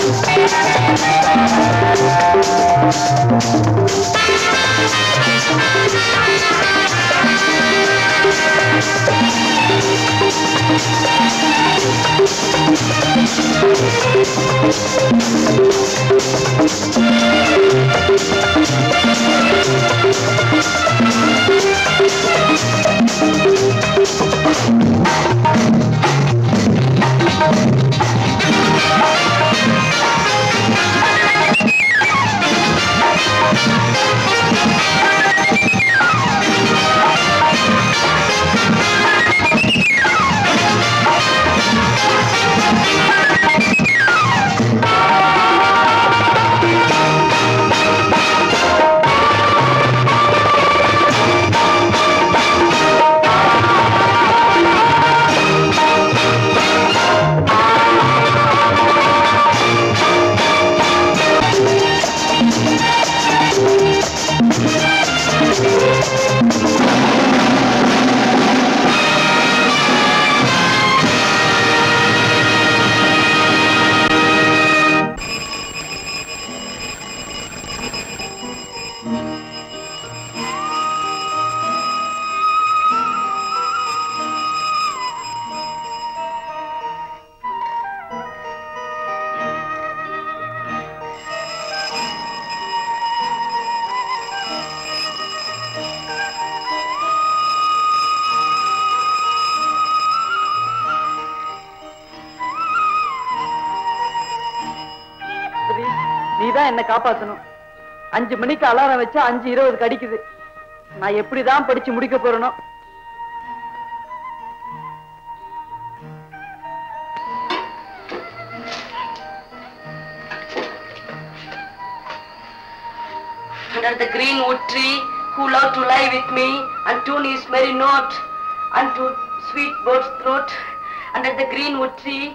நீதான் என்ன காப்பாத்தணும் அஞ்சு மணிக்கு அலாரம் வச்சா அஞ்சு இருபதுக்கு அடிக்குது நான் எப்படிதான் படிச்சு முடிக்க போறேனோ under the green wood tree who love to lie with me and tune his merry note unto sweet bird's throat under the green wood tree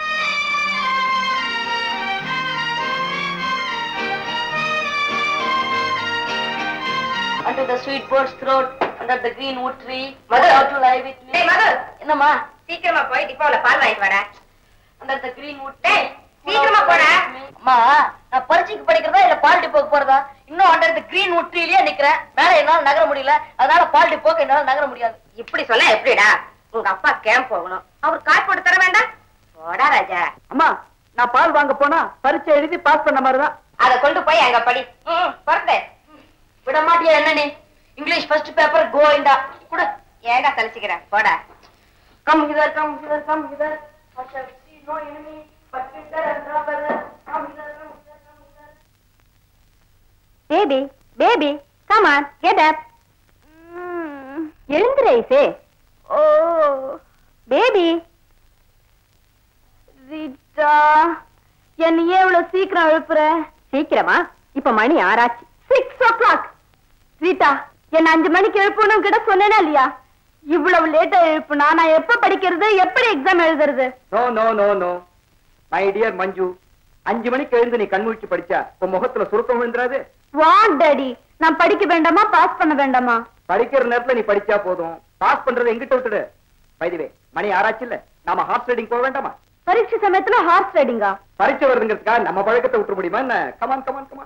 under the sweet bird's throat under the green wood tree Mother. love to lie with me டேய் மகள் என்னம்மா சீக்கிரமா போய் டிப்பாவுல பால் வாங்கிட்டு வாடா under the green wood டேய் சீக்கிரமா போடா அம்மா நான் பரீட்சைக்கு படிக்கிறதா இல்ல பால் டிப்போக்கு போறதா இன்னும் அண்டர் இந்த கிரீன் உட்ரியிலேயே நிக்கிறேன் மேல என்னால நகர முடியல அதனால பால் டிப்போக்கு என்னால நகர முடியாது இப்படி சொன்னா எப்படிடா உங்க அப்பா கேம்ப் போகணும் அவர் கார் போட்டு தர வேண்டாம் போடா ராஜா அம்மா நான் பால் வாங்க போனா பரீட்சை எழுதி பாஸ் பண்ண மாதிரிதான் அத கொண்டு போய் அங்க படி ம் பிறந்தேன் விட மாட்டியா என்ன நீ இங்கிலீஷ் ஃபர்ஸ்ட் பேப்பர் கோவிந்தா குடு ஏன்டா தலிச்சுக்கிறேன் போடா come hither come hither come hither I shall see no enemy but sister and brother. Come hither, come hither, come hither. Baby baby come on get up எழுந்துரு ஐசே ஓ baby Rita என்ன ஏன் இவ்வளவு சீக்கிரம் எழுப்புற சீக்கிரமா இப்ப மணி ஆறாச்சு சிக்ஸ் ஓ கிளாக் ரீட்டா என்ன அஞ்சு மணிக்கு எழுப்பணும் கிட்ட சொன்னேனா இல்லையா இவ்வளவு லேட்டா எழுப்புனா நான் எப்ப படிக்கிறது எப்படி எக்ஸாம் எழுதுறது no no no no my dear Manju அஞ்சு மணிக்கு எழுந்து நீ கண்முழிச்சு படிச்சா உன் முகத்துல சுருக்கம் விழுந்துராது வாட் டாடி நான் படிக்க வேண்டாமா பாஸ் பண்ண வேண்டாமா படிக்கிற நேரத்துல நீ படிச்சா போதும் பாஸ் பண்றதை எங்கிட்ட விட்டுடு வைதிவே மணி ஆராய்ச்சி இல்ல நாம ஹார்ஸ் ரைடிங் போக வேண்டாமா பரீட்சை சமயத்துல ஹார்ஸ் ரைடிங்கா பரீட்சை வருதுங்கிறதுக்காக நம்ம பழக்கத்தை விட்டுற முடியுமா என்ன கமான் கமான் கமான்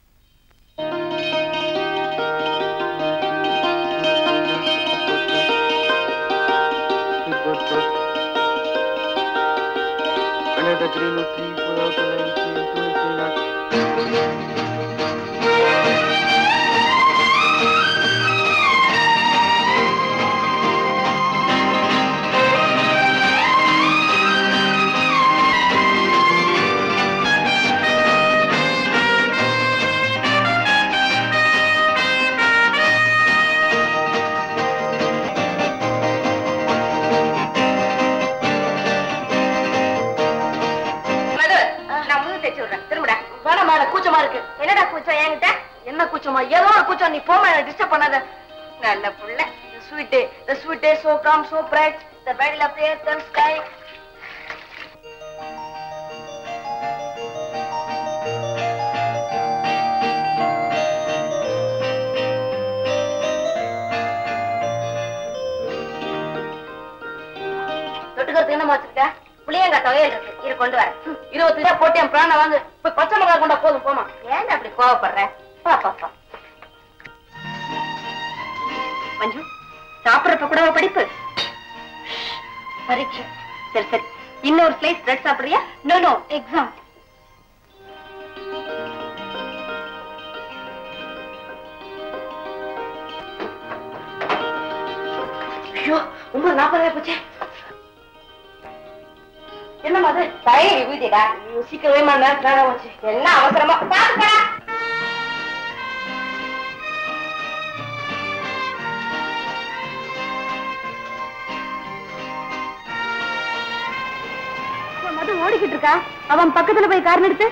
மது நான் முழு தைச்சு விடுறேன் திரும்படா வேணாம்மா எனக்கு கூச்சமா இருக்கு என்னடா கூச்சம் என்கிட்ட என்ன கூச்சமா ஏதோ ஒரு கூச்சம் நீ போமா என்ன டிஸ்டர்ப் பண்ணாத நல்ல புள்ள The sweet day, the sweet day so calm, so bright, the battle of the earth and sky. தொட்டுக்கிறதுக்கு என்ன வச்சிருக்க புளியங்காய் துவையல் இருக்கு இரு கொண்டு வரேன் இருபத்தி ரூபா போட்டு என் பிராண வாங்கு போய் பச்சை மிளகா கொண்டா போதும் போமா ஏன் அப்படி கோவப்படுற பா பா பா மஞ்சு சாப்பிடுறப்ப கூட ஒரு படிப்பு பரீட்சை சரி சரி இன்னொரு ஸ்லைஸ் பிரெட் சாப்பிடுறியா நோ நோ எக்ஸாம் ஐயோ ஒன்பது நாற்பதாயிரம் போச்சே என்னம்மா அது தலையை விபூதிடா ஐயோ, சீக்கிரமே மணி நேரம் நேரம் போச்சு என்ன அவசரமா பாத்துக்கடா மது ஓடிக்கிட்டு இருக்கா அவன் பக்கத்துல போய் கார் நிறுத்து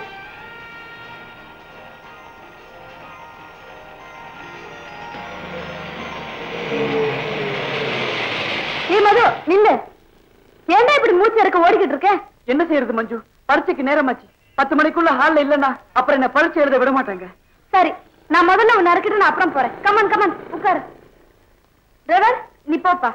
ஏய் மது நில்லு ஏன்டா இப்படி மூச்சு இறக்க ஓடிக்கிட்டு இருக்க என்ன செய்யறது மஞ்சு பரீட்சைக்கு நேரமாச்சு பத்து மணிக்குள்ள ஹால்ல இல்லன்னா அப்புறம் என்ன பரீட்சை எழுத விட மாட்டாங்க சரி நான் முதல்ல உன்னை இறக்கிட்டு நான் அப்புறம் போறேன் கமன் கமன் உட்காரு டிரைவர் நீ போப்பா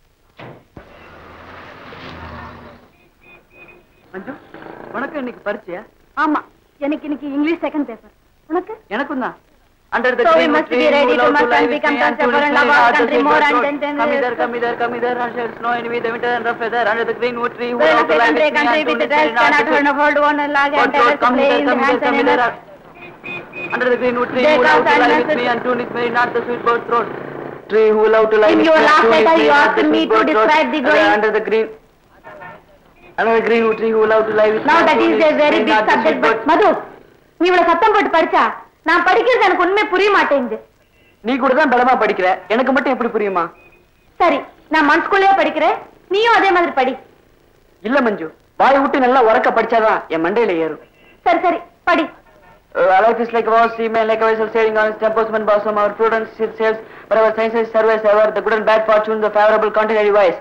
மஞ்சு உனக்கு இன்னைக்கு பரீட்சையா ஆமா எனக்கு இன்னைக்கு இங்கிலீஷ் செகண்ட் பேப்பர் உனக்கு எனக்கும் தான் Under the So we green must tree, be ready who to love must lie and with become me and to touchable and listen love to our heart to country sing more the and truth. then- then- Come hither, come hither, come hither, and shall snow and with the winter and rough weather. Under the green wood tree, who Well, love to lie country, with me country and to with the listen dress to heart cannot to run sing. a hold one lag God, and God, tell us to come play hither, in the come hither, hands come and in hither. the... Under the green wood tree, Take who love out to and lie with message. me and tune is merry, not the sweet bird throat. Tree who love to lie In with your me and last tune is letter, merry, you not asked the me sweet to bird throat. describe the Under- going- Under the green under the green wood tree, who love to lie with me Now and that tune is is a very merry, big not the subject, sweet but bird- மது நீ இவ்வளவு சத்தம் போட்டு படிச்சா நான் படிக்கிறது எனக்கு உண்மை புரிய மாட்டேங்குது நீ கூட தான் பலமா படிக்கிற எனக்கு மட்டும் எப்படி புரியுமா சரி நான் மனசுக்குள்ளேயே படிக்கிறேன் நீயும் அதே மாதிரி படி இல்ல மஞ்சு வாய் விட்டு நல்லா உறக்க படிச்சாதான் என் மண்டையில ஏறும் சரி சரி படி Uh, life is like a vast sea, man, like a vessel sailing on its tempestuous bosom. Our prudence it sails, but our sciences surveys ever. The good and bad fortune, the favorable contrary wise.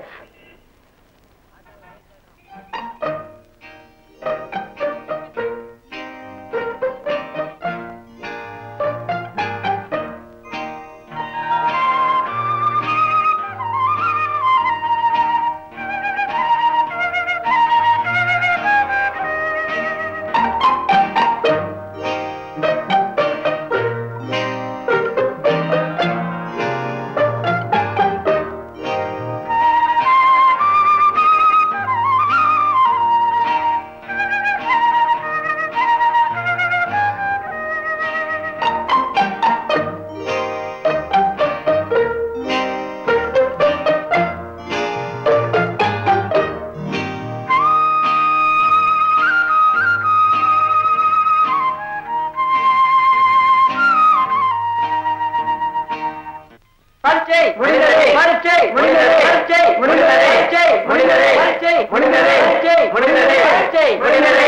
பரீட்சை முடிந்தது. பரீட்சை முடிந்தது. பரீட்சை முடிந்தது. பரீட்சை முடிந்தது. பரீட்சை முடிந்தது. பரீட்சை முடிந்தது. பரீட்சை முடிந்தது.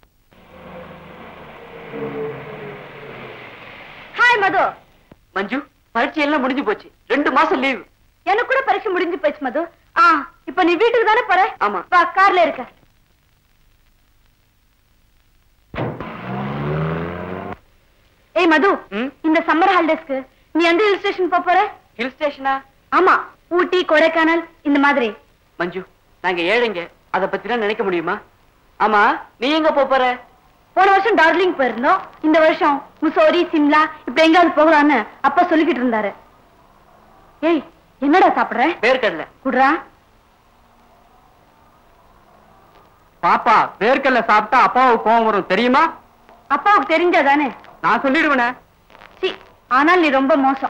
ஹாய் மது மஞ்சு பரீட்சை எல்லாம் முடிஞ்சு போச்சு ரெண்டு மாசம் லீவ் எனக்கு கூட பரீட்சை முடிஞ்சு போச்சு மது ஆ இப்ப நீ வீட்டுக்கு தானே போற ஆமா. வா கார்ல இருக்க ஏய் மது ம்? இந்த சம்மர் ஹாலிடேஸ்க்கு நீ எந்த ஹில் ஸ்டேஷன் போப் போற ஹில் ஸ்டேஷனா ஆமா ஊட்டி கொடைக்கானல் இந்த மாதிரி மஞ்சு நாங்க ஏழைங்க அத பத்தி தான் நினைக்க முடியுமா ஆமா நீ எங்க போப் போற போன வருஷம் டார்ஜிலிங் போயிருந்தோம் இந்த வருஷம் முசோரி சிம்லா இப்படி எங்காவது போகலான்னு அப்பா சொல்லிக்கிட்டு இருந்தாரு ஏய் என்னடா சாப்பிடுற வேர்க்கடல குடுறா பாப்பா வேர்க்கல்ல சாப்பிட்டா அப்பாவுக்கு கோவம் வரும் தெரியுமா அப்பாவுக்கு தெரிஞ்சாதானே நான் சொல்லிடுவேனே சி ஆனால் நீ ரொம்ப மோசம்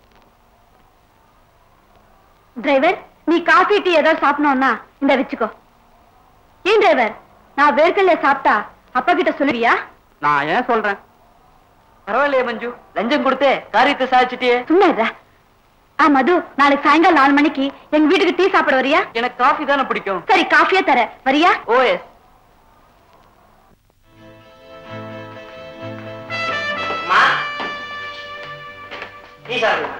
டிரைவர் நீ காஃபி டீ ஏதாவது சாப்பிடணும்னா இந்த வச்சுக்கோ ஏன் டிரைவர் நான் வேர்க்கல்ல சாப்பிட்டா அப்பா கிட்ட சொல்லுவியா நான் ஏன் சொல்றேன் பரவாயில்லையே மஞ்சு லஞ்சம் கொடுத்தே காரியத்தை சாதிச்சிட்டியே சும்மா இருடா. ஆ மது நாளைக்கு சாயங்காலம் நாலு மணிக்கு எங்க வீட்டுக்கு டீ சாப்பிட வரியா எனக்கு காஃபி தானே பிடிக்கும் சரி காஃபியே தர வரியா ஓஎஸ் மா நீ சாப்பிடுமா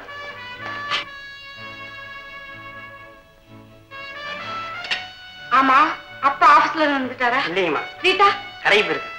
ஆமா அப்பா ஆபீஸ்ல வந்துட்டாரா இல்லையம்மா ரீட்டா கரை இருக்கு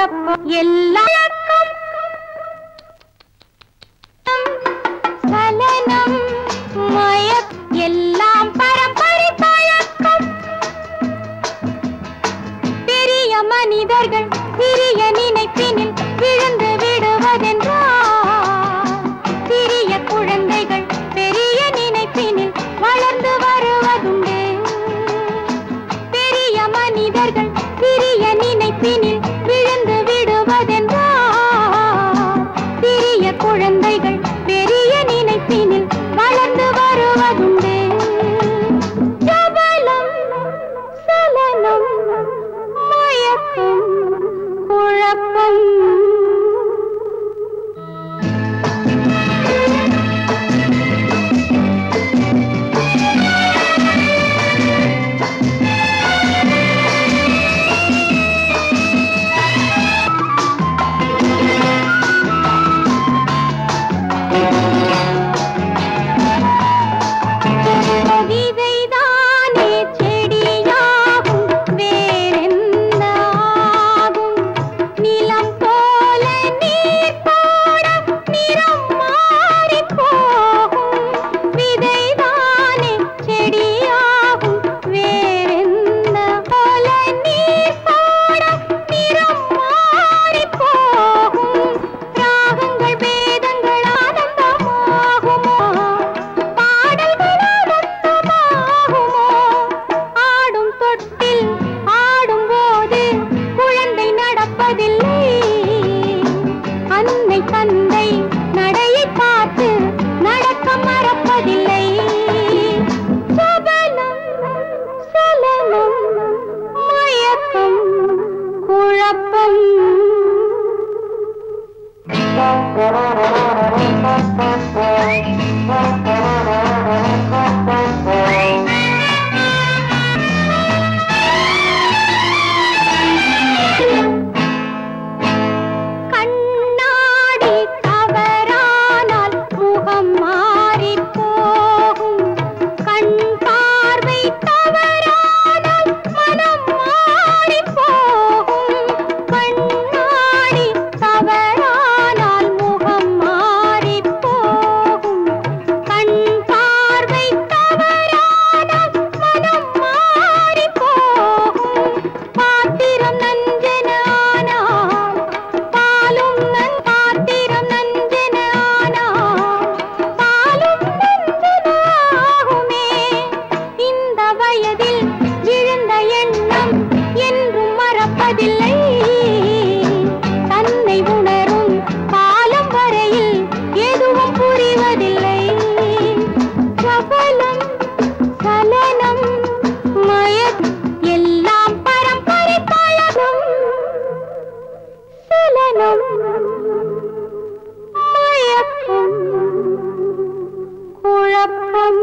குழப்பம் எல்லாம் சலனம் மயக் எல்லாம் பரம்பரை பழக்கம் பெரிய மனிதர்கள் சிறிய நினைப்பினில் விழுந்து விடுவதென்றால் சிறிய குழந்தைகள் பெரிய நினைப்பினில் வளர்ந்து வருவதுண்டு பெரிய மனிதர்கள் சிறிய நினைப்பினில் விழுந்து விடுவதென்றால் சிறிய குழந்தைகள் பெரிய நினைப்பினில் வளர்ந்து வருவதுண்டு ஜபலம் சலனம் மயக்கம் குழப்பம் விதைதானே செடியாகும் வேறென்ன ஆகும் நிலம் போல நீர் போட நிறம் மாறிப் போகும் விதைதானே செடியாகும் வேறென்ன போல நீர் போட நிறம் மாறிப் போகும் ராகங்கள் வேதங்கள் ஆனந்தமாகுமோ பாடல்கள் ஆனந்தமாகுமோ ஆடும் தொட்டில் ஆடும் போது குழந்தை நடப்பதில்லை அன்னை தந்தை நடையை பார்த்து நடக்க மறப்பதில்லை சபலம் சலனம் மயக்கம் குழப்பம் கண்ணாடி தவறானால் முகம் மாறிப் போகும் கண் பார்வை தவறானால் மனம் மாறிப் போகும் கண்ணாடி தவறானால் முகம் மாறிப் போகும் கண் பார்வை தவறானால் மனம் மாறிப் போகும் பாத்திரம் நஞ்சன ஆனால் பாலும் நன் பாத்திரம் நஞ்சன ஆனால் பாலும் நஞ்சனாகுமே இந்த வயதில் விழுந்த எண்ணம் என்றும் மறப்பதில்லை தன்னை உணரும் காலம் வரையில் எதுவும் புரிவதில்லை சபலம் சலனம் மயக் எல்லாம் பரம்பரை பழகும் சலனம் மயக்கம் குழப்பம்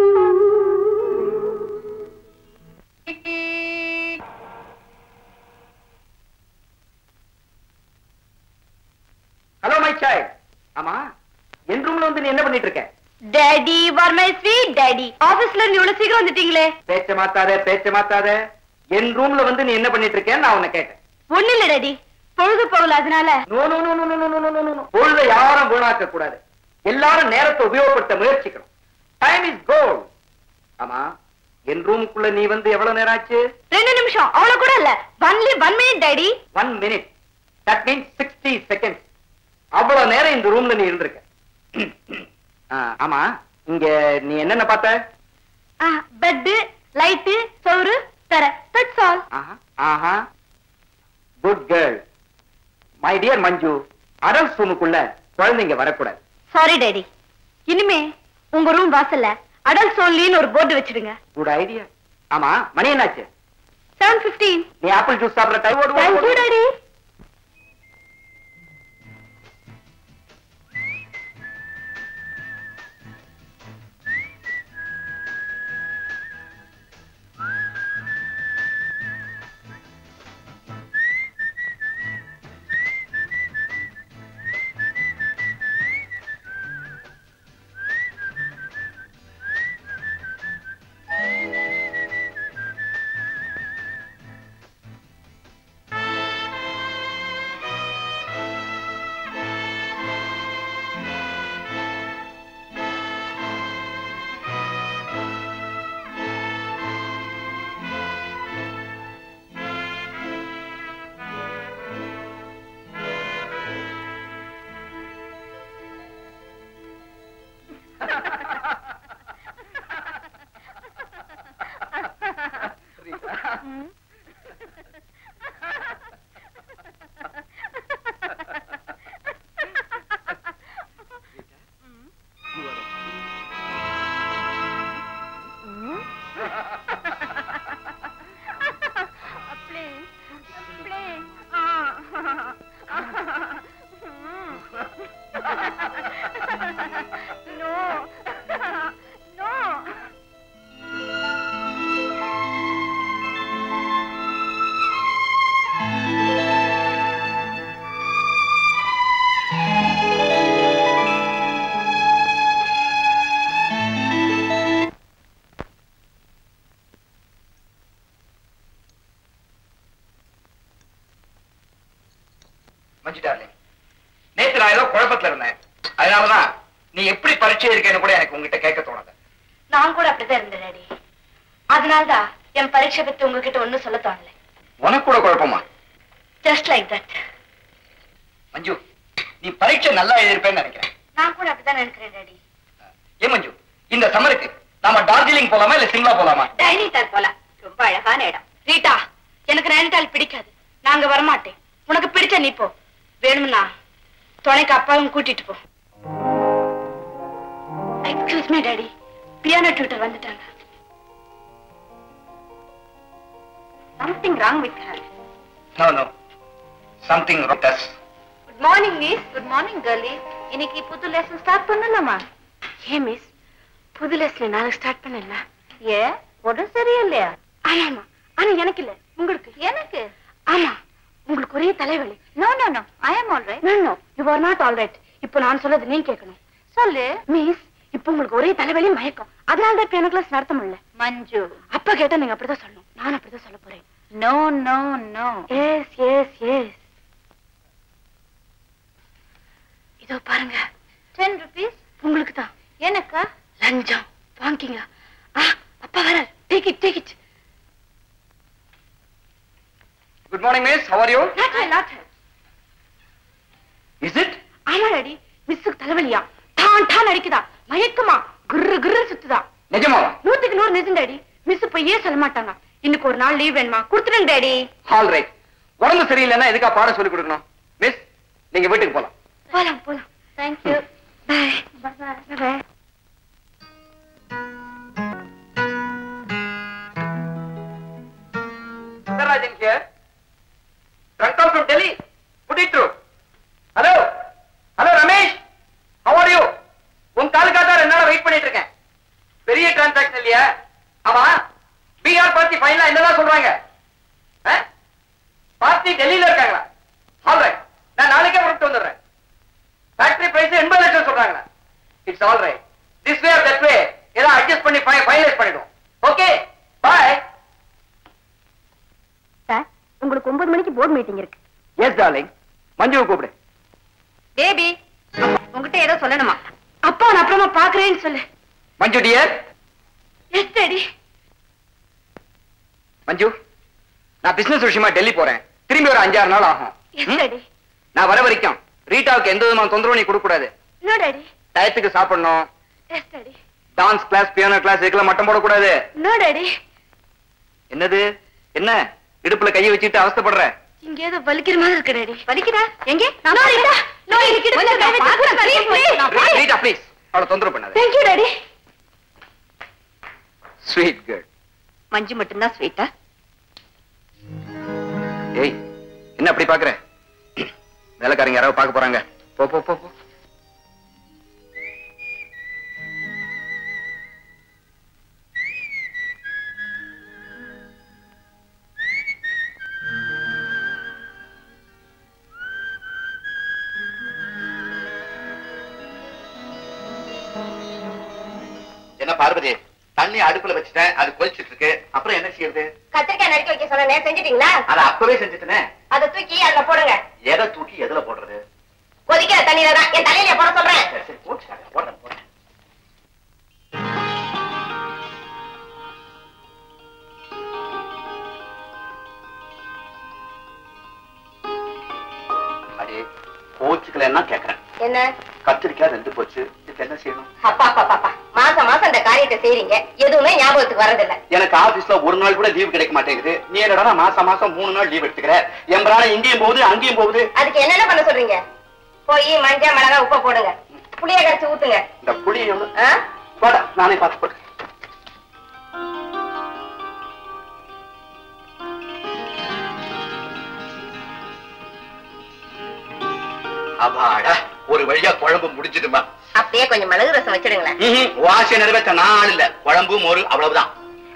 ஹலோ மை சைல்ட் ஆமா என் ரூம்ல வந்து நீ என்ன பண்ணிட்டு இருக்க டாடி வர் மை ஸ்வீட் டாடி ஆபீஸ்ல இருந்து இவ்வளவு சீக்கிரம் வந்துட்டீங்களே பேச்ச மாத்தாத பேச்ச மாத்தாத என் ரூம்ல வந்து நீ என்ன பண்ணிட்டு இருக்கேன்னு நான் உன்னை கேட்டேன் ஒண்ணு இல்ல டாடி பொழுது போகல அதனால no no no no no no no no no பொழுதை யாரும் வீணாக்க கூடாது எல்லாரும் நேரத்தை உபயோகப்படுத்த முயற்சிக்கணும் டைம் இஸ் கோல்ட் ஆமா என் ரூமுக்குள்ள நீ வந்து எவ்வளவு நேரம் ஆச்சு ரெண்டு நிமிஷம் அவ்வளவு கூட இல்ல only one minute daddy one minute that means sixty seconds அவ்வளவு நேரம் இந்த ரூம்ல நீ இருந்திருக்க ஆ, ஆமா இங்க நீ என்னென்ன பார்த்த பெட் லைட்டு சோறு தர தட்ஸ் ஆல் ஆஹா ஆஹா good girl my dear Manju adult ரூமுக்குள்ள குழந்தைங்க வரக்கூடாது சாரி டாடி இனிமே உங்க ரூம் வாசல்ல அடல்ட் ஓன்லின்னு ஒரு போர்டு வச்சிடுங்க குட் ஐடியா ஆமா மணி என்னாச்சு செவன் பிப்டீன் நீ ஆப்பிள் ஜூஸ் சாப்பிடுற time thank you daddy Manju darling நேத்து நான் ஏதோ குழப்பத்துல இருந்தேன் அதனாலதான் நீ எப்படி பரீட்சை இருக்கேன்னு கூட எனக்கு உங்ககிட்ட கேட்க தோணுது நான் கூட அப்படிதான் இருந்தேன் டாடி அதனால்தான் என் பரீட்சை பத்தி உங்ககிட்ட ஒண்ணும் சொல்ல தோணல உனக்கு கூட குழப்பமா ஜஸ்ட் லைக் தட் மஞ்சு நீ பரீட்சை நல்லா எழுதிருப்பேன்னு நினைக்கிறேன் நான் கூட அப்படிதான் நினைக்கிறேன் டாடி ஏன் மஞ்சு இந்த சம்மருக்கு நாம டார்ஜிலிங் போலாமா இல்ல சிம்லா போலாமா டைனிங்டால் போலாம் ரொம்ப அழகான இடம் ரீட்டா எனக்கு நைனிடால் பிடிக்காது நாங்க வரமாட்டேன் உனக்கு பிடிச்ச நீ போ வேணும்னா துணைக்கு அப்பாவும் கூட்டிட்டு போ excuse me daddy piano tutor வந்துட்டாங்க something wrong with her no no something does good morning miss good morning curly இன்னைக்கு புது லெசன் ஸ்டார்ட் பண்ணலாமா ஏன் மிஸ் புது லெஸ்ல நாளைக்கு ஸ்டார்ட் பண்ணல ஏ உடம்பு சரியில்லையா ஆமாமா ஆனா எனக்கு இல்ல உங்களுக்கு எனக்கு ஆமா உங்களுக்கு ஒரே தலைவலி no no no I am all right no no you are not all right இப்போ நான் சொல்றது நீங்க கேட்கணும் சொல்லு மிஸ் இப்போ உங்களுக்கு ஒரே தலைவலி மயக்கம் அதனால தான் இப்போ எனக்கு கிளாஸ் நடத்த முடியல மஞ்சு அப்பா கேட்டா நீங்க அப்படிதான் சொல்லணும் நான் அப்படிதான் சொல்ல போறேன் no no no yes yes yes இதோ பாருங்க டென் ருபீஸ் உங்களுக்கு தான் எனக்கா லஞ்சம் வாங்கிங்க ஆ அப்பா வர take it take it good morning miss how are you not not is it ஆமா டாடி மிஸ்ஸுக்கு தலைவலியா டான் டான் அடிக்குதா மயக்கமா குர்ரு குர்ரு சுத்துதா நிஜமாவா நூத்துக்கு நூறு நிஜம் டாடி மிஸ் போய் ஏன் சொல்ல மாட்டாங்க இன்னைக்கு ஒரு நாள் லீவ் வேணுமா கொடுத்துருங்க டாடி ஆல் ரைட் உடம்பு சரியில்லைன்னா எதுக்கா பாடம் சொல்லி கொடுக்கணும் மிஸ் நீங்க வீட்டுக்கு போலாம் போலாம் போலாம் thank you bye bye bye Sarajan here. Drunk out from Delhi. Put it through. Hello. Hello, Ramesh. How are you? உன் காலுக்காக ரெண்டு நாளா வெயிட் பண்ணிட்டு இருக்கேன் பெரிய டிரான்சாக்ஷன் இல்லையா ஆமா பீகார் பார்ட்டி ஃபைனலா என்னதான் சொல்றாங்க பார்ட்டி டெல்லியில இருக்காங்களா ஆல் ரைட் நான் நாளைக்கே புறப்பட்டு வந்துடுறேன் ஃபேக்டரி பிரைஸ் எண்பது லட்சம் சொல்றாங்களா it's all right this way that way ஏதோ அட்ஜஸ்ட் பண்ணி ஃபைனலைஸ் பண்ணிடுவோம் ஓகே பாய் சார் உங்களுக்கு ஒன்பது மணிக்கு போர்டு மீட்டிங் இருக்கு எஸ் டார்லிங் மஞ்சுவை கூப்பிடு பேபி உங்ககிட்ட ஏதோ சொல்லணுமா அப்பா நான் அப்புறமா பாக்குறேன்னு சொல்லு Manju dear yes daddy Manju நான் பிசினஸ் விஷயமா டெல்லி போறேன் திரும்பி ஒரு அஞ்சாறு நாள் ஆகும் எஸ் ம்? டாடி நான் வர வரைக்கும் ரீட்டாவுக்கு எந்த விதமான தொந்தரவு நீ கொடுக்க கூடாது நோ டாடி டயத்துக்கு சாப்பிடணும் yes daddy dance class piano class இதுக்கெல்லாம் மட்டம் போடக்கூடாது நோ டாடி என்னது என்ன இடுப்புல கையை வச்சுட்டு அவஸ்தைப்படுற இங்க ஏதோ வலிக்கிற மாதிரி இருக்கு டாடி வலிக்குதா எங்கே நோ ரீட்டா நோ எனக்கு கொஞ்சம் நான் பார்க்கறேன், please, please, நான் பார்க்கறேன். ரீட்டா ப்ளீஸ் அவளை தொந்தரவு பண்ணாத thank you daddy sweet girl Manju மட்டும்தான் ஸ்வீட்டா ஏய் என்ன அப்படி பாக்குற வேலைக்காரங்க யாராவது பார்க்க போறாங்க போ போ போ போ என்ன பார்வதி தண்ணி அடுப்புல வச்சுட்டேன் அது கொதிச்சிட்டு இருக்கு அப்புறம் என்ன செய்யறது கத்திரிக்காய் நறுக்கி வைக்க சொன்னேன் செஞ்சிட்டீங்களா அதை அப்பவே செஞ்சுட்டேனே அதை தூக்கி அதுல போடுங்க எதை தூக்கி எதுல போடுறது கொதிக்கிற தண்ணியில தான் என் தலையில போட சொல்றேன் சரி சரி போட்டுக்காங்க போடுறேன் போடுறேன் அடே போச்சுக்கலன்னா கேக்குறேன் என்ன கத்திரிக்காய் ரெண்டு போச்சு இதுக்கு என்ன செய்யணும் அப்பா அப்பா பாப்பா மாசம் மாசம் இந்த காரியத்தை செய்றீங்க எதுவுமே ஞாபகத்துக்கு வரதில்ல எனக்கு ஆபீஸ்ல ஒரு நாள் கூட லீவ் கிடைக்க மாட்டேங்குது நீ என்னடா மாசம் மாசம் மூணு நாள் லீவ் எடுத்துக்கிற எம்பரான இங்கேயும் போகுது அங்கேயும் போகுது அதுக்கு என்னென்ன பண்ண சொல்றீங்க போய் மஞ்சள் மிளகா உப்பை போடுங்க புளிய கரைச்சு ஊத்துங்க இந்த புளி எவ்வளவு ஆ? போடா நானே பார்த்து போட்டு அப்பாடா ஒரு வழியா குழம்பு முடிஞ்சிடுமா அப்படியே கொஞ்சம் மிளகு ரசம் வச்சிடுங்களேன் வாச நிறைவேற்ற நாள் இல்ல குழம்பு மோரு அவ்வளவுதான்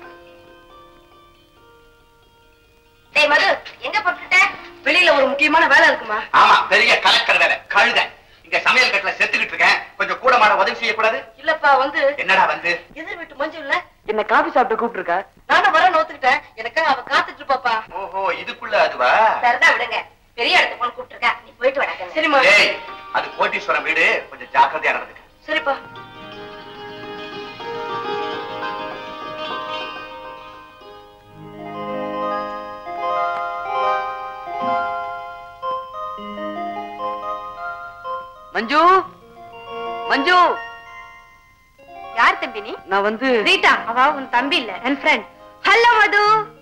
டேய் மது எங்க போட்டுட்ட வெளியில ஒரு முக்கியமான வேலை இருக்குமா ஆமா பெரிய கலெக்டர் வேலை கழுத இங்க சமையல் கட்டுல செத்துக்கிட்டு இருக்கேன் கொஞ்சம் கூட மாட உதவி செய்யக்கூடாது இல்லப்பா வந்து என்னடா வந்து எதிர் வீட்டு மஞ்சு இல்ல என்ன காபி சாப்பிட்டு கூப்பிட்டுருக்கா நானும் வர நோத்துக்கிட்டேன் எனக்காக அவ காத்துட்டு இருப்பாப்பா ஓஹோ இதுக்குள்ள அதுவா சரிதான் விடுங்க பெரிய இடத்துக்கு போன கூப்பிட்டு இருக்கா நீ போயிட்டு வர சரிம்மா ஏய் அது கோட்டீஸ்வரம் வீடு கொஞ்சம் ஜாக்கிரதையா நடந்துக்க சரிப்பா மஞ்சு மஞ்சு யார் தம்பி நீ நான் வந்து ரீட்டா அவ உன் தம்பி இல்ல என் friend hello Madhu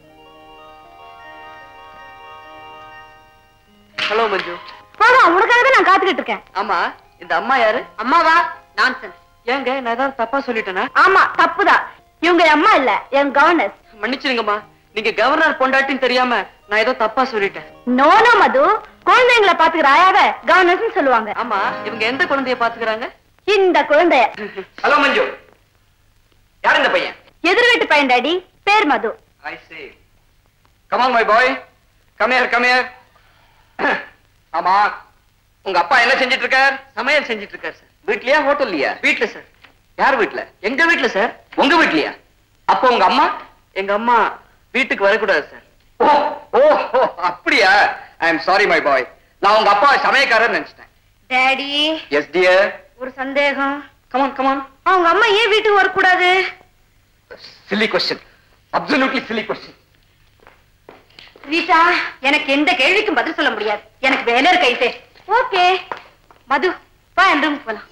hello Manju போதும் உனக்காக தான் நான் காத்துக்கிட்டு இருக்கேன் ஆமா இந்த அம்மா யாரு அம்மாவா நான்சென்ஸ் ஏங்க நான் ஏதாவது தப்பா சொல்லிட்டேனா ஆமா தப்புதான் இவங்க என் அம்மா இல்ல என் கவர்னஸ் மன்னிச்சிருங்கம்மா நீங்க கவர்னர் பொண்டாட்டின்னு தெரியாம நான் ஏதோ தப்பா சொல்லிட்டேன் நோ நோ மது குழந்தைங்களை பாத்துக்கிற ஆயாவ கவர்னஸ் சொல்லுவாங்க ஆமா இவங்க எந்த குழந்தைய பாத்துக்கறாங்க இந்த குழந்தைய ஹலோ மஞ்சு யார் இந்த பையன் எதிர் வீட்டு பையன் டாடி பேர் Madhu I say come on my boy come here come here ஆமா உங்க அப்பா என்ன செஞ்சிட்டு இருக்கார் சமையல் செஞ்சிட்டு இருக்காரு சார் வீட்லயா ஹோட்டல்லையா வீட்ல சார் யார் வீட்ல எங்க வீட்ல சார் உங்க வீட்லயா அப்போ உங்க அம்மா எங்க அம்மா வீட்டுக்கு வரக்கூடாது சார் ஓ ஓ ஓ, அப்படியா I am sorry my boy நான் உங்க அப்பா சமயக்காரர் நினைச்சிட்டேன் டாடி எஸ் டியர் ஒரு சந்தேகம் கமான் கமான் அவங்க அம்மா ஏன் வீட்டுக்கு வரக்கூடாது silly question absolutely silly question Rita எனக்கு எந்த கேள்விக்கும் பதில் சொல்ல முடியாது எனக்கு வேலை இருக்கு ஐசே ஓகே மது வா என் ரூம் போலாம்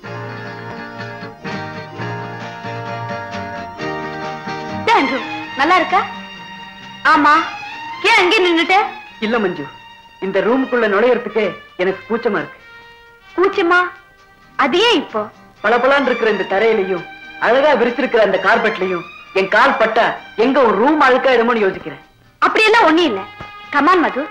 இதான் என் room. நல்லா இருக்கா ஆமா ஏன் அங்கே நின்னுட்ட இல்ல மஞ்சு இந்த ரூமுக்குள்ள நுழையறதுக்கு எனக்கு கூச்சமா இருக்கு கூச்சமா அது ஏன் இப்போ பளபளன்னு இருக்கிற இந்த தரையிலையும் அழகா விரிச்சிருக்கிற அந்த கார்பெட்லயும் என் கால் பட்டா எங்க ஒரு ரூம் அழுக்காயிடுமோன்னு யோசிக்கிறேன் அப்படியெல்லாம் ஒண்ணும் இல்ல கமான் மது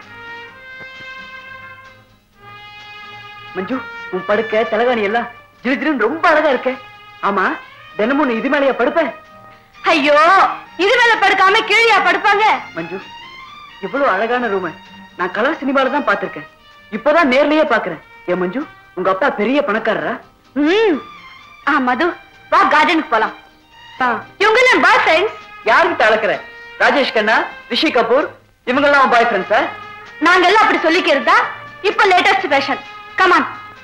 மஞ்சு உன் படுக்க தலகாணி எல்லாம் ஜிலு ஜிலுன்னு ரொம்ப அழகா இருக்க ஆமா தினமும் நீ இது மேலயா படுப்ப ஐயோ இது மேல படுக்காம கீழியா படுப்பாங்க மஞ்சு இவ்வளவு அழகான ரூம நான் கலர் சினிமால தான் பாத்திருக்கேன் இப்பதான் நேர்லயே பாக்குறேன் ஏன் மஞ்சு உங்க அப்பா பெரிய பணக்காரரா ம் ஆ மது வா கார்டனுக்கு போலாம் இவங்க எல்லாம் பாய் ஃப்ரெண்ட்ஸ் யாருக்கிட்ட அழக்கிற ராஜேஷ் கண்ணா ரிஷி கபூர் இவங்கெல்லாம் பாய் ஃப்ரெண்ட்ஸா நாங்க எல்லாம் அப்படி சொல்லிக்கிறதா இப்ப லேட்டஸ்ட் ஃபேஷன் கமான்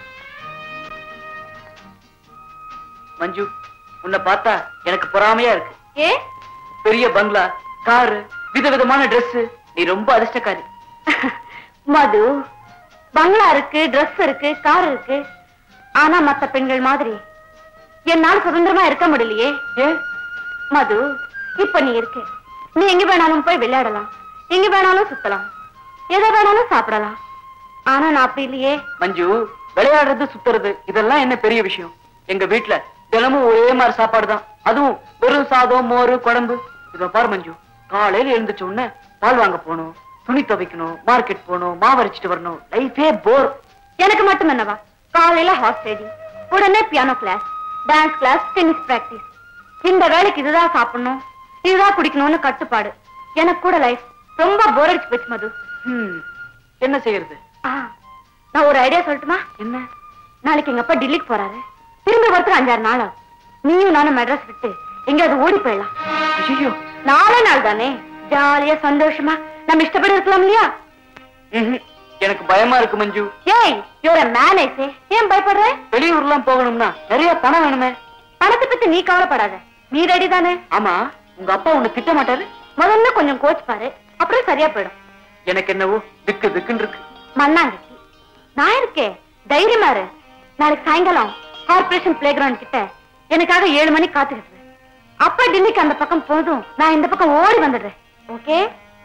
மஞ்சு உன்னை பார்த்தா எனக்கு பொறாமையா இருக்கு ஏ பெரிய பங்களா காரு விதவிதமான Dress நீ ரொம்ப அதிர்ஷ்டக்காரி மது பங்களா இருக்கு Dress இருக்கு கார் இருக்கு ஆனா மத்த பெண்கள் மாதிரி என்னால சுதந்திரமா இருக்க முடியலையே ஏன் மது இப்ப நீ இருக்க நீ எங்க வேணாலும் போய் விளையாடலாம் எங்க வேணாலும் சுத்தலாம் எதை வேணாலும் சாப்பிடலாம் ஆனா நான் அப்படி இல்லையே மஞ்சு விளையாடுறது சுத்துறது இதெல்லாம் என்ன பெரிய விஷயம் எங்க வீட்ல தினமும் ஒரே மாதிரி சாப்பாடு தான் அதுவும் வெறும் சாதம் மோர் குழம்பு இத பாரு மஞ்சு காலையில எழுந்துச்ச உடனே பால் வாங்க போகணும் துணி துவைக்கணும் மார்க்கெட் போகணும் மாவரைச்சிட்டு வரணும் லைஃபே போர் எனக்கு மட்டும் என்னவா காலையில ஹார்ஸ் ரைடிங் உடனே piano class dance class tennis practice இந்த வேலைக்கு இதுதான் சாப்பிடணும் இதுதான் குடிக்கணும்னு கட்டுப்பாடு எனக்கு கூட லைஃப் ரொம்ப போர் அடிச்சு போச்சு மது ஹம், என்ன செய்யறது ஆ, நான் ஒரு ஐடியா சொல்லட்டுமா என்ன நாளைக்கு எங்க அப்பா டெல்லிக்கு போறாரு திரும்பி வரதுக்கு அஞ்சாறு நாள் ஆகும் நீயும் நானும் மெட்ராஸ் விட்டு எங்கேயாவது ஓடி போயிடலாம் ஐயோ நாலே நாள் தானே ஜாலியா சந்தோஷமா நம்ம இஷ்டப்படி இருக்கலாம் இல்லையா எனக்கு பயமா இருக்கு மஞ்சு ஏய் யூர் மேனேஜே ஏன் பயப்படுற வெளியூர்லாம் போகணும்னா நிறைய பணம் வேணுமே பணத்தை பத்தி நீ கவலைப்படாத நீ ரெடி தானே ஆமா உங்க அப்பா உன்னை திட்ட மாட்டாரு முதல்ல கொஞ்சம் கோச் பாரு அப்புறம் சரியா போயிடும் எனக்கு என்னவோ திக்கு திக்குன்னு இருக்கு மண்ணாங்கட்டி நான் இருக்கேன் தைரியமா இரு நாளைக்கு சாயங்காலம் கார்பரேஷன் பிளே கிரவுண்ட் கிட்ட எனக்காக ஏழு மணிக்கு காத்துக்கிட்டு இரு. அப்ப டெல்லிக்கு அந்த பக்கம் போதும் நான் இந்த பக்கம் ஓடி வந்துடுறேன் ஓகே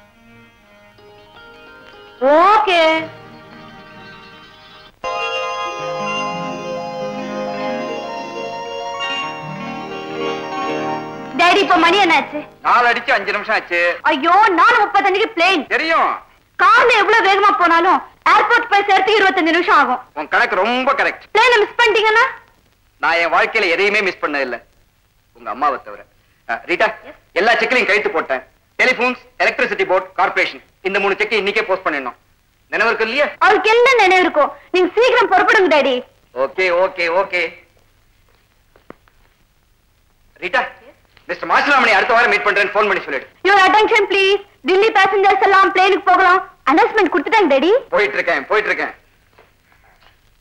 ஓகே டேடி இப்ப மணி என்னாச்சு நாலு அடிச்சு அஞ்சு நிமிஷம் ஆச்சு ஐயோ நானும் முப்பத்தஞ்சுக்கு பிளேன் தெரியும் கார்ல எவ்வளவு வேகமா போனாலும் ஏர்போர்ட் போய் சேர்த்து இருபத்தஞ்சு நிமிஷம் ஆகும் உன் கணக்கு ரொம்ப கரெக்ட் பிளேன மிஸ் பண்ணிட்டீங்கன்னா நான் என் வாழ்க்கையில எதையுமே மிஸ் பண்ணது இல்ல உங்க அம்மாவை தவிர அஹ், ரீட்டா எல்லா செக்லையும் கழித்து போட்டேன் டெலிபோன்ஸ் எலக்ட்ரிசிட்டி போர்ட் கார்பரேஷன் இந்த மூணு செக்கை இன்னைக்கே போஸ்ட் பண்ணிடணும் நினைவு இருக்கு இல்லையா அவருக்கு என்ன நினைவு இருக்கும் நீங்க சீக்கிரம் புறப்படுங்க daddy okay okay okay Rita mister Masilamani அடுத்த வாரம் மீட் பண்றேன்னு ஃபோன் பண்ணி சொல்லிடு your attention please Delhi passengers எல்லாம் பிளேனுக்கு போகலாம் அனௌன்ஸ்மெண்ட் கொடுத்துட்டாங்க டாடி போயிட்டு இருக்கேன் போயிட்டு இருக்கேன்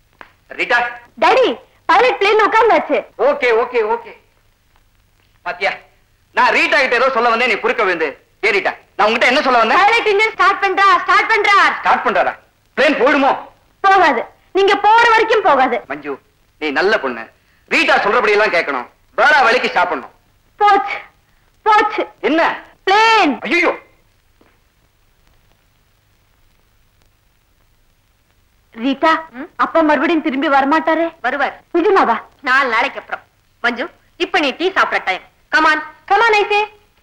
ரீட்டா டாடி பைலட் பிளேன் உட்கார்ந்தாச்சு ஓகே ஓகே ஓகே பாத்தியா நான் ரீட்டா கிட்ட ஏதோ சொல்ல வந்தேன் நீ குறுக்க விழுந்து ஏ ரீட்டா நான் உங்ககிட்ட என்ன சொல்ல வந்தேன் பைலட் இன்ஜின் ஸ்டார்ட் பண்றா ஸ்டார்ட் பண்றா ஸ்டார்ட் பண்றாரா பிளேன் போயிடுமோ போகாது நீங்க போற வரைக்கும் போகாது மஞ்சு நீ நல்ல பொண்ணு ரீட்டா சொல்றபடி எல்லாம் கேட்கணும் வேற வழிக்கு ஸ்டாப் பண்ணும் போச்சு போச்சு என்ன பிளேன் ஐயோ ரீட்டா அப்பா மறுபடியும் திரும்பி வரமாட்டாரே வருவார் நிஜமாவா நாலு நாளைக்கு அப்புறம் மஞ்சு இப்ப நீ டீ சாப்பிட time come on come on I say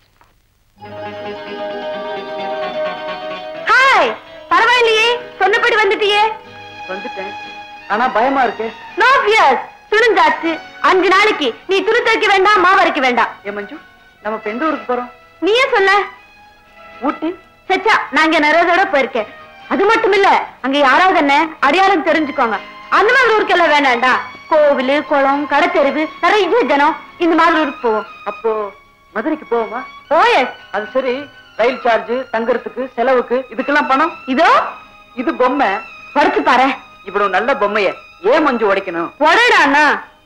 hi பரவாயில்லையே சொன்னபடி வந்துட்டியே வந்துட்டேன் ஆனா பயமா இருக்கு நோ ஃபியர்ஸ் துணிஞ்சாச்சு அஞ்சு நாளைக்கு நீ துணி துவைக்க வேண்டாம் மாவு அரைக்க வேண்டாம் ஏ மஞ்சு நம்ம இப்ப எந்த ஊருக்கு போறோம் நீயே சொல்ல ஊட்டி சச்சா நான் இங்க நிறைய தடவை போயிருக்கேன் அது மட்டும் இல்ல அங்க யாராவது என்ன அடையாளம் தெரிஞ்சுக்கோங்க அந்த மாதிரி ஊருக்கெல்லாம் வேணாண்டா கோவில் குளம் கடத்தெருவு நிறைய ஜனம் இந்த மாதிரி ஊருக்கு போவோம் அப்போ மதுரைக்கு போவோமா ஓஎஸ் அது சரி ரயில் சார்ஜ் தங்கறதுக்கு செலவுக்கு இதுக்கெல்லாம் பணம் இதோ இது பொம்மை படிச்சு பாரு இவ்வளவு நல்ல பொம்மைய ஏன் மஞ்சு உடைக்கணும் உடடா அண்ணா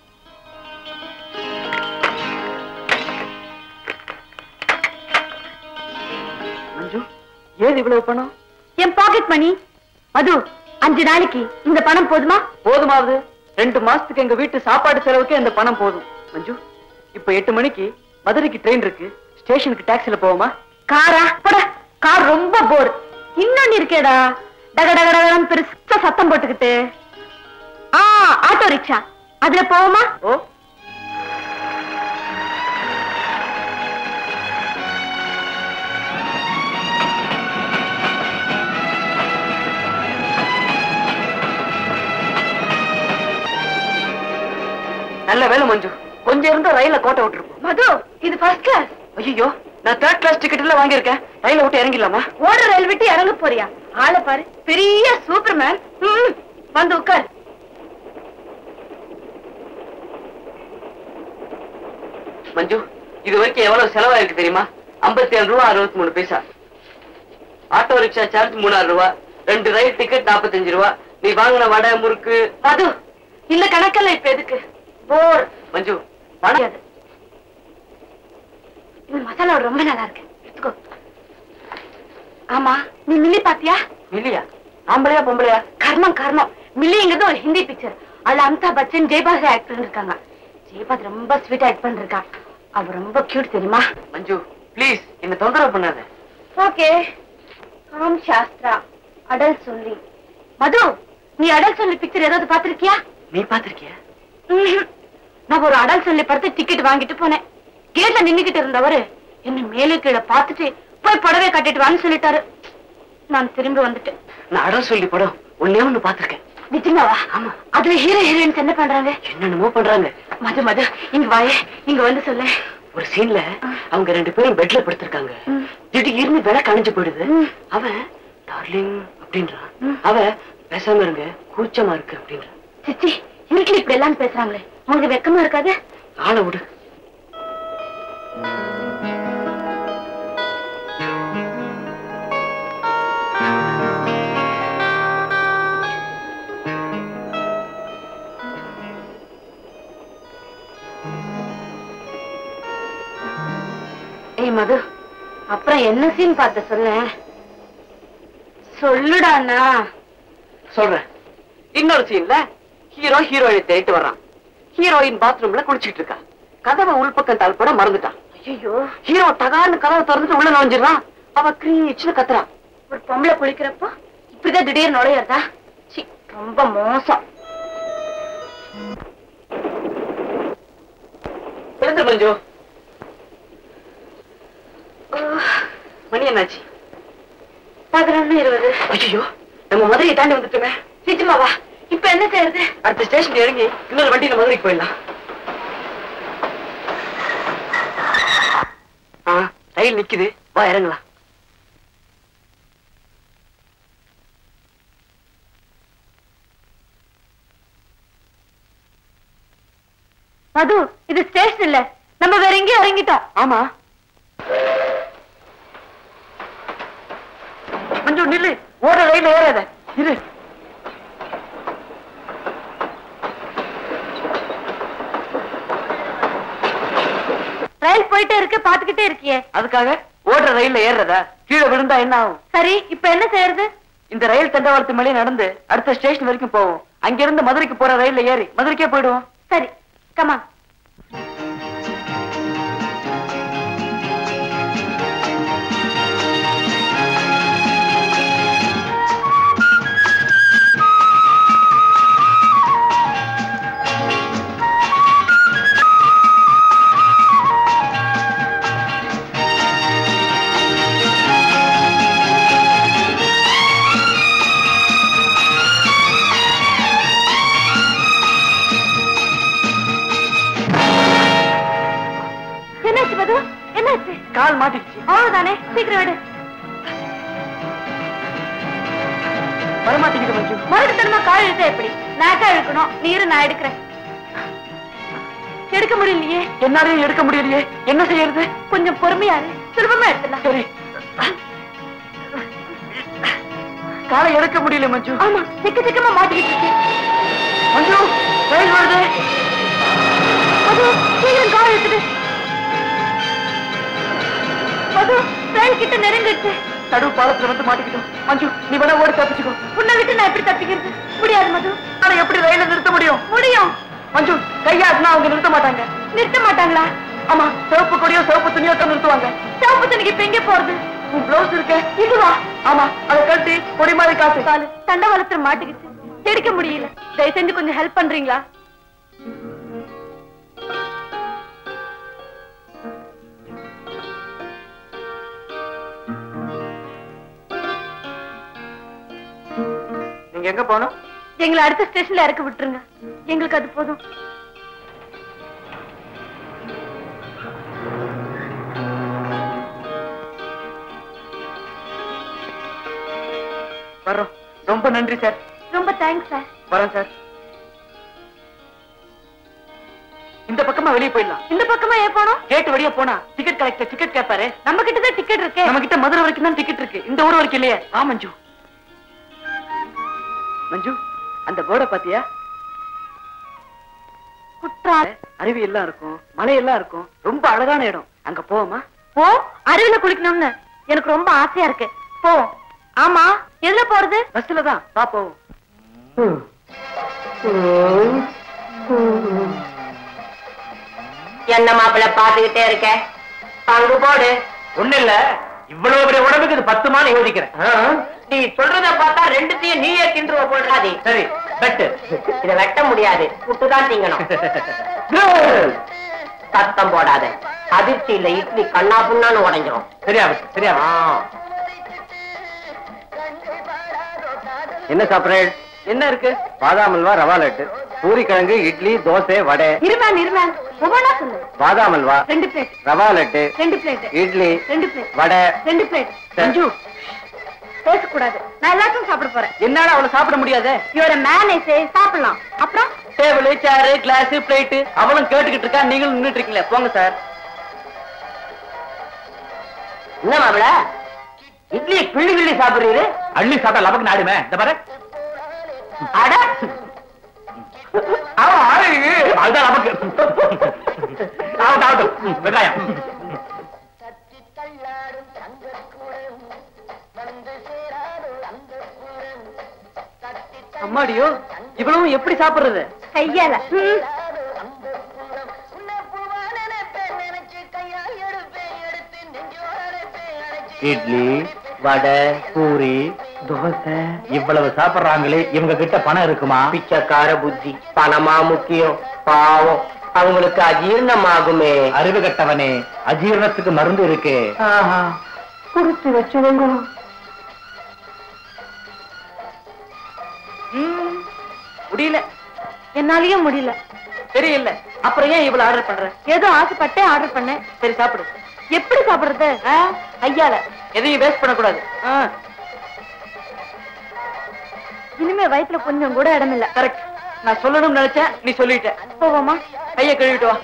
மஞ்சு ஏது இவ்வளவு பணம் என் பாக்கெட் மணி மது அஞ்சு நாளைக்கு இந்த பணம் போதுமா போதுமாவது ரெண்டு மாசத்துக்கு எங்க வீட்டு சாப்பாடு செலவுக்கு இந்த பணம் போதும் மஞ்சு இப்ப எட்டு மணிக்கு மதுரைக்கு ட்ரெயின் இருக்கு ஸ்டேஷனுக்கு டாக்ஸில போவோமா காரா போட கார் ரொம்ப போர் இன்னொன்னு இருக்கேடா டக டக டகன்னு பெருசா சத்தம் போட்டுக்கிட்டு ஆ ஆட்டோ ரிக்ஷா அதுல போவோமா ஓ நல்ல வேலை மஞ்சு கொஞ்சம் இருந்தா ரயில கோட்டை விட்டுருப்போம் மது இது ஃபர்ஸ்ட் கிளாஸ் ஐயோ நான் தேர்ட் கிளாஸ் டிக்கெட் எல்லாம் வாங்கியிருக்கேன் ரயில விட்டு இறங்கிடலாமா ஓடுற ரயில் விட்டு இறங்க போறியா ஆளை பாரு பெரிய சூப்பர்மேன் ம், வந்து உட்கார் மஞ்சு இது வரைக்கும் எவ்வளவு செலவாயிருக்கு தெரியுமா ஐம்பத்தி ஏழு ரூபா அறுபத்தி மூணு பைசா ஆட்டோ ரிக்ஷா சார்ஜ் மூணாயிரம் ரூபா ரெண்டு ரயில் டிக்கெட் நாற்பத்தஞ்சு ரூபா நீ வாங்கின வடை முறுக்கு மது இந்த கணக்கெல்லாம் இப்ப எதுக்கு போர் மஞ்சு பணம் முடியாது இந்த மசாலா ரொம்ப நல்லா இருக்கு எடுத்துக்கோ ஆமா நீ மில்லி பாத்தியா இல்லையா ஆம்பளையா பொம்பளையா கர்மம் கர்மம் மில்லிங்கிறது ஒரு ஹிந்தி பிக்சர் அதுல அமிதாப் பச்சன் ஜெயபாஸ் ஆக்ட் பண்ணிருக்காங்க ஜெயபாஸ் ரொம்ப ஸ்வீட் ஆக்ட் பண்ணிருக்கா அவ ரொம்ப கியூட் தெரியுமா மஞ்சு ப்ளீஸ் என்ன தொந்தரவு பண்ணாத ஓகே ராம் சாஸ்திரா அடல் சொல்லி மது நீ அடல் சொல்லி பிக்சர் ஏதாவது பாத்திருக்கியா நீ பாத்திருக்கிய ம்ஹும். நான் ஒரு அடல் சொல்லி படத்தை டிக்கெட் வாங்கிட்டு போனேன் கேட்ல நின்னுகிட்டு இருந்தவரு என்ன மேலே கீழே பார்த்துட்டு போய் புடவை கட்டிட்டு வான்னு சொல்லிட்டாரு நான் திரும்பி வந்துட்டேன் நான் அடம் சொல்லி படம் ஒன்னே ஒண்ணு பாத்திருக்கேன் நிஜமாவா ஆமா. அதுல ஹீரோ ஹீரோயின்ஸ் என்ன பண்றாங்க என்னென்னமோ பண்றாங்க மது மது இங்க வாயே இங்க வந்து சொல்லு ஒரு சீன்ல அவங்க ரெண்டு பேரும் பெட்ல படுத்திருக்காங்க ம். திடீர்னு விளக்கு அணைஞ்சு போயிடுது ம். அவன் டார்லிங் அப்படின்றான் ம். அவ பேசாம இருங்க கூச்சமா இருக்கு அப்படின்றான் சிச்சி இருட்டில் இப்படி எல்லாம் பேசுறாங்களே உங்களுக்கு வெக்கமா இருக்காது ஆளை விடு ஏய் மது அப்புறம் என்ன சீன் பார்த்த சொல்ல சொல்லுடா அண்ணா சொல்றேன் இன்னொரு சீன்ல ஹீரோ ஹீரோயினை தேடிட்டு வர்றான் ஹீரோயின் பாத்ரூம்ல குளிச்சிட்டு இருக்கா கதவை உள்பக்கம் தாழ்பட மறந்துட்டான் ஐயோ ஹீரோ டகான்னு கதவை திறந்துட்டு உள்ள நுழைஞ்சிடறான் அவ கிரீச்சுன்னு கத்துறான் ஒரு பொம்பளை குளிக்கிறப்போ இப்படிதான் திடீர்னு நுழையறதா சி ரொம்ப மோசம் எழுந்து மஞ்சு மணி என்னாச்சு பதினொன்னு இருபது ஐயோ நம்ம மதுரையை தாண்டி வந்துட்டோமே நிஜமாவா இப்ப என்ன செய்யறது அடுத்த ஸ்டேஷன் இறங்கி இன்னொரு வண்டியில மதுரைக்கு போயிடலாம் ஆ ரயில் நிக்குது வா இறங்கலாம் மது இது ஸ்டேஷன் இல்ல நம்ம வேற எங்கேயும் இறங்கிட்டோம் ஆமா மஞ்சு நில்லு ஓட ரயில் ஏறாத இரு போயிட்டே இருக்கு பாத்துக்கிட்டே இருக்கியே அதுக்காக ஓடுற ரயில்ல ஏறுறதா கீழே விழுந்தா என்ன ஆகும் சரி இப்ப என்ன செய்யறது இந்த ரயில் தண்டவாளத்து மேலே நடந்து அடுத்த ஸ்டேஷன் வரைக்கும் போவோம் அங்கிருந்து மதுரைக்கு போற ரயில்ல ஏறி மதுரைக்கே போயிடுவோம் சரி கமா என்னாச்சு மது என்னாச்சு கால் மாட்டிக்கிச்சு அவ்வளவுதானே சீக்கிரம் விடு வரமாட்டேங்குது மஞ்சு மறுபடியும் கால் இழுத்தா எப்படி நாக்கா இழுக்கணும் நீரு நான் எடுக்கிறேன் எடுக்க முடியலையே என்னாலையும் எடுக்க முடியலையே என்ன செய்யறது கொஞ்சம் பொறுமையா இரு. சுலபமா எடுத்துடலாம் சரி காலை எடுக்க முடியல மஞ்சு ஆமா சிக்க சிக்கமா மாட்டிக்கிட்டு இருக்கு மஞ்சு ரயில் வருது மது சீக்கிரம் கால் எடுத்துடு மது ரயில் கிட்ட நெருங்கிடுச்சு நடுவு பாலத்துல வந்து மாட்டிக்கிட்டோம் மஞ்சு நீ வேணா ஓடி தப்பிச்சுக்கோ உன்னை விட்டு நான் எப்படி தப்பிக்கிறது முடியாது மது ஆனா எப்படி ரயில நிறுத்த முடியும் முடியும் மஞ்சு கையாட்டினா அவங்க நிறுத்த மாட்டாங்க நிறுத்த மாட்டாங்களா ஆமா சிவப்பு கொடியோ சிவப்பு துணியோ தான் நிறுத்துவாங்க சிவப்பு துணிக்கு இப்ப எங்க போறது உன் பிளவுஸ் இருக்க இதுவா ஆமா அதை கட்டி கொடி மாதிரி காசு காலு தண்டவாளத்துல மாட்டிக்கிச்சு எடுக்க முடியல தயவு செஞ்சு கொஞ்சம் ஹெல்ப் பண்றீங்களா நீங்க எங்க போகணும் எங்களை அடுத்த ஸ்டேஷன்ல இறக்க விட்டுருங்க எங்களுக்கு அது போதும் வர்றோம் ரொம்ப நன்றி சார் ரொம்ப தேங்க்ஸ் சார் வரேன் சார் இந்த பக்கமா வெளியே போயிடலாம் இந்த பக்கமா ஏன் போனோம் கேட்டு வழியா போனா டிக்கெட் கலெக்டர் டிக்கெட் கேட்பாரு நம்ம கிட்ட தான் டிக்கெட் இருக்கு நம்ம கிட்ட மதுரை வரைக்கும் தான் டிக்கெட் இருக்கு இந்த ஊர் வரைக்கும் இல்லையே வா மஞ்சு மஞ்சு அந்த போர்டை பாத்தியா குற்றால அருவி எல்லாம் இருக்கும் மலையெல்லாம் இருக்கும் ரொம்ப அழகான இடம் அங்க போவோமா போ அருவில குளிக்கணும்னு எனக்கு ரொம்ப ஆசையா இருக்கு போ ஆமா எதுல போறது பஸ்ல தான் வா போவோம் என்ன மாப்பிள்ள பாத்துக்கிட்டே இருக்க பங்கு போடு ஒண்ணு இல்ல இவ்வளவு பெரிய உடம்புக்கு இது பத்து மாலை யோசிக்கிறேன் நீ சொல்றத பார்த்தா ரெண்டுத்தையும் நீயே தின்றுவ போடுறாதே சரி பெட்டு இத வெட்ட முடியாது புட்டுதான் திங்கணும் சத்தம் போடாத அதிர்ச்சி இல்ல இட்லி கண்ணா புண்ணான்னு உடைஞ்சிரும் சரியா சரியா என்ன சாப்பிடுறேன் என்ன இருக்கு பாதாம் அல்வா ரவா லட்டு பூரி கிழங்கு இட்லி தோசை வடை இருமேன் இருமேன் ஒவ்வொன்னா சொல்லு பாதாம் அல்வா ரெண்டு பிளேட் ரவா லட்டு ரெண்டு பிளேட் இட்லி ரெண்டு பிளேட் வடை ரெண்டு பிளேட் மஞ்சு பேசக்கூடாது நான் எல்லாத்தையும் சாப்பிட போறேன் என்னால அவளை சாப்பிட முடியாதே இவர மேனேஜ் சாப்பிடலாம் அப்புறம் டேபிள் சேரு கிளாஸ் பிளேட் அவளும் கேட்டுக்கிட்டு இருக்கா நீங்களும் நின்னுட்டு இருக்கீங்களே போங்க சார் என்ன மாப்பிள இட்லி கிள்ளி கிள்ளி சாப்பிடுறீரு அள்ளி சாப்பிட்டா லபக்கு நாடுமே இந்த பாரு அட அவன் அழகு அதுதான் நமக்கு ஆகட்டும் ஆகட்டும் ம், வெங்காயம் அம்மாடியோ இவ்வளவும் எப்படி சாப்பிடுறது கையால ம். இட்லி வடை பூரி தோசை இவ்வளவு சாப்பிடுறாங்களே இவங்க கிட்ட பணம் இருக்குமா பிச்சைக்கார புத்தி பணமா முக்கியம் பாவம் அவங்களுக்கு அஜீர்ணம் ஆகுமே அறிவு கட்டவனே அஜீரணத்துக்கு மருந்து இருக்கு குடுத்து வச்சுடுங்க முடியல என்னாலயும் முடியல தெரியல அப்புறம் ஏன் இவ்வளவு ஆர்டர் பண்ற ஏதோ ஆசைப்பட்டே ஆர்டர் பண்ணேன் சரி சாப்பிடு எப்படி சாப்பிடுறது ஆ? கையால எதையும் வேஸ்ட் பண்ணக்கூடாது ஆ, இனிமே வயித்துல கொஞ்சம் கூட இடம் இல்ல கரெக்ட் நான் சொல்லணும்னு நினைச்சேன் நீ சொல்லிட்ட போவோமா கைய கழுவிட்டு வா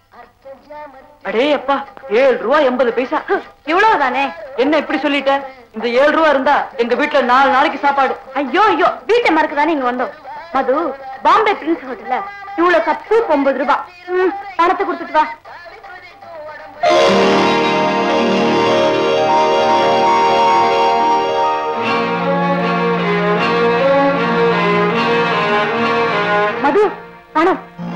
அடே அப்பா ஏழு ரூபா எண்பது பைசா இவ்வளவுதானே என்ன இப்படி சொல்லிட்ட இந்த ஏழு ரூபா இருந்தா எங்க வீட்டுல நாலு நாளைக்கு சாப்பாடு ஐயோ ஐயோ வீட்டை மறக்க தானே இங்க வந்தோம் மது பாம்பே பிரின்ஸ் ஹோட்டல்ல இவ்வளவு கப் சூப் ஒன்பது ரூபாய் ம், பணத்தை கொடுத்துட்டு வா மது பணம்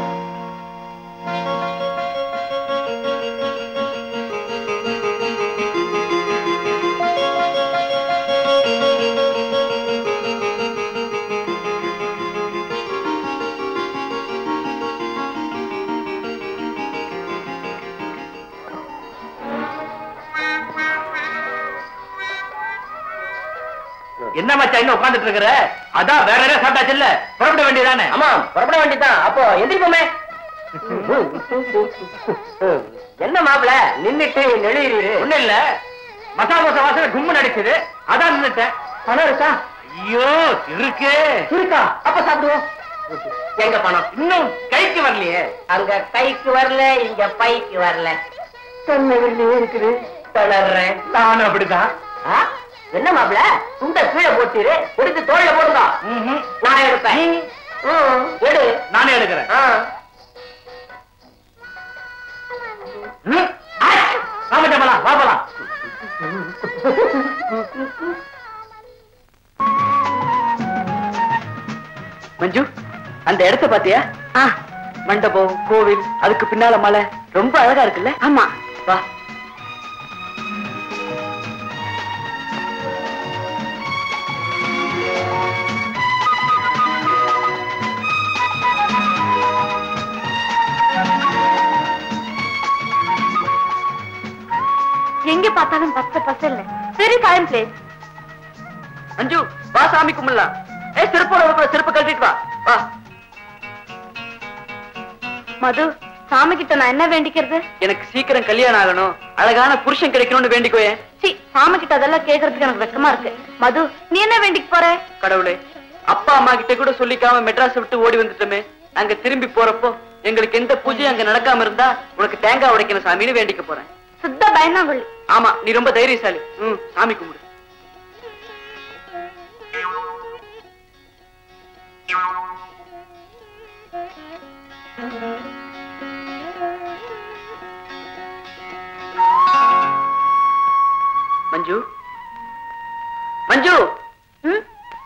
என்ன மச்சான் இன்னும் உட்கார்ந்துட்டு இருக்கிற அதான் வேற ஏதாவது சாப்பிட்டாச்சு இல்ல புறப்பட வேண்டியதானே ஆமா புறப்பட வேண்டியதான் அப்போ எந்திரிப்போமே என்ன மாப்பிள நின்னுட்டு நெளியிரு ஒண்ணு இல்ல மசாலா தோசை வாசனை கும்மு நடிச்சது அதான் நின்னுட்டேன் பணம் இருக்கா ஐயோ இருக்கு இருக்கா அப்ப சாப்பிடுவோம் எங்க பணம் இன்னும் கைக்கு வரலையே அங்க கைக்கு வரல இங்க பைக்கு வரல சொன்னதுலயே இருக்குது தளர்றேன் நானும் அப்படிதான் ஆ? என்ன மாப்பிள துண்ட கீழே போட்டிரு எடுத்து தோல்ல போடுங்க ம்ஹும். நான் எடுப்பேன் ம், எடு நானே எடுக்கிறேன் ஆ. ம். ஆச்! வா மச்சான் போலாம், வா போலாம் மஞ்சு அந்த இடத்த பாத்தியா மண்டபம் கோவில் அதுக்கு பின்னால மலை ரொம்ப அழகா இருக்குல்ல ஆமா வா எங்க பார்த்தாலும் பச்சை பசல்ல வெரி ஃபைன் பிளேஸ் மஞ்சு வா சாமி கும்பிடலாம் ஏ செருப்போட இருக்கிற செருப்பு கழட்டிட்டு வா வா மது சாமி கிட்ட நான் என்ன வேண்டிக்கிறது எனக்கு சீக்கிரம் கல்யாணம் ஆகணும் அழகான புருஷன் கிடைக்கணும்னு வேண்டிக்கோயே சி சாமி கிட்ட அதெல்லாம் கேக்குறதுக்கு எனக்கு வெக்கமா இருக்கு மது நீ என்ன வேண்டிக்க போற கடவுளே அப்பா அம்மா கிட்ட கூட சொல்லிக்காம மெட்ராஸ் விட்டு ஓடி வந்துட்டோமே அங்க திரும்பி போறப்போ எங்களுக்கு எந்த பூஜையும் அங்க நடக்காம இருந்தா உனக்கு தேங்காய் உடைக்கணும் சாமின்னு வேண்டிக்க போறேன் சுத்த பயந்தாங்கொள்ளி ஆமா நீ ரொம்ப தைரியசாலி ம் சாமி கும்பிடு மஞ்சு மஞ்சு ம்?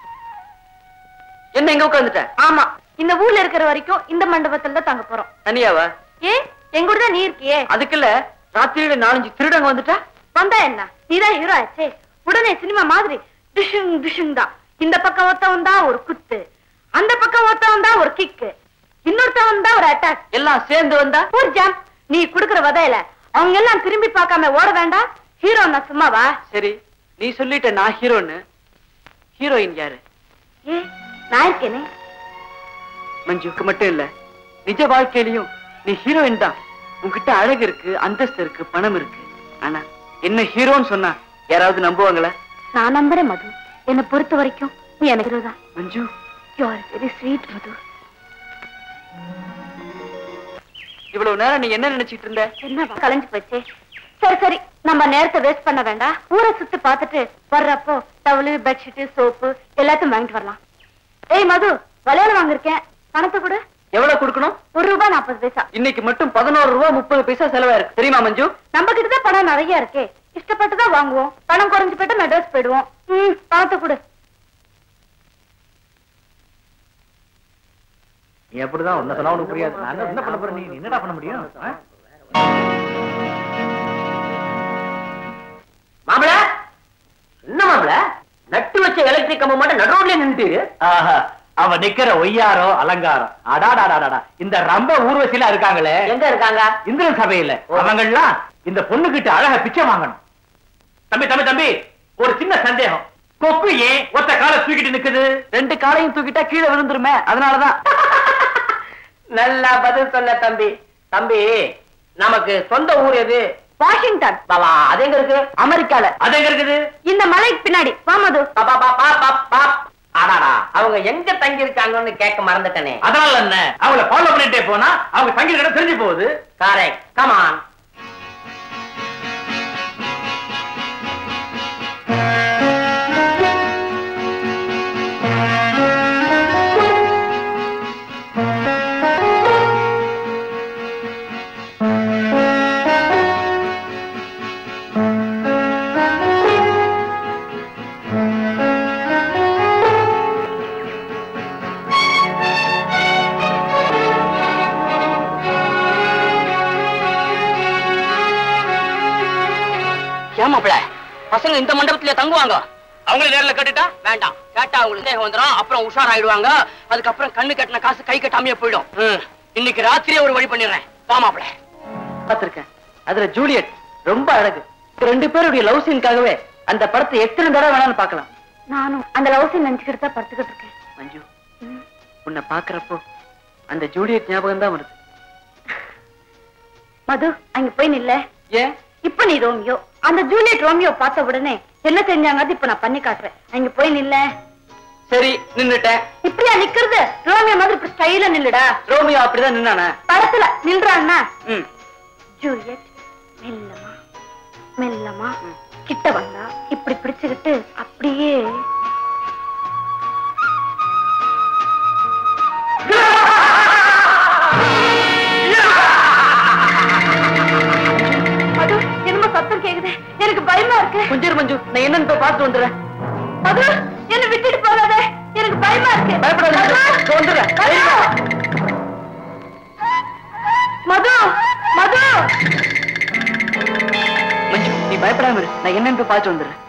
என்ன எங்க உட்காந்துட்ட ஆமா இந்த ஊர்ல இருக்கிற வரைக்கும் இந்த மண்டபத்துல தான் தங்க போறோம் தனியாவா ஏ எங்க கூட தான் நீ இருக்கியே அதுக்குல்ல ராத்திரியில நாலஞ்சு திருடங்க வந்துட்டா வந்தா என்ன நீதான் ஹீரோ ஆச்சே உடனே சினிமா மாதிரி டிஷுங் டிஷுங் தான் இந்த பக்கம் ஒருத்தவன் தான் ஒரு குத்து அந்த பக்கம் ஒருத்தவன் தான் ஒரு கிக்கு இன்னொருத்தவன் தான் ஒரு அட்டாக் எல்லாம் சேர்ந்து வந்தா ஒரு ஜம்ப் நீ குடுக்குற வதையில அவங்க எல்லாம் திரும்பி பார்க்காம ஓட வேண்டாம் ஹீரோ நான் சும்மாவா சரி நீ சொல்லிட்ட நான் ஹீரோன்னு ஹீரோயின் யாரு ஏ நான் இருக்கேனே மஞ்சுக்கு மட்டும் இல்ல நிஜ வாழ்க்கையிலயும் நீ ஹீரோயின் தான் உன்கிட்ட அழகு இருக்கு அந்தஸ்து இருக்கு பணம் இருக்கு ஆனா என்ன ஹீரோன்னு சொன்னா யாராவது நம்புவாங்களா நான் நம்புறேன் மது என்னை பொறுத்த வரைக்கும் நீ எனக்கு hero தான் Manju you are very sweet Madhu இவ்வளவு நேரம் நீ என்ன நினைச்சிட்டு இருந்த என்ன கலைஞ்சு போச்சே சரி சரி நம்ம நேரத்தை வேஸ்ட் பண்ண வேண்டாம் ஊரை சுத்தி பார்த்துட்டு வர்றப்போ டவலு பெட்ஷீட் சோப்பு எல்லாத்தையும் வாங்கிட்டு வரலாம் ஏய் மது வளையல் வாங்கிருக்கேன் பணத்தை கொடு எவ்வளவு கொடுக்கணும் ஒரு ரூபாய் நாற்பது பைசா இன்னைக்கு மட்டும் பதினோரு ரூபா முப்பது பைசா செலவா இருக்கு தெரியுமா மஞ்சு நம்ம கிட்ட தான் பணம் நிறைய இருக்கே இஷ்டப்பட்டு தான் வாங்குவோம் பணம் குறைஞ்சு போயிட்டு மெட்ராஸ் போயிடுவோம் ம் பணத்தை கொடு நீ எப்படிதான் உன்ன சொன்னா உனக்கு புரியாது நான் என்ன பண்ண போறேன் நீ நீ என்னடா பண்ண முடியும் ஆ? மாப்பிள என்ன மாப்பிள நட்டு வச்ச எலக்ட்ரிக் கம்பம் மட்டும் நடு ரோட்லயே நின்னுட்டு ஆஹா, அவ நிக்கிற ஒய்யாரோ அலங்காரம் அடாடாடாடா இந்த ரம்ப ஊர்வசில இருக்காங்களே எங்க இருக்காங்க இந்திரன் சபையில அவங்கெல்லாம் இந்த பொண்ணு கிட்ட அழகா பிச்சை வாங்கணும் தம்பி தம்பி தம்பி ஒரு சின்ன சந்தேகம் கொக்கு ஏன் ஒத்த காலை தூக்கிட்டு நிக்குது ரெண்டு காலையும் தூக்கிட்டா கீழே விழுந்துருமே அதனாலதான் நல்லா பதில் சொன்ன தம்பி தம்பி நமக்கு சொந்த ஊர் எது வாஷிங்டன் பாபா அது எங்க இருக்கு அமெரிக்கால அது எங்க இருக்குது இந்த மலைக்கு பின்னாடி வா மது பா, பா, பா, பா, பா, பா. அடாடா அவங்க எங்க தங்கி இருக்காங்கன்னு கேட்க மறந்துட்டனே அதனால என்ன அவங்கள ஃபாலோ பண்ணிட்டே போனா அவங்க தங்கி இடம் தெரிஞ்சு போகுது கரெக்ட் கமான் ஏமாப்ல பசங்க இந்த மண்டபத்திலே தங்குவாங்க அவங்களே நேர்ல கேட்டுட்டா வேண்டாம் கேட்டா அவங்களுக்கு தேகம் வந்துடும் அப்புறம் உஷாராயிடுவாங்க அதுக்கப்புறம் கண்ணு கட்டின காசு கை கட்டாமையே போயிடும் ம். இன்னைக்கு ராத்திரியே ஒரு வழி பண்ணிடுறேன் வாமாப்ல பார்த்திருக்கேன் அதுல ஜூலியட் ரொம்ப அழகு இந்த ரெண்டு பேருடைய லவ் சீனுக்காகவே அந்த படத்தை எத்தனை தடவை வேணாலும் பார்க்கலாம் நானும் அந்த லவ் சீன் நினைச்சுக்கிட்டு தான் படுத்துக்கிட்டு இருக்கேன் மஞ்சு உன்னை பாக்குறப்போ அந்த ஜூலியட் ஞாபகம் தான் வருது மது அங்க போய் நில்ல ஏன் இப்ப நீ ரோமியோ அந்த ஜூலியட் ரோமியோ பார்த்த உடனே என்ன செஞ்சாங்க இப்ப நான் பண்ணி காட்டுறேன் அங்க போய் நில்ல சரி நின்னுட்டேன் இப்படியா நிக்கிறது ரோமியோ மாதிரி இப்ப ஸ்டைல நில்லுடா ரோமியோ அப்படிதான் நின்னானா படத்துல நில்றான்னா ம் ஜூலியட் மெல்லமா மெல்லமா கிட்ட வந்தா இப்படி பிடிச்சுக்கிட்டு அப்படியே மது என்னமோ சத்தம் கேக்குது எனக்கு பயமா இருக்கு கொஞ்சம் இரு மஞ்சு நான் என்னன்னு போய் பார்த்து வந்துடுறேன் மது என்ன விட்டுட்டு போகாத எனக்கு பயமா இருக்கு பயப்படாத மஞ்சு. இதோ வந்துடுறேன். மது மது மஞ்சு நீ பயப்படாம இரு நான் என்னன்னு போய் பார்த்து வந்துடுறேன்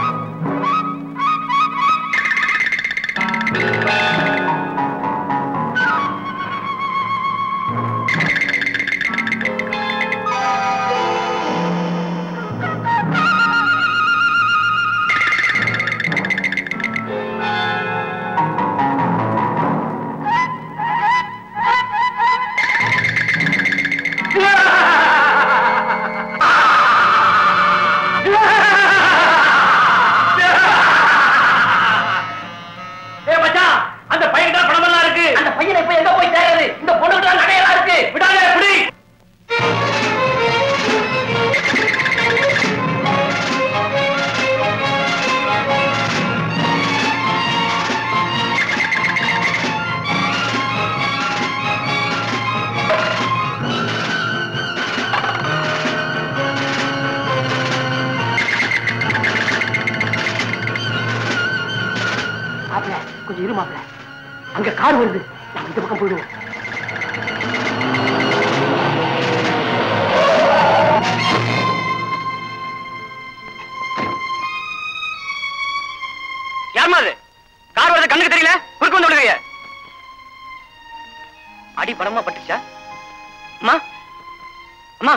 ஏ மச்சான் அந்த பையன் தான் பணமெல்லாம் இருக்கு அந்த பையனை இப்ப எங்க போய் தேடுறது இந்த பொண்ணுக்கு தான் நகையெல்லாம் இருக்கு விடாத எப்படி மாப்பிள கொஞ்சம் இரு மாப்பிள அங்க கார் வருது நம்ம இந்த பக்கம் போயிடுவோம் யாருமா அது கார் வரது கண்ணுக்கு தெரியல குறுக்கு வந்து விடுங்க அடி படமா பட்டுச்சா அம்மா அம்மா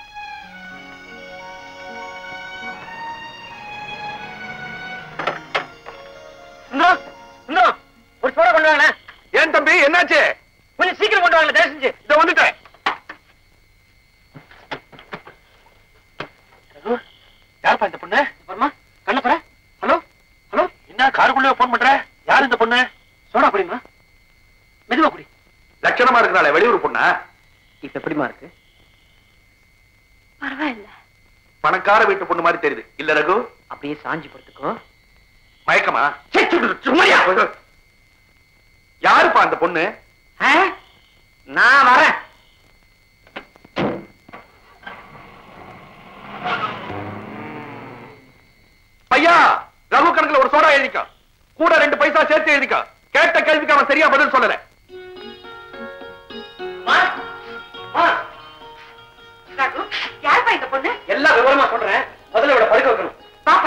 சுந்தரம் சுந்தரம் ஒரு சோடா கொண்டு வாங்க ஏன் தம்பி என்னாச்சு கொஞ்சம் சீக்கிரம் கொண்டு வாங்க தயவு செஞ்சு இத வந்துட்டேன் யாருப்பா இந்த பொண்ணு வரமா கண்ண தர ஹலோ ஹலோ என்ன காருக்குள்ளே போன் பண்ற யார் இந்த பொண்ணு சோடா குடிமா மெதுவா குடி லட்சணமா இருக்கிறாளே வெளியூர் பொண்ணா இப்ப எப்படிமா இருக்கு பரவாயில்ல பணக்கார வீட்டு பொண்ணு மாதிரி தெரியுது இல்ல ரகு அப்படியே சாஞ்சி போறதுக்கோ மயக்கமா சும்மாரியா யாருப்பா அந்த பொண்ணு நான் வரேன் ஐயா ரகு கணக்குல ஒரு சோடா எழுதிக்க கூட ரெண்டு பைசா சேர்த்து எழுதிக்க கேட்ட கேள்விக்கு அவன் சரியா பதில் சொல்லல யாருப்பா இந்த பொண்ணு எல்லாம் விவரமா சொல்றேன் முதல்ல இவட படுக்க வைக்கணும் பாப்பா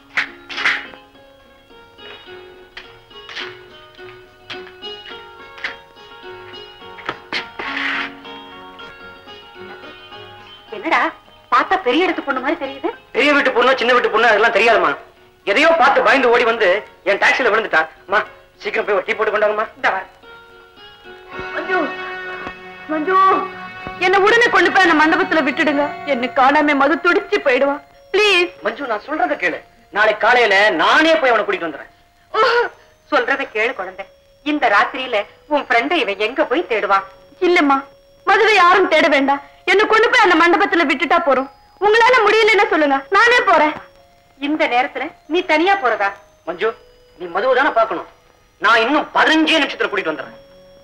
என்னடா பார்த்தா பெரிய இடத்து பொண்ணு மாதிரி தெரியுது பெரிய வீட்டு பொண்ணு சின்ன வீட்டு பொண்ணு அதெல்லாம் தெரியாதுமா எதையோ பார்த்து பயந்து ஓடி வந்து என் டாக்ஸில விழுந்துட்டா அம்மா சீக்கிரம் போய் ஒரு டீ போட்டு கொண்டாங்கம்மா இந்த வர மஞ்சு மஞ்சு என்ன உடனே கொண்டு போய் அந்த மண்டபத்துல விட்டுடுங்க என்ன காணாம மது துடிச்சு போயிடுவான் ப்ளீஸ் மஞ்சு நான் சொல்றத கேளு நாளைக்கு காலையில நானே போய் அவனை கூட்டிட்டு வந்துடுறேன் சொல்றத கேளு குழந்தை இந்த ராத்திரியில உன் ஃப்ரெண்ட இவன் எங்க போய் தேடுவான் இல்லம்மா மதுவை யாரும் தேட வேண்டாம் என்ன கொண்டு போய் அந்த மண்டபத்துல விட்டுட்டா போறோம் உங்களால முடியலன்னு சொல்லுங்க நானே போறேன் இந்த நேரத்துல நீ தனியா போறதா மஞ்சு நீ மதுவை தானே பார்க்கணும் நான் இன்னும் பதினஞ்சே நிமிஷத்துல கூட்டிட்டு வந்துடுறேன்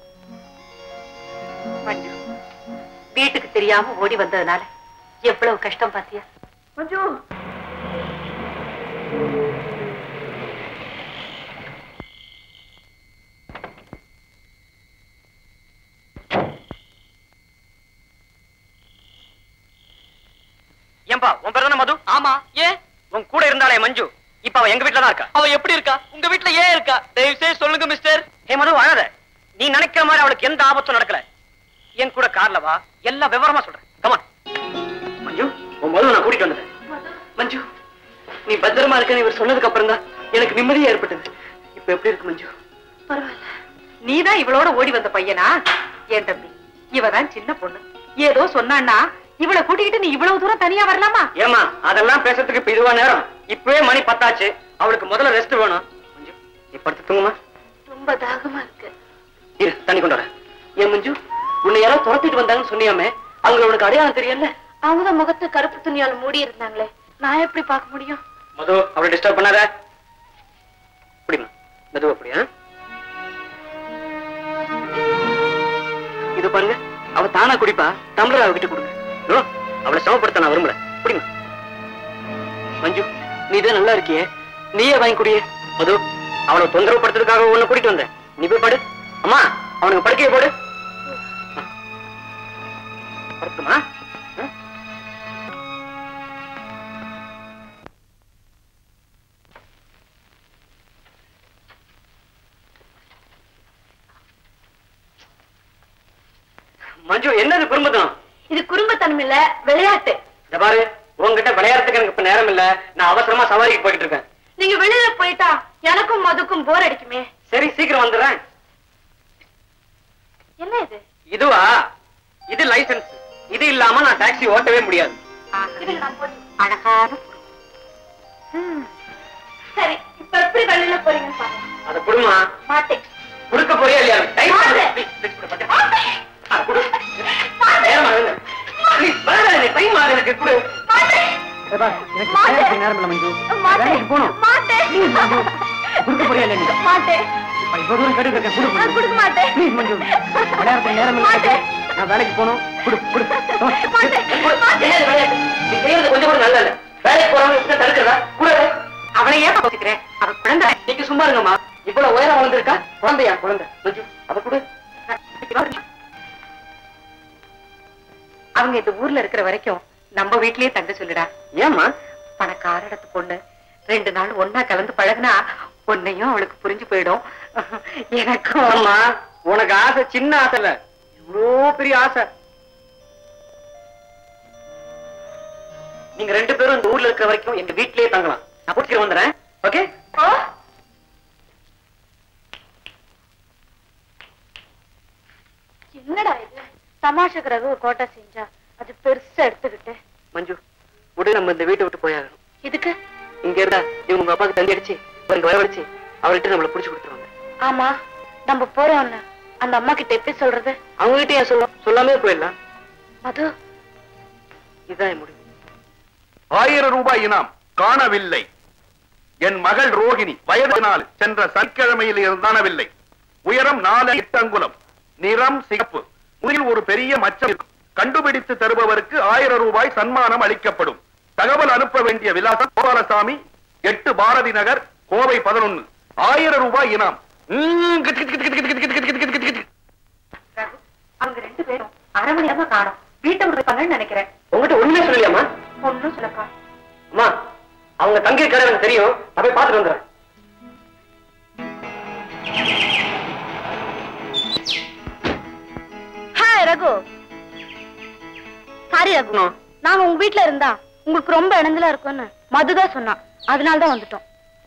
மஞ்சு வீட்டுக்கு தெரியாம ஓடி வந்ததுனால எவ்வளவு கஷ்டம் பாத்தியா மஞ்சு ஏன்பா உன் பேர் தானே மது ஆமா ஏன் அவ எங்க வீட்டுல தான் இருக்கா அவ எப்படி இருக்கா உங்க வீட்டுல ஏன் இருக்கா தயவு செய்து சொல்லுங்க மிஸ்டர் ஏ மது அழாத நீ நினைக்கிற மாதிரி அவளுக்கு எந்த ஆபத்தும் நடக்கல என் கூட கார்ல வா எல்லா விவரமா சொல்றேன் கமான் மஞ்சு உன் மது நான் கூட்டிட்டு வந்துட்டேன் மஞ்சு நீ பத்திரமா இருக்கன்னு இவர் சொன்னதுக்கு அப்புறம் தான் எனக்கு நிம்மதியா ஏற்பட்டது இப்ப எப்படி இருக்கு மஞ்சு பரவாயில்ல நீதான் இவளோட ஓடி வந்த பையனா ஏன் தம்பி இவதான் சின்ன பொண்ணு ஏதோ சொன்னான்னா இவளை கூட்டிக்கிட்டு நீ இவ்வளவு தூரம் தனியா வரலாமா ஏமா அதெல்லாம் பேசுறதுக்கு இப்ப இதுவா நேரம் இப்பவே மணி பத்தாச்சு அவளுக்கு முதல்ல ரெஸ்ட் வேணும் மஞ்சு நீ படுத்து தூங்குமா ரொம்ப தாகமா இருக்கு இரு தண்ணி கொண்டு வரேன் ஏன் மஞ்சு உன்னை யாரோ துரத்திட்டு வந்தாங்கன்னு சொன்னியாமே அவங்க உனக்கு அடையாளம் தெரியல அவங்கதான் முகத்தை கருப்பு துணியால மூடி இருந்தாங்களே நான் எப்படி பார்க்க முடியும் மது அவளை டிஸ்டர்ப் பண்ணாத அப்படிமா மெதுவா அப்படியா இது பாருங்க அவ தானா குடிப்பா டம்ளர் அவகிட்ட கொடுங்க நோ, அவளை சமப்படுத்த நான் விரும்பல அப்படிமா மஞ்சு நீ தான் நல்லா இருக்கியே நீயே வாங்கி குடியே மது அவளை தொந்தரவு படுத்துறதுக்காக உன்னை கூட்டிட்டு வந்தேன் நீ போய் படு அம்மா அவனுக்கு படுக்கையை போடு படுத்துமா மஞ்சு என்னது குடும்பத்தனம் இது குடும்பத்தனம் இல்ல விளையாட்டு இந்த பாரு உன்கிட்ட விளையாடுறதுக்கு எனக்கு இப்ப நேரம் இல்ல நான் அவசரமா சவாரிக்கு போயிட்டு இருக்கேன் நீங்க வெளியில போயிட்டா எனக்கும் மதுக்கும் போர் அடிக்குமே சரி சீக்கிரம் வந்துடுறேன் என்ன இது இதுவா இது லைசென்ஸ் இது இல்லாம நான் டாக்ஸி ஓட்டவே முடியாது இதுக்கு நான் போய் அழகான பொண்ணு. ம். சரி இப்ப எப்படி வெளியில போறீங்கன்னு பாருங்க அத குடுமா மாட்டேன் குடுக்க போறியா இல்லையா டைம் மாட்டேன். ஆகுது. Please, please, குடு, பட்டு. ஆ, குடு. நேரம் ஆகுது. Please, வேண்டாம், எனக்கு time ஆகுது, எனக்கு குடு. மாட்டேன் எனக்கு மாட்டேன். வேலைக்கு நேரம் இல்ல மஞ்சு மாட்டேன் வேலைக்கு போகணும் மாட்டேன் Please, மஞ்சு குடுக்க போறியா இல்லையா நீ? மாட்டேன் இப்ப இவ்வளவு தூரம் கேட்டு இருக்கேன் குடு நான் கொடுக்க மாட்டேன் ப்ளீஸ் மஞ்சு விளையாடுறதுக்கு நேரம் இல்ல மாட்டேன். நான் வேலைக்கு போகணும் குடு குடு மாட்டேன் குடு. என்னது விளையாட்டு? நீ செய்யறது கொஞ்சம் கூட நல்லா இல்ல. வேலைக்கு போறவங்க இப்படி தடுக்கிறதா? குடு. அவளை ஏன் யோசிக்கிறேன் அவ குழந்தை நீங்க சும்மா இருங்கம்மா இவ்வளவு உயரம் வளர்ந்துருக்கா குழந்தையா குழந்தை மஞ்சு அத குடு அவங்க இந்த ஊர்ல இருக்கிற வரைக்கும் நம்ம வீட்லயே தங்க சொல்லுடா ஏம்மா பணக்கார இடத்து பொண்ணு ரெண்டு நாள் ஒன்னா கலந்து பழகுனா பொண்ணையும் அவளுக்கு புரிஞ்சு போயிடும் எனக்கும் அம்மா உனக்கு ஆசை சின்ன ஆசை இல்ல இவ்வளோ பெரிய ஆசை நீங்க ரெண்டு பேரும் இந்த ஊர்ல இருக்கிற வரைக்கும் எங்க வீட்லயே தங்கலாம் நான் பிடிச்சிட்டு வந்துடுறேன் ஓகே ஓ, என்னடா இது தமாஷுக்கு ரகு கோட்டை செஞ்சா அது பெருசா எடுத்துக்கிட்டு மஞ்சு உடனே நம்ம இந்த வீட்டை விட்டு போயாகணும் இதுக்கு இங்க இருந்தா இவங்க உங்க அப்பாவுக்கு தந்தி அடிச்சு அவருக்கு வரவழைச்சு அவர்கிட்ட நம்மள புடிச்சு கொடுத்துருவாங்க ஆமா நம்ம போறோம்ல அந்த அம்மா கிட்ட எப்படி சொல்றது அவங்க கிட்ட ஏன் சொல்லும் சொல்லாமே போயிடலாம் மது இதுதான் என் முடிவு ஆயிரம் ரூபாய் இனாம் காணவில்லை என் மகள் ரோகிணி வயது நாள் சென்ற சனிக்கிழமையில் இருந்தானவில்லை உயரம் நாலு எட்டு அங்குலம் நிறம் சிகப்பு முதில் ஒரு பெரிய மச்சம் இருக்கும். கண்டுபிடித்து தருபவருக்கு ஆயிரம் ரூபாய் சன்மானம் அளிக்கப்படும் தகவல் அனுப்ப வேண்டிய விலாசம் கோபாலசாமி எட்டு பாரதி நகர் கோவை பதினொன்னு ஆயிரம் ரூபாய் இனாம் ம், கிட், கிட், கிட், கிட், கிட், கிட், கிட், கிட், கிட், கிட். ரகு, அவங்க ரெண்டு பேரும் அரை மணி நேரமா காணும் வீட்டை விட்டுருப்பாங்கன்னு நினைக்கிறேன் உங்ககிட்ட ஒண்ணுமே சொல்லலையாம்மா ஒன்னும் சொல்லப்பா அம்மா அவங்க தங்கி கடை எனக்கு தெரியும் நான் போய் பார்த்துட்டு வந்துடுறேன் ஹாய் ரகு சாரி ரகு நாங்க உங்க வீட்ல இருந்தா உங்களுக்கு ரொம்ப இணைஞ்சலா இருக்கும்னு மதுதான் சொன்னான் அதனால தான் வந்துட்டோம்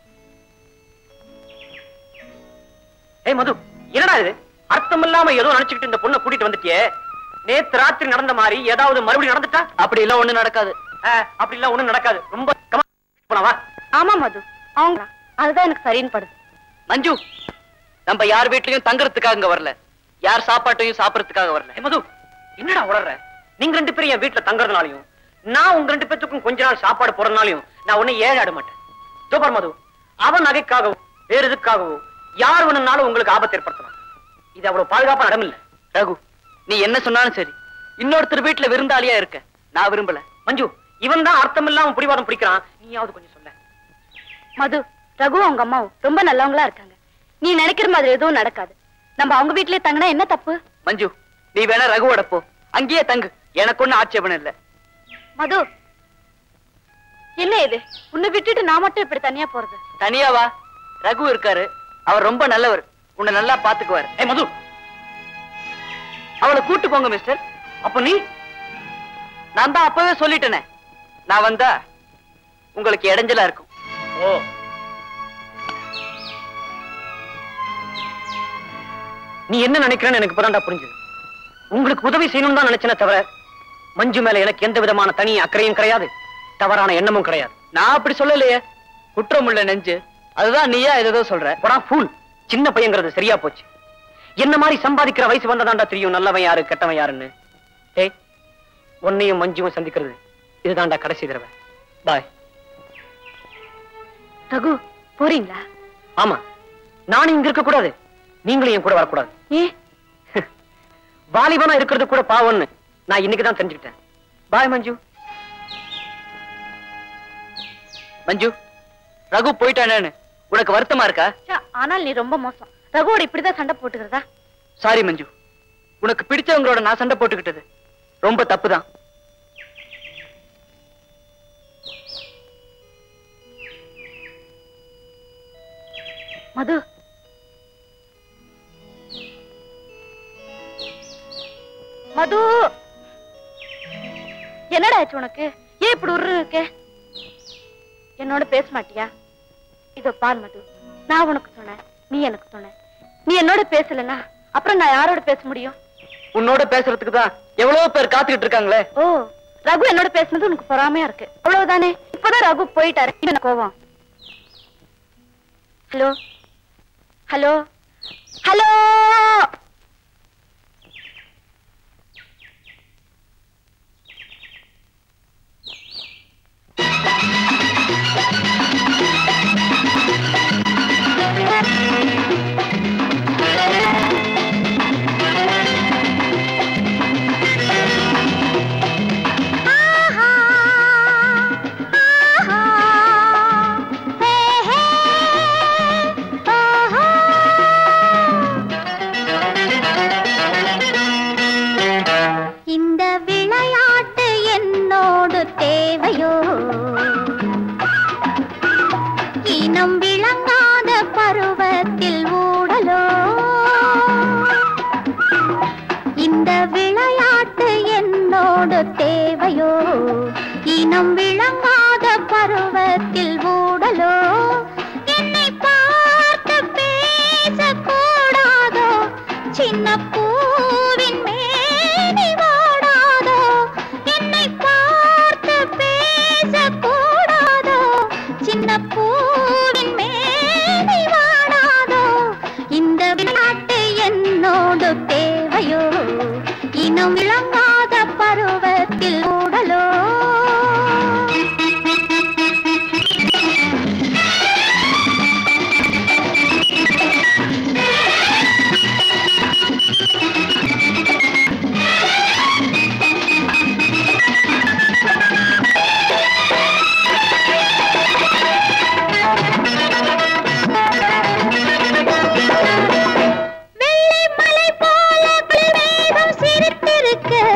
ஏய் மது என்னடா இது அர்த்தம் இல்லாம ஏதோ நினைச்சுக்கிட்டு இந்த பொண்ணை கூட்டிட்டு வந்துட்டியே நேத்து ராத்திரி நடந்த மாதிரி ஏதாவது மறுபடியும் நடந்துட்டா அப்படி எல்லாம் ஒண்ணு நடக்காது ஆ, அப்படி எல்லாம் ஒண்ணும் நடக்காது ரொம்ப கமா போலாம் வா ஆமா மது அவங்க அதுதான் எனக்கு சரின்னு படுது மஞ்சு நம்ம யார் வீட்லயும் தங்குறதுக்காக இங்க வரல யார் சாப்பாட்டையும் சாப்பிடறதுக்காக வரல ஏய் மது என்னடா உளர்ற நீங்க ரெண்டு பேரும் என் வீட்டுல தங்குறதுனாலையும் நான் உங்க ரெண்டு பேத்துக்கும் கொஞ்ச நாள் சாப்பாடு போறதுனாலையும் நான் ஒண்ணு ஏழை ஆட மாட்டேன் சூப்பர் மது அவன் நகைக்காகவோ வேற எதுக்காகவோ யார் வேணும்னாலும் உங்களுக்கு ஆபத்து ஏற்படுத்தலாம் இது அவ்வளவு பாதுகாப்பான இடம் இல்ல ரகு நீ என்ன சொன்னாலும் சரி இன்னொருத்தர் வீட்டுல விருந்தாளியா இருக்க நான் விரும்பல மஞ்சு இவன் தான் அர்த்தம் இல்லாம பிடிவாதம் பிடிக்கிறான் நீயாவது கொஞ்சம் சொல்ல மது ரகு அவங்க அம்மாவும் ரொம்ப நல்லவங்களா இருக்காங்க நீ நினைக்கிற மாதிரி எதுவும் நடக்காது நம்ம அவங்க வீட்லயே தங்கினா என்ன தப்பு மஞ்சு நீ வேணா ரகுவோட போ அங்கேயே தங்கு எனக்கு ஒண்ணு ஆட்சேபணம் இல்ல மது என்ன இது உன்னை விட்டுட்டு நான் மட்டும் இப்படி தனியா போறது தனியாவா ரகு இருக்காரு அவர் ரொம்ப நல்லவர் உன்னை நல்லா பாத்துக்குவாரு ஏய் மது அவளை கூட்டு போங்க மிஸ்டர் அப்ப நீ நான் தான் அப்பவே சொல்லிட்டேனே நான் வந்தா உங்களுக்கு இடைஞ்சலா இருக்கும் ஓ நீ என்ன நினைக்கிறேன்னு எனக்கு இப்பதான்டா புரிஞ்சுது உங்களுக்கு உதவி செய்யணும்னு தான் நினைச்சேனே தவிர மஞ்சு மேல எனக்கு எந்த விதமான தனி அக்கறையும் கிடையாது தவறான எண்ணமும் கிடையாது நான் அப்படி சொல்லலையே குற்றம் உள்ள நெஞ்சு அதுதான் நீயா ஏதோ சொல்ற போடா ஃபூல் சின்ன பையங்கிறது சரியா போச்சு என்ன மாதிரி சம்பாதிக்கிற வயசு வந்ததாண்டா தெரியும் நல்லவன் யாரு கெட்டவன் யாருன்னு ஏய் உன்னையும் மஞ்சுவும் சந்திக்கிறது இதுதான்டா கடைசி தடவை பாய் ரகு போறீங்களா ஆமா நானும் இங்க இருக்க கூடாது நீங்களும் என் கூட வரக்கூடாது ஏ வாலிபனா இருக்கிறது கூட பாவம்னு நான் இன்னைக்கு தான் தெரிஞ்சுக்கிட்டேன் பாய் மஞ்சு மஞ்சு ரகு போயிட்டானேன்னு உனக்கு வருத்தமா இருக்கா ஆனால் நீ ரொம்ப மோசம் ரகுவோட இப்படிதான் சண்டை போட்டுக்கிறதா சாரி மஞ்சு உனக்கு பிடிச்சவங்களோட நான் சண்டை போட்டுக்கிட்டது ரொம்ப தப்புதான் மது மது என்னடா ஆச்சு உனக்கு ஏன் இப்படி உரு இருக்க என்னோட பேச மாட்டியா இதோ பார் மது நான் உனக்கு சொன்னேன் நீ எனக்கு சொன்ன நீ என்னோட பேசலனா அப்புறம் நான் யாரோட பேச முடியும் உன்னோட பேசுறதுக்கு தான் எவ்வளவு பேர் காத்துக்கிட்டு இருக்காங்களே ஓ ரகு என்னோட பேசுனது உனக்கு பொறாமையா இருக்கு அவ்வளவுதானே இப்பதான் ரகு போயிட்டாரு என்ன கோவம் ஹலோ ஹலோ ஹலோ இந்த விளையாட்டு என்னோடு தேவையோ இனம் விளங்காத பருவத்தில் ஊடலோ இந்த விளையாட்டு என்னோடு தேவையோ இனம் விளங்காத பருவத்தில் ஊடலோ என்னை பார்த்து பேசக்கூடாதோ சின்ன பூவின் மேனி வாடாதோ என்னை பார்த்து பேசக்கூடாதோ சின்ன பூவின் மேனி வாடாதோ இந்த விளையாட்டு என்னோடு தேவையோ இனம் விளங்காத பருவத்தில் ஊடலோ வெள்ளை மலை போல குளிர்மேகம் சிரித்திருக்க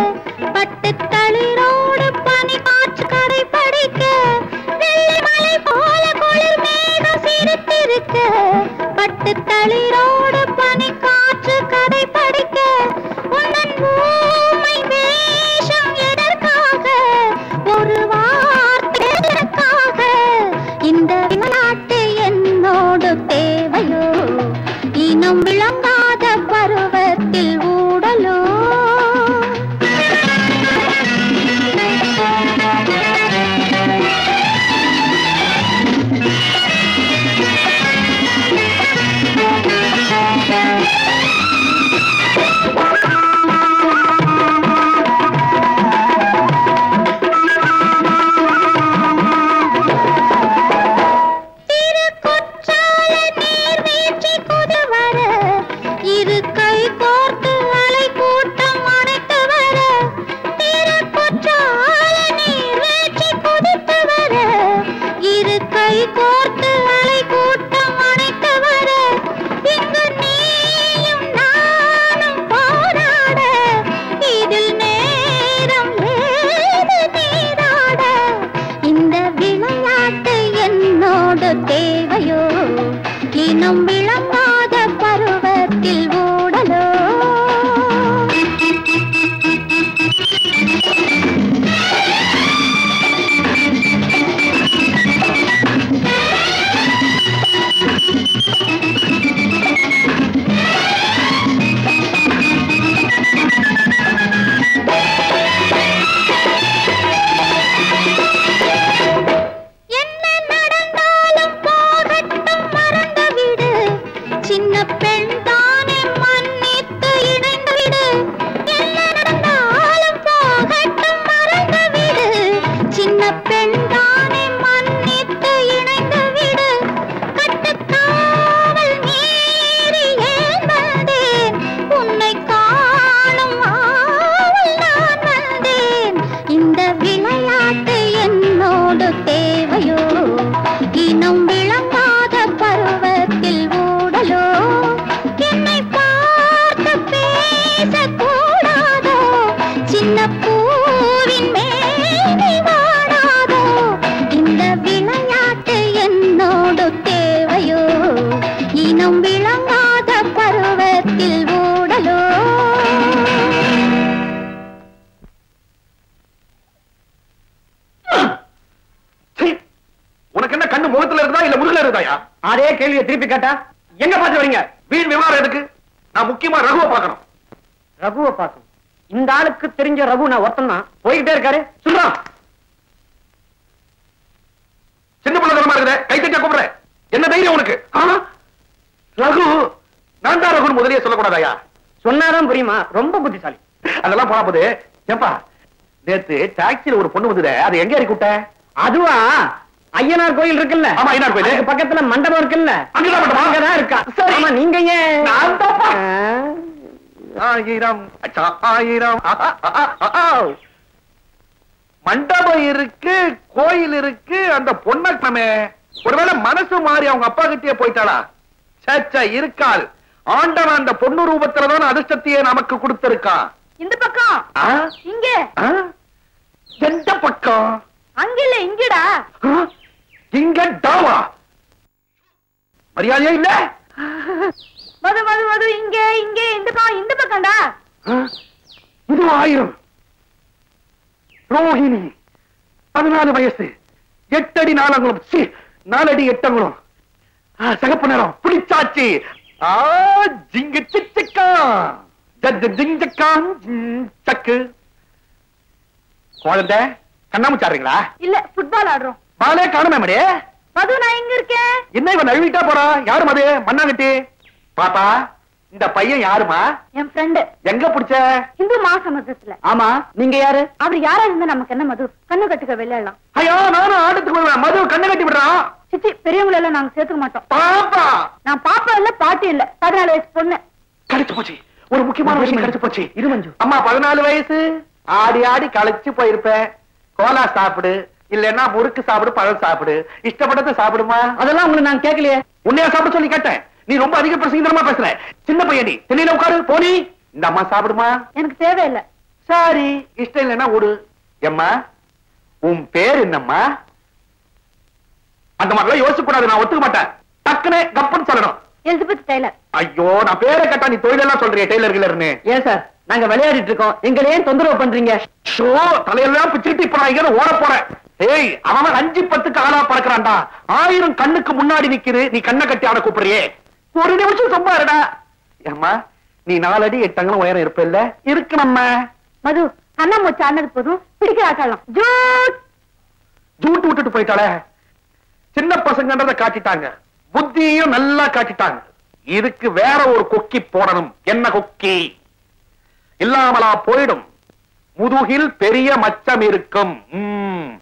சின்ன பூவின் மேனி வாடாதோ இந்த விளையாட்டு என்னோடு தேவையோ இனம் விளங்காத பருவத்தில் ஊடலோ சீ, உனக்கு என்ன கண்ணு முகத்துல இருந்தா இல்ல முருகல இருந்தாயா அதே கேள்வியை திருப்பி கேட்டா எங்க பாத்து வரீங்க வீண் விவகாரம் எதுக்கு நான் முக்கியமா ரகுவை பார்க்கணும் ரகுவை பார்க்கணும் இந்த ஆளுக்கு தெரிஞ்ச ரகு நான் ஒருத்தன் தான் போய்கிட்டே இருக்காரு சொல்றான் சின்ன பிள்ளை தரமா இருக்குதே கை தட்டியா கூப்பிடுறேன் என்ன தைரியம் உனக்கு ஆ? ரகு நான் தான் ரகுன்னு முதலியே சொல்லக்கூடாதாயா சொன்னாதான் புரியுமா ரொம்ப புத்திசாலி அதெல்லாம் போனா போது ஏப்பா நேத்து டாக்ஸில ஒரு பொண்ணு வந்ததே அது எங்க இறக்கி விட்ட அதுவா ஐயனார் கோயில் இருக்குல்ல ஆமா, ஐயனார் கோயில். அதுக்கு பக்கத்துல மண்டபம் இருக்குல்ல அங்கதான் மண்டபம்? அங்கதான் இருக்கா சரி. ஆமா நீங்க ஏன் நான் தான்ப்பா. ஆ. ஆயிரம் அச்சா, ஆயிரம் ஆ, ஆ, ஆ, ஆ, ஆ. மண்டபம் இருக்கு கோயில் இருக்கு அந்த பொண்ணமே ஒருவேளை மனசு மாறி அவங்க அப்பா கிட்டே போயிட்டாளா சச்சா இருக்காள் ஆண்டவன் அந்த பொண்ணு ரூபத்துலதான் அதிர்ஷ்டத்தையே நமக்கு கொடுத்திருக்கான் இந்த பக்கம் ஆ? இங்க ஆ? எந்த பக்கம் அங்க இல்ல இங்கடா ஆ? இங்க டாவா மரியாதையே இல்ல மது மது மது இங்க இங்க இந்த பக்கம் இந்த பக்கம்டா ஆ? இது ஆயிரம் ரோஹிணி பதினாலு வயசு எட்டடி நாலங்குளம் சி நாலடி எட்டங்குளம் ஆ, சிகப்பு நேரம் புளிச்சாச்சி ஆ ஜிங்க சிச்சக்கா ஜஜ் ஜிஞ்சக்கான் ஜிங் சக்கு குழந்தை கண்ணாமூச்சாடுறீங்களா இல்ல ஃபுட்பால் ஆடுறோம் பாலே காணுமே மடி மது நான் எங்க இருக்கேன் என்ன இவன் நழுவிட்டா போறா யாரும் அது மண்ணாங்கட்டி பாப்பா இந்த பையன் யாருமா என் ஃப்ரெண்டு எங்க புடிச்ச இந்து மாசமதத்துல ஆமா நீங்க யாரு அவர் யாரா இருந்தா நமக்கு என்ன மது கண்ணு கட்டுக்க விளையாடலாம் ஐயோ நானும் ஆட்டத்துக்கு வருவேன் மது கண்ணை கட்டி விடுறான் சிச்சி பெரியவங்களை எல்லாம் நாங்க சேர்த்துக்க மாட்டோம் பாப்பா நான் பாப்பா இல்ல பாட்டி இல்ல பதினாலு வயசு பொண்ணு கிடைச்சு போச்சு ஒரு முக்கியமான விஷயம் கிடைச்சு போச்சு இரு மஞ்சு. அம்மா பதினாலு வயசு ஆடி ஆடி களைச்சு போயிருப்பேன் கோலா சாப்பிடு இல்லன்னா முறுக்கு சாப்பிடு பழம் சாப்பிடு இஷ்டப்பட்டதை சாப்பிடுமா அதெல்லாம் உங்களுக்கு நான் கேட்கலையே உன்னையா சாப்பிட சொல்லி கேட்டேன் நீ ரொம்ப அதிக பிரசங்கரமா பேசுற சின்ன பையன் நீ திண்ணையில உட்காரு போனி இந்த அம்மா சாப்பிடுமா எனக்கு தேவையில்லை சரி இஷ்டம் இல்லைன்னா விடு எம்மா உன் பேர் என்னம்மா அந்த மாதிரிலாம் யோசிக்க கூடாது நான் ஒத்துக்க மாட்டேன் டக்குனே கப்புன்னு சொல்லணும் எலிசபெத் டெய்லர் ஐயோ நான் பேரை கேட்டா நீ தொழிலெல்லாம் சொல்றிய டெய்லர் கிளர்னு ஏன் சார் நாங்க விளையாடிட்டு இருக்கோம் எங்களை ஏன் தொந்தரவு பண்றீங்க ஷோ தலையெல்லாம் பிச்சுக்கிட்டு இப்ப நான் இங்க ஓட போறேன் ஏய் அவன் அஞ்சு பத்துக்கு ஆளா பறக்குறான்டா ஆயிரம் கண்ணுக்கு முன்னாடி நிக்குது நீ கண்ணை கட்டி ஆட கூப்பிடுறியே ஒரு நிமிஷம் சும்மா இருடா ஏம்மா நீ நாலடி எட்டங்களும் உயரம் இருப்ப இல்ல இருக்கு நம்ம மது கண்ணா மூச்சு ஆனது போதும் பிடிக்கிற ஆட்டலாம் ஜூட் ஜூட்டு விட்டுட்டு போயிட்டாளே சின்ன பசங்கன்றத காட்டிட்டாங்க புத்தியும் நல்லா காட்டிட்டாங்க இதுக்கு வேற ஒரு கொக்கி போடணும் என்ன கொக்கி இல்லாமலா போயிடும் முதுகில் பெரிய மச்சம் இருக்கும் ம்.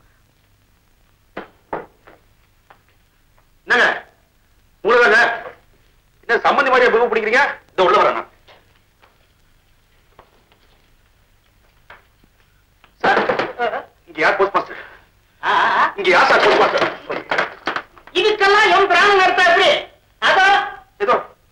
என்னங்க உங்களதாங்க என்ன சம்மந்தி மாதிரியா பிகு பிடிக்கிறீங்க இந்த உள்ள வரேன் நான். சார் இங்க யார் போஸ்ட் மாஸ்டர் இங்க யார் சார் போஸ்ட் மாஸ்டர் இதுக்கெல்லாம் என் பிராணம் நடத்தா எப்படி அதோ ஏதோ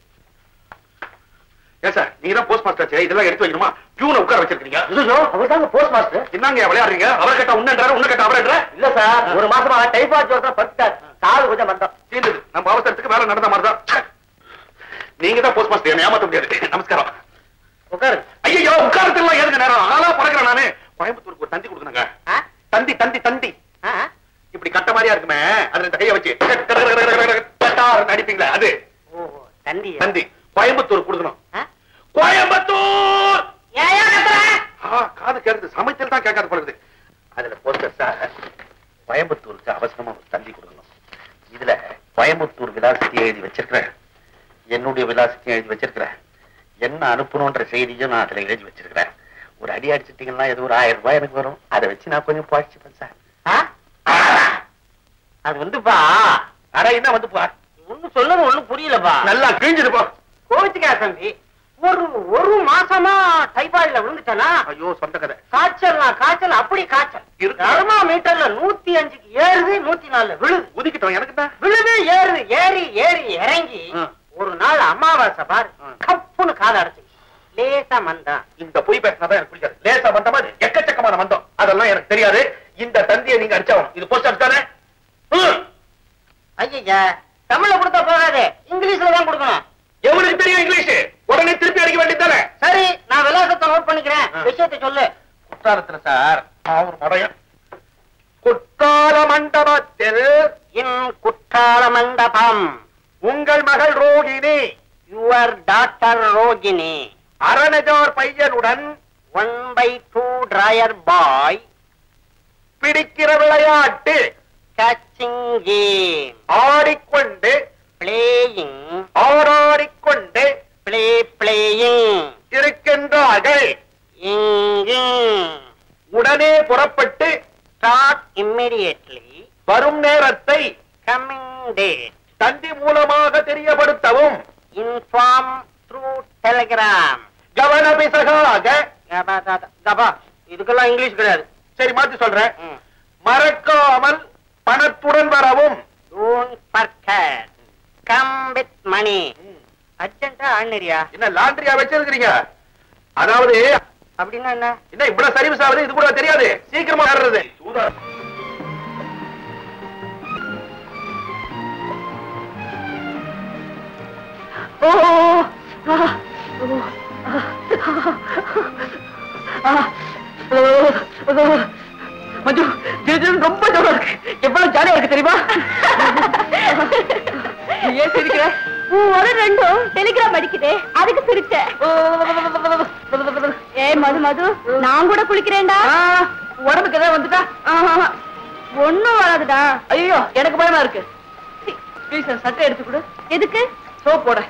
ஏன் சார் நீங்க தான் போஸ்ட் மாஸ்டர் இதெல்லாம் எடுத்து வைக்கணுமா பியூனை உட்கார வச்சிருக்கீங்க அவர் தாங்க போஸ்ட் மாஸ்டர் என்னங்க விளையாடுறீங்க அவர் கேட்டா உன்னன்றாரு உன்ன கேட்டா அவரன்ற இல்ல சார் ஒரு மாசமா டைபாய்டு ஜுரத்தை படுத்தார் கால் கொஞ்சம் வந்தோம் தீர்ந்தது நம்ம அவசரத்துக்கு வேலை நடந்த மாதிரி தான் நீங்க தான் போஸ்ட் மாஸ்டர் என்ன ஏமாத்த முடியாது நமஸ்காரம் உட்காரு ஐயோ உட்காரத்துலாம் ஏதுங்க நேரம் ஆளா பறக்கிறேன் நானு கோயம்புத்தூருக்கு ஒரு தந்தி கொடுக்கணுங்க தந்தி தந்தி தந்தி இப்படி கட்ட மாதிரியா இருக்குமே அதுல இந்த கைய வச்சு கட்டார் அடிப்பீங்களா அது தண்டி தந்தி கோயம்புத்தூர் கொடுக்கணும் கோயம்புத்தூர் ஏயா கத்துற ஆ, காது கேக்குது சமைச்சல் தான் கேட்காது பழகுது அதுல போஸ்டர் சார் கோயம்புத்தூருக்கு அவசரமா ஒரு தந்தி கொடுக்கணும் இதுல கோயம்புத்தூர் விலாசத்தை எழுதி வச்சிருக்கிறேன் என்னுடைய விலாசத்தையும் எழுதி வச்சிருக்கிறேன் என்ன அனுப்பணும்ன்ற செய்தியும் நான் அதுல எழுதி வச்சிருக்கிறேன் ஒரு அடி அடிச்சிட்டீங்கன்னா ஏதோ ஒரு ஆயிரம் ரூபாய் எனக்கு வரும் அதை வச்சு நான் கொஞ்சம் பழச்சிப்பேன் சார் அது வந்துப்பா அட என்ன வந்து பா ஒண்ணு சொல்லுங்க ஒண்ணும் புரியலப்பா நல்லா கிழிஞ்சிருப்பா கோவிச்சுக்கா தம்பி ஒரு ஒரு மாசமா டைபாய்டுல விழுந்துட்டனா ஐயோ சொந்த கதை காய்ச்சல்னா காய்ச்சல் அப்படி காய்ச்சல் இருக்கு. தர்மா மீட்டர்ல நூத்தி அஞ்சுக்கு ஏறுது நூத்தி நாலுல விழுது உதிக்கிட்டோம் எனக்கு தான் விழுது ஏறுது ஏறி ஏறி இறங்கி ஆ. ஒரு நாள் அமாவாசை பாரு ஆ. கப்புன்னு காதை அடைச்சு லேசா மந்தான் இந்த பொய் பேசினாதான் எனக்கு பிடிக்காது லேசா வந்த மாதிரி அதெல்லாம் எனக்கு தெரியாது இந்த தந்தியை நீங்க அடிச்சாகணும் இது போஸ்ட் ஆஃபீஸ் தானே ம். ஐயா தமிழ்ல கொடுத்தா போகாது இங்கிலீஷ்ல தான் கொடுக்கணும் எவனுக்கு தெரியும் இங்கிலீஷ் உடனே திருப்பி அடிக்க வேண்டியதானே சரி நான் விலாசத்தை நோட் பண்ணிக்கிறேன் ஆ. விஷயத்தை சொல்லு குற்றாலத்துல சார் அவர் மடையன் குற்றால மண்டபத்தில் இன் குற்றால மண்டபம் உங்கள் மகள் ரோகிணி யுவர் டாக்டர் ரோகிணி அரணஜார் பையனுடன் ஒன் பை டூ டிரையர் பாய் பிடிக்கிற விளையாட்டு கேச்சிங் கேம் ஆடிக்கொண்டு பிளேயிங் ஆராடிக்கொண்டு பிளே பிளேயிங் இருக்கின்றார்கள் இங்கிங் உடனே புறப்பட்டு ஸ்டார்ட் இம்மிடியட்லி வரும் நேரத்தை கம்மிங் டேட் தந்தி மூலமாக தெரியப்படுத்தவும் இன்ஃபார்ம் த்ரூ டெலிகிராம் கவனபிசகாக கபா இதுக்கெல்லாம் இங்கிலீஷ் கிடையாது சரி மாத்தி சொல்றேன் ம். மறக்காமல் பணத்துடன் வரவும் don't forget come with money அர்ஜென்ட்டா ஆர்டினரியா என்ன லாண்டரியா வச்சிருக்கிறீங்க அதாவது அப்படின்னா என்ன என்ன இவ்வளவு சர்வீஸ் ஆகுது இது கூட தெரியாது சீக்கிரமா ஏறுறது ஓ ஆ, ஓ, ஆ, ஆ, ஓ, ஓ. மஞ்சு ஜில்ஜில் ரொம்ப ஜோரா இருக்கு எவ்வளவு ஜாலியா இருக்கு தெரியுமா நீ ஏன் சிரிக்கிற ஒரு ரெண்டும் டெலிகிராம் அடிக்குதே அதுக்கு சிரிச்சேன் ஏய் மது மது நான் கூட குளிக்கிறேன்டா ஆ, உடம்புக்கு ஏதாவது வந்துட்டா ஆஹா, ஒண்ணும் வராதுடா ஐயோ எனக்கு பயமா இருக்கு ப்ளீஸ் சட்டை எடுத்து கொடு எதுக்கு சோப் போட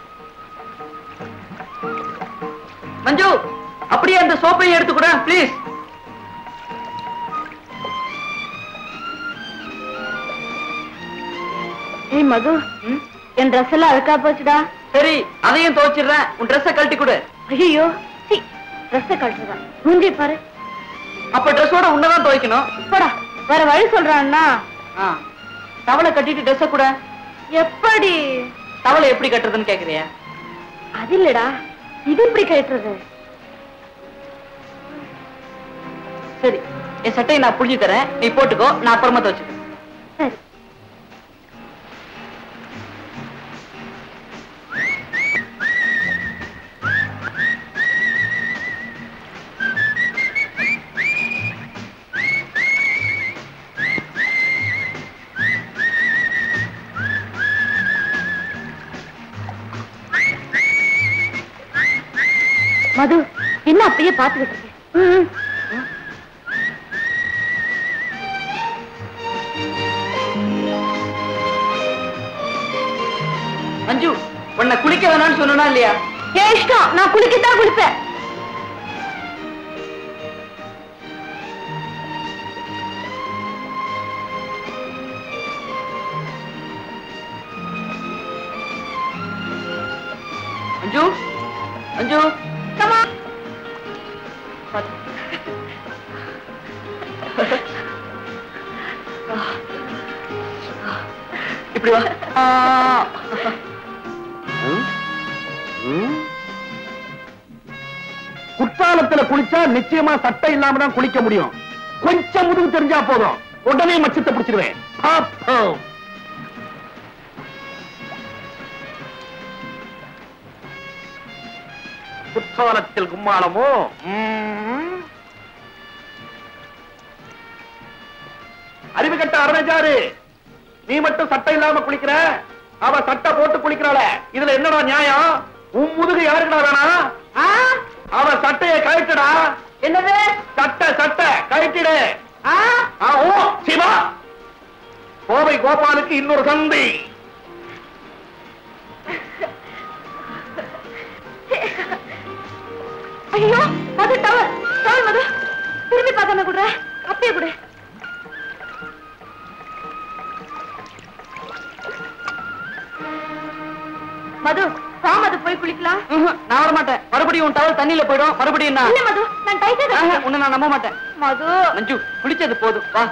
மஞ்சு அப்படியே அந்த சோப்பையும் எடுத்து கூட ப்ளீஸ் ஏய் மது என் ட்ரெஸ் எல்லாம் அழுக்கா போச்சுடா சரி அதையும் துவைச்சிடுறேன் உன் ட்ரெஸ்ஸை கழட்டி கொடு ஐயோ ட்ரெஸ் கழட்டுறதா மூஞ்சி பாரு அப்ப ட்ரெஸ்ஸோட உன்னதான் துவைக்கணும் போடா வேற வழி சொல்றான்னா ஆ டவலை கட்டிட்டு ட்ரெஸ்ஸை கூட எப்படி டவலை எப்படி கட்டுறதுன்னு கேக்குறியா அது இல்லடா இது எப்படி கழட்டுறது சரி என் சட்டையை நான் புழிஞ்சு தரேன் நீ போட்டுக்கோ நான் அப்புறமா துவைச்சுக்கிறேன் சரி மது என்ன அப்படியே பாத்துக்கிட்டு இருக்கேன் ம். மஞ்சு உன்னை குளிக்க வேணாம்னு சொன்னா இல்லையா ஏன் இஷ்டம் நான் குளிக்கத்தான் குளிப்பேன் மஞ்சு மஞ்சு கமா இப்படி வா ஆ. குற்றாலத்துல குளிச்சா நிச்சயமா சட்டை இல்லாம தான் குளிக்க முடியும் கொஞ்சம் முதுகு தெரிஞ்சா போதும் உடனே மச்சத்தை பிடிச்சிருவேன் பாப்போம். குற்றாலத்தில் கும்மாளமோ ம்ம். அறிவு கட்ட அரணஜாரு நீ மட்டும் சட்டை இல்லாம குளிக்கிற அவ சட்டை போட்டு குளிக்கிறாள இதுல என்னடா நியாயம் உன் முதுகு யாருக்குடா வேணாம் ஆ? அவ சட்டையை கழட்டுடா என்னது சட்டை சட்டை கழட்டிடு ஆ? ஆ, ஓ சிவா கோவை கோபாலுக்கு இன்னொரு சந்தி ஐயோ மது டவல் டவல் மது திரும்பி பார்க்காம குடுற அப்படியே குடு மது வா மது போய் குளிக்கலாம் ம்ஹும், நான் வர மாட்டேன் மறுபடியும் உன் டவல் தண்ணியில போயிடும் மறுபடியும் நான் இல்ல மது நான் டைட்டா ஆஹா, உன்னை நான் நம்ப மாட்டேன் மது மஞ்சு குளிச்சது போதும் வா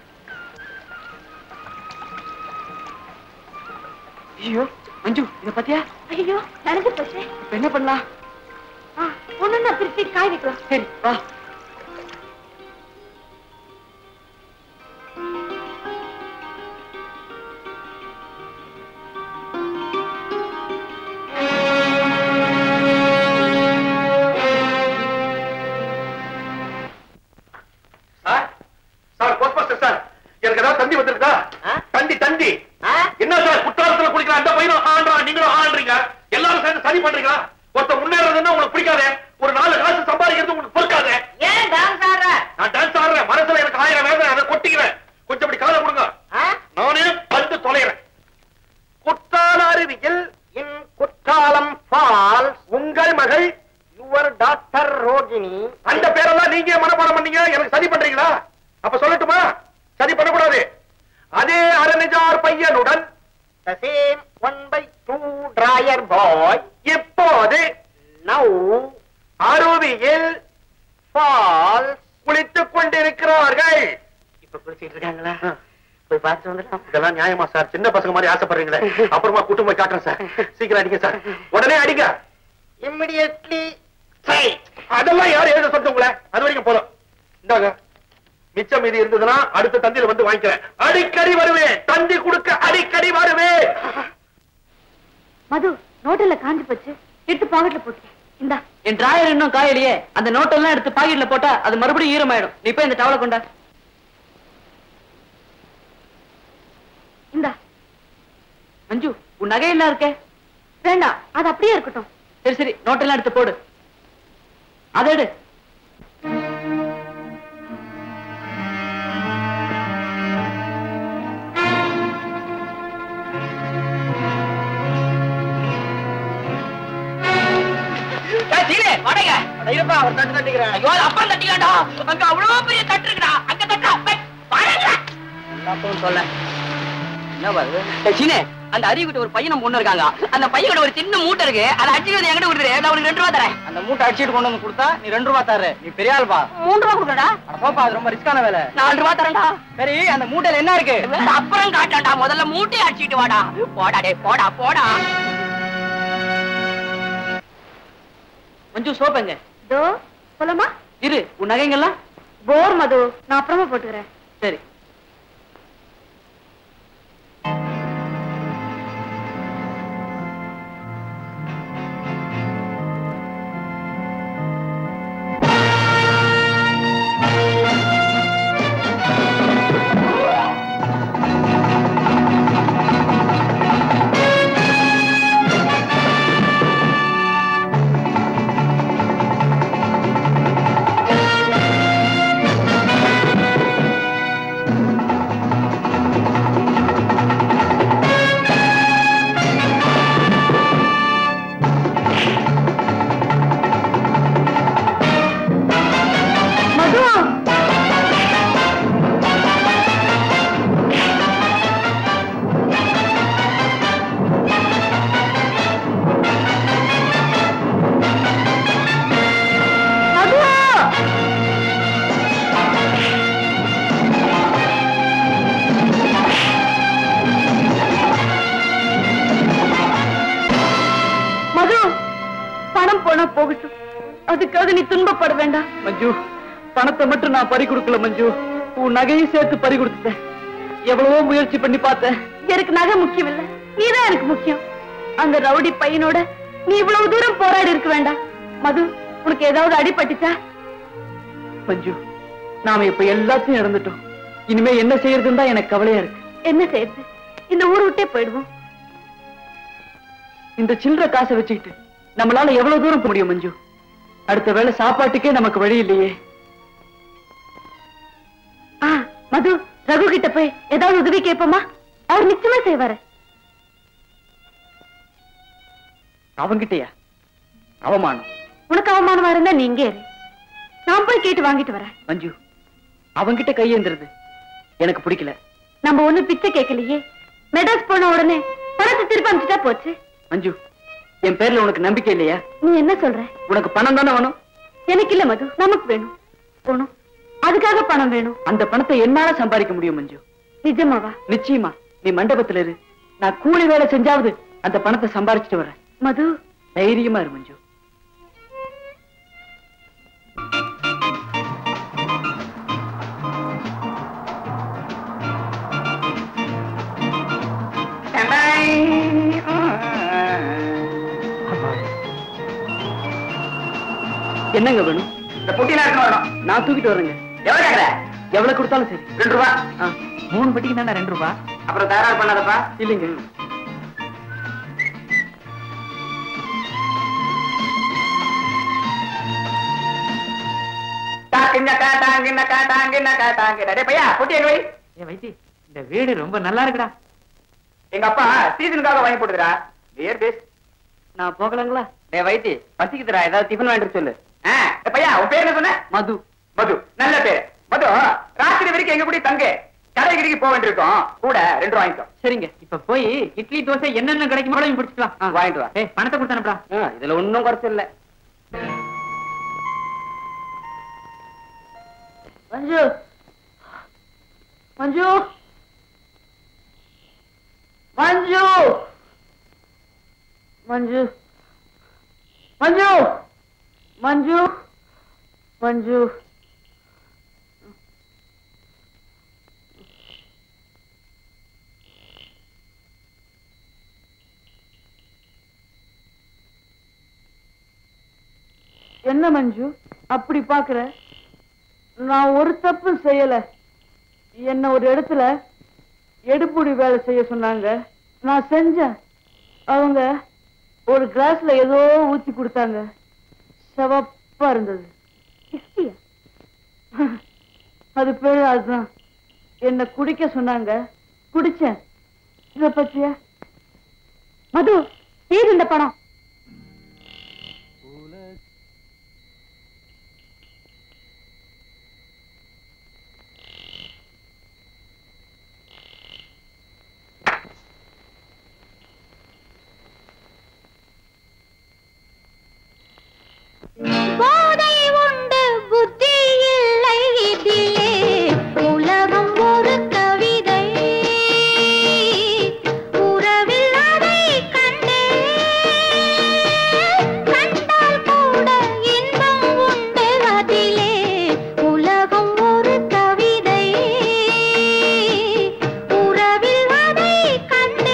ஐயோ மஞ்சு இத பாத்தியா ஐயோ நடந்து போச்சு இப்ப என்ன பண்ணலாம் ஒண்ணு நான் திருப்பி காய் வைக்கலாம் சரி வா தந்தி வந்திருக்கா ஆ? தந்தி தந்தி ஆ? என்ன சார் குற்றாலத்துல குளிக்கிற அந்த பையனும் ஆடுறான் நீங்களும் ஆடுறீங்க எல்லாரும் சேர்ந்து சரி பண்றீங்களா ஒருத்தர் முன்னேறதுன்னா உங்களுக்கு பிடிக்காதே ஒரு நாலு காசு சம்பாதிக்கிறது உங்களுக்கு பொறுக்காதே ஏன் டான்ஸ் ஆடுற நான் டான்ஸ் ஆடுறேன் மனசுல எனக்கு ஆயிரம் வேதனை அதை கொட்டிக்கிறேன் கொஞ்சம் அப்படி காலை கொடுங்க ஆ? நானே வந்து தொலைகிறேன் குற்றால அருவியில் இன் குற்றாலம் ஃபால்ஸ் உங்கள் மகள் யுவர் டாக்டர் ரோகிணி அந்த பேரெல்லாம் நீங்க ஏன் மனப்பாடம் பண்ணீங்க எனக்கு சரி பண்றீங்களா அப்ப சொல்லட்டுமா சரி பண்ணக்கூடாது அதே அரணிஜார் பையனுடன் the same one by two dryer boy இப்போது now அருவியில் falls குளித்துக் கொண்டிருக்கிறார்கள் இப்ப குளிச்சிட்டு இருக்காங்களா போய் பார்த்து வந்துடலாம் இதெல்லாம் நியாயமா சார் சின்ன பசங்க மாதிரி ஆசைப்படுறீங்களே அப்புறமா கூட்டம் போய் காட்டுறேன் சார் சீக்கிரம் அடிங்க சார் உடனே அடிங்க immediately அதெல்லாம் யார் எழுத சொல்லிட்டு உங்களை அது வரைக்கும் போதும் இந்தாங்க மிச்சம் மீதி இருந்ததுன்னா அடுத்த தந்தியில வந்து வாங்கிக்கிறேன் அடிக்கடி வருவேன் தந்தி கொடுக்க அடிக்கடி வருவேன் மது நோட்டில காஞ்சி போச்சு எடுத்து பாக்கெட்ல போட்டு இந்தா என் டிராயர் இன்னும் காயலையே அந்த நோட்டெல்லாம் எடுத்து பாக்கெட்ல போட்டா அது மறுபடியும் ஈரமாயிடும் நீ போய் இந்த டவலை கொண்டா இந்தா மஞ்சு உன் நகையெல்லாம் இருக்கே வேண்டாம் அது அப்படியே இருக்கட்டும் சரி சரி நோட்டெல்லாம் எடுத்து போடு அதை எடு சீனே வடங்க இருப்பா ஒரு தட்டு தட்டிக்கிறேன் ஐயோ அது அப்புறம் தட்டிக்கலாம்டா அங்க அவ்வளவு பெரிய தட்டு இருக்குடா அங்க தட்டா வரங்க எல்லாத்தையும் சொல்ல என்ன வருது சீனே அந்த அறிவுகிட்ட ஒரு பையன் பொண்ணு இருக்காங்க அந்த பையனோட ஒரு சின்ன மூட்டை இருக்கு அதை அடிச்சு வந்து என்கிட்ட கொடுத்துரு நான் உனக்கு ரெண்டு ரூபா தரேன் அந்த மூட்டை அடிச்சிட்டு கொண்டு வந்து கொடுத்தா நீ ரெண்டு ரூபா தர்ற நீ பெரிய ஆள்பா மூணு ரூபா கொடுக்கடா அட போப்பா அது ரொம்ப ரிஸ்கான வேலை நாலு ரூபா தரேன்டா சரி அந்த மூட்டையில என்ன இருக்கு வேற அப்புறம் காட்டாண்டா முதல்ல மூட்டையை அடிச்சிட்டு வாடா போடா டே போடா போடா மஞ்சு சோப் எங்க இதோ போலாமா இரு உன் நகைங்கெல்லாம் போர் மது நான் அப்புறமா போட்டுக்கிறேன் சரி மது மது மது பணம் போனா போகட்டும் அதுக்காக நீ துன்பப்பட வேண்டாம் மஞ்சு பணத்தை மட்டும் நான் பறி கொடுக்கல மஞ்சு உன் நகையும் சேர்த்து பறி கொடுத்துட்டேன் எவ்வளவோ முயற்சி பண்ணி பார்த்தேன் எனக்கு நகை முக்கியம் இல்ல நீதான் எனக்கு முக்கியம் அந்த ரவுடி பையனோட நீ இவ்வளவு தூரம் போராடி இருக்க வேண்டாம் மது உனக்கு ஏதாவது அடிபட்டுச்சா மஞ்சு நாம இப்ப எல்லாத்தையும் இழந்துட்டோம் இனிமே என்ன செய்யறதுன்னு தான் எனக்கு கவலையா இருக்கு என்ன செய்யறது இந்த ஊர் விட்டே போயிடுவோம் இந்த சில்லற காசை வச்சுக்கிட்டு நம்மளால எவ்வளவு தூரம் போக முடியும் மஞ்சு அடுத்த வேளை சாப்பாட்டுக்கே நமக்கு வழி இல்லையே ஆ மது ரகு கிட்ட போய் ஏதாவது உதவி கேட்போமா அவர் நிச்சயமா செய்வாரு அவங்கிட்டயா அவமானம் உனக்கு அவமானமா இருந்தா நீ இங்கே இரு நான் போய் கேட்டு வாங்கிட்டு வரேன் மஞ்சு அவங்கிட்ட கையேந்துறது எனக்கு பிடிக்கல நம்ம ஒண்ணு பிச்சை கேட்கலையே மெட்ராஸ் போன உடனே பணத்தை திருப்பி அனுப்பிச்சிட்டா போச்சு மஞ்சு என் பேர்ல உனக்கு நம்பிக்கை இல்லையா நீ என்ன சொல்ற உனக்கு பணம் தானே வேணும் எனக்கு இல்ல மது நமக்கு வேணும் போணும் அதுக்காக பணம் வேணும் அந்த பணத்தை என்னால சம்பாதிக்க முடியும் மஞ்சு நிஜமாவா நிச்சயமா நீ மண்டபத்துல இரு நான் கூலி வேலை செஞ்சாவது அந்த பணத்தை சம்பாரிச்சிட்டு வரேன் மது தைரியமா இரு மஞ்சு என்னங்க வேணும் இந்த புட்டிலாம் எடுத்து வரணும் நான் தூக்கிட்டு வரேங்க எவ்வளவு கேக்குற எவ்வளவு கொடுத்தாலும் சரி ரெண்டு ரூபா ஆ, மூணு பெட்டிக்கு தானே ரெண்டு ரூபா அப்புறம் தயார் பண்ணாதப்பா இல்லைங்க டாங்கின்னக்கா டாங்கின்னக்கா டாங்கின்னக்கா டாங்கின டேய் பையா பொட்டி எங்க வை ஏ வைத்தி இந்த வீடு ரொம்ப நல்லா இருக்குடா எங்க அப்பா சீசனுக்காக வாங்கி போட்டுதுடா நியர் பேஸ் நான் போகலாங்களா டேய் வைத்தி பசிக்குதுடா ஏதாவது டிஃபன் வாங்கிட்டு சொல்லு ஆ டேய் பையா உன் பேர் என்ன சொன்ன மது மது நல்ல பேரு மது ராத்திரி வரைக்கும் எங்க கூட தங்கு கடை கடைக்கு போக வேண்டியிருக்கோம் கூட ரெண்டு ரூபா வாங்கிக்கோ சரிங்க இப்ப போய் இட்லி தோசை என்னென்ன கிடைக்குமோ அதையும் பிடிச்சிக்கலாம் ஆ. வாங்கிட்டு வா. ஏய் பணத்தை கொடுத்தானப்பா ஆ, இதுல ஒண்ணும் குறைச்சு இல்ல மஞ்சு மஞ்சு மஞ்சு மஞ்சு மஞ்சு மஞ்சு மஞ்சு என்ன மஞ்சு அப்படி பாக்குற நான் ஒரு தப்பு செய்யல என்ன ஒரு இடத்துல எடுப்புடி வேலை செய்ய சொன்னாங்க நான் செஞ்சேன் அவங்க ஒரு கிளாஸ்ல ஏதோ ஊத்தி கொடுத்தாங்க சிவப்பா இருந்தது அது பேரு அதுதான் என்ன குடிக்க சொன்னாங்க குடிச்சேன் இத பத்தியா மது ஏது இந்த பணம் போதை உண்டு புத்தி இல்லை இதிலே உலகம் ஒரு கவிதை உறவில் அதை கண்டே கண்டால் கூட இன்பம் உண்டு அதிலே உலகம் ஒரு கவிதை உறவில் அதை கண்டே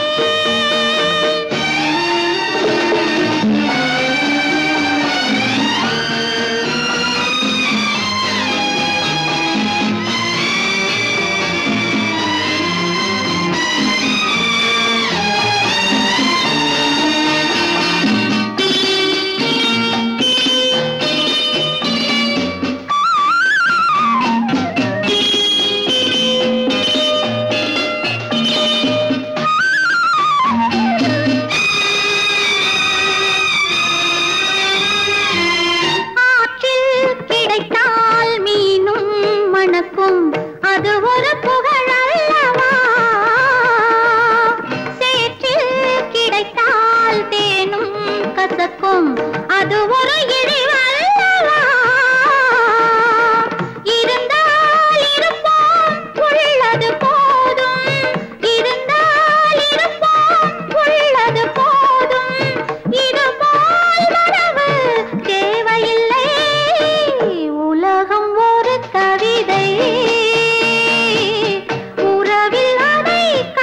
ஆற்றில் கிடைத்தால் மீனும் மணக்கும் அது ஒரு புகழ் அல்லவா சேற்றில் கிடைத்தால் தேனும் கசக்கும் அது ஒரு இழிவல்லவா இருந்தால் இருப்போம் உள்ளது போதும் இருந்தால் இருப்போம் உள்ளது போதும் இதுபோல் வரவு தேவையில்லை உலகம் ஒரு கவிதை உறவில் அதை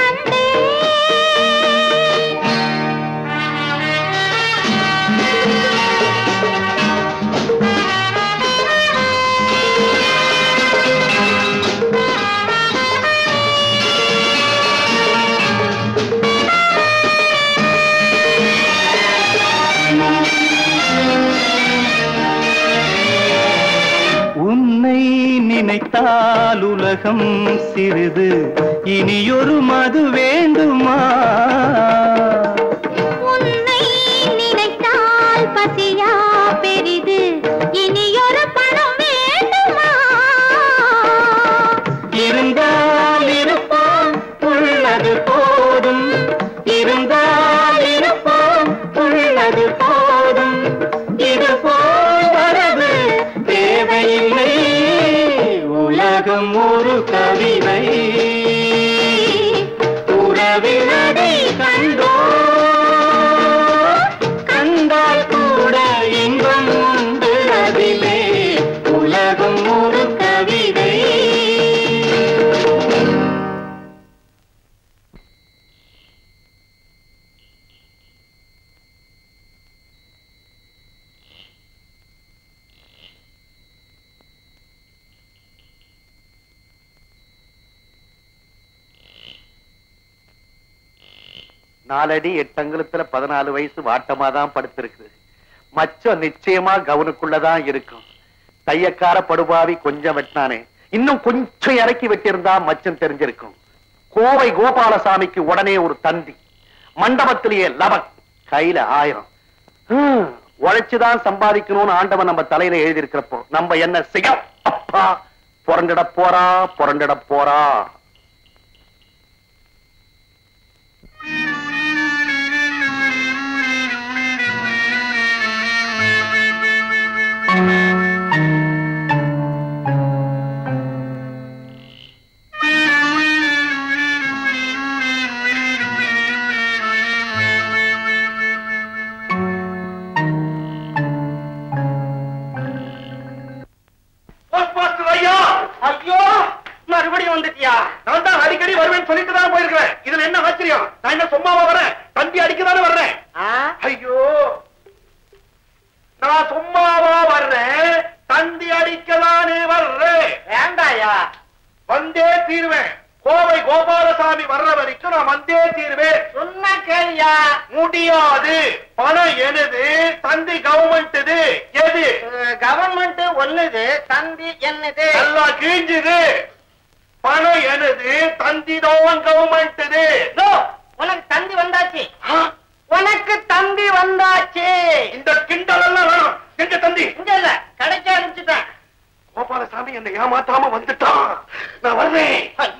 உன்னை நினைத்தால் உலகம் சிறிது இனியொரு மது வேண்டுமா உன்னை நினைத்தால் பசியா பெரிது இனியொரு பணம் வேண்டுமா இருந்தால் இருப்போம் உள்ளது போதும் இருந்தால் இருப்போம் உள்ளது போதும் இது போல் வரது தேவையில்லை உலகம் ஒரு கவிதை உறவில் அதை கண்டோ கண்டால் கூட இன்பம் உண்டு அதிலே உலகம் ஒரு கவிதை நாலடி எட்டு அங்குலத்துல பதினாலு வயசு வாட்டமா தான் படுத்திருக்குது மச்சம் நிச்சயமா கவனுக்குள்ளதான் இருக்கும் தையக்கார படுபாவி கொஞ்சம் வெட்டினானே இன்னும் கொஞ்சம் இறக்கி வெட்டியிருந்தா மச்சம் தெரிஞ்சிருக்கும் கோவை கோபாலசாமிக்கு உடனே ஒரு தந்தி மண்டபத்திலேயே லபக் கையில ஆயிரம் ஹம், உழைச்சுதான் சம்பாதிக்கணும்னு ஆண்டவன் நம்ம தலையில எழுதியிருக்கிறப்போ நம்ம என்ன செய்ய அப்பா புரண்டிட போறா புரண்டிட போறா ஐயா ஐயோ மறுபடியும் வந்துட்டியா நான் தான் அடிக்கடி வருவேன் சொல்லிட்டு தான் போயிருக்கிறேன் இதுல என்ன ஆச்சரியம் நான் என்ன சும்மாவா வரேன் தம்பி அடிக்கதானே வர்றேன் ஐயோ நான் சும்மாவா வர்றேன் தந்தி அடிக்கதானே வர்றேன் வேண்டாயா வந்தே தீருவேன் கோவை கோபாலசாமி வர்ற வரைக்கும் நான் வந்தே தீருவேன் சொன்ன கேள்யா முடியாது பணம் எனது தந்தி கவர்மெண்ட் இது எது கவர்மெண்ட் ஒண்ணுது தந்தி என்னது நல்லா கிழிஞ்சுது பணம் எனது தந்தி தான் கவர்மெண்ட் இது உனக்கு தந்தி வந்தாச்சு உனக்கு தந்தி வந்தாச்சு இந்த கிண்டல் எல்லாம் வேணும் எங்க தந்தி இங்க இல்ல கிடைக்க ஆரம்பிச்சுட்டேன் கோபாலசாமி என்னை ஏமாத்தாம வந்துட்டான் நான் வர்றேன்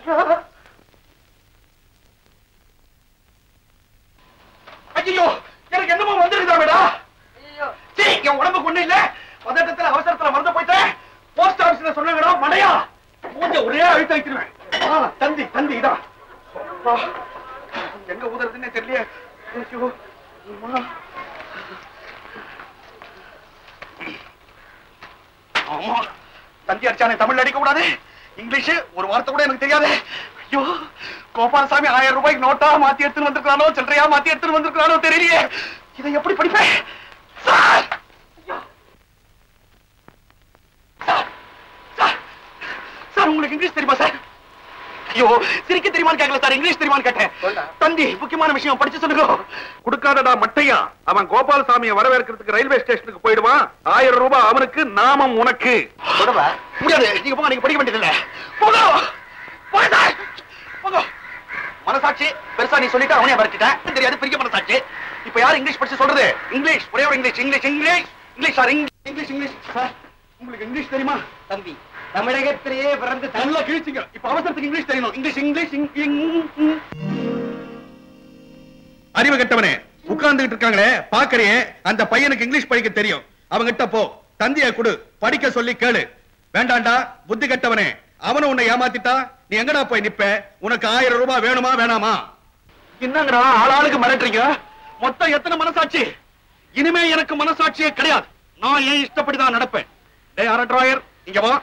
ஐயோ எனக்கு என்னமோ வந்துருக்குதாமேடா சீ, என் உடம்புக்கு ஒண்ணு இல்ல பதட்டத்துல அவசரத்துல மறந்து போயிட்டேன் போஸ்ட் ஆபீஸ்ல சொன்னாங்கடா மடையா மூஞ்ச ஒரே அழுத்த வைக்கிறேன் ஆ, தந்தி தந்தி இதா அப்பா, எங்க ஊதுறதுன்னே தெரியல ஐயோ அம்மா. ஆமா தந்தி அடிச்சானே தமிழ்ல அடிக்க கூடாது இங்கிலீஷ் ஒரு வார்த்தை கூட எனக்கு தெரியாது ஐயோ கோபாலசாமி ஆயிரம் ரூபாய்க்கு நோட்டா மாத்தி எடுத்துன்னு வந்திருக்கானோ சில்லறையா மாத்தி எடுத்துன்னு வந்திருக்கானோ தெரியலையே இதை எப்படி படிப்பேன் சார் ஐயோ. சார், சார், சார் உங்களுக்கு இங்கிலீஷ் தெரியுமா சார் ஐயோ சிரிக்க தெரியுமான்னு கேட்கல சார் இங்கிலீஷ் தெரியுமான்னு கேட்டேன் தந்தி முக்கியமான விஷயம் படிச்சு சொல்லுங்க கொடுக்காதடா மட்டையா அவன் கோபாலசாமியை வரவேற்கிறதுக்கு ரயில்வே ஸ்டேஷனுக்கு போயிடுவான் ஆயிரம் ரூபாய் அவனுக்கு நாமம் உனக்கு முடியாது நீங்க போங்க நீங்க படிக்க வேண்டியதில்ல போங்க போங்க சார். போங்க மனசாட்சி பெருசா நீ சொல்லிட்டு அவனே வரட்டிட்டேன் தெரியாது பெரிய மனசாட்சி இப்ப யார் இங்கிலீஷ் படிச்சு சொல்றது இங்கிலீஷ் ஒரே ஒரு English English English English sir English English sir உங்களுக்கு இங்கிலீஷ் தெரியுமா தம்பி தமிழகத்திலேயே பிறந்து நல்லா கிழிச்சிங்க இப்ப அவசரத்துக்கு இங்கிலீஷ் தெரியணும் இங்கிலீஷ் இங்கிலீஷ் இங்- இங்- இங். அறிவு கெட்டவனே உட்கார்ந்துகிட்டு இருக்காங்களே பாக்கறியே அந்த பையனுக்கு இங்கிலீஷ் படிக்க தெரியும் அவங்கிட்ட போ தந்திய குடு படிக்க சொல்லி கேளு வேண்டாண்டா புத்தி கெட்டவனே அவனும் உன்னை ஏமாத்திட்டா நீ எங்கடா போய் நிப்ப உனக்கு ஆயிரம் ரூபாய் வேணுமா வேணாமா என்னங்கடா ஆளாளுக்கு மிரட்டுறீங்க மொத்தம் எத்தனை மனசாட்சி இனிமே எனக்கு மனசாட்சியே கிடையாது நான் ஏன் இஷ்டப்படி தான் நடப்பேன் டேய் அரட்ராயர் இங்க வா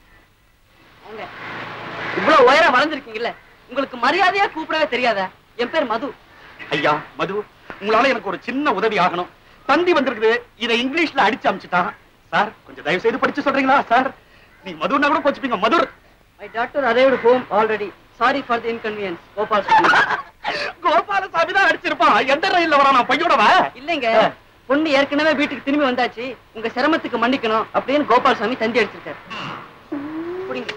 இவ்வளவு உயரம் வளர்ந்துருக்கீங்கல்ல உங்களுக்கு மரியாதையா கூப்பிடவே தெரியாதா என் பேர் மது ஐயா மது உங்களால எனக்கு ஒரு சின்ன உதவி ஆகணும் தந்தி வந்திருக்குது இதை இங்கிலீஷ்ல அடிச்சு அமிச்சுட்டான் சார் கொஞ்சம் தயவு செய்து படிச்சு சொல்றீங்களா சார் நீ மதுன்னா கூட போச்சுப்பீங்க மதுர் my doctor arrived home already sorry for the inconvenience Gopal Sami. Gopalasamy தான் அடிச்சிருப்பான் எந்த ரயில்ல வரான் நான் பையோடவ இல்லைங்க பொண்ணு ஏற்கனவே வீட்டுக்கு திரும்பி வந்தாச்சு உங்க சிரமத்துக்கு மன்னிக்கணும் அப்படின்னு கோபால் சாமி தந்தி அடிச்சிருக்காரு புடிங்க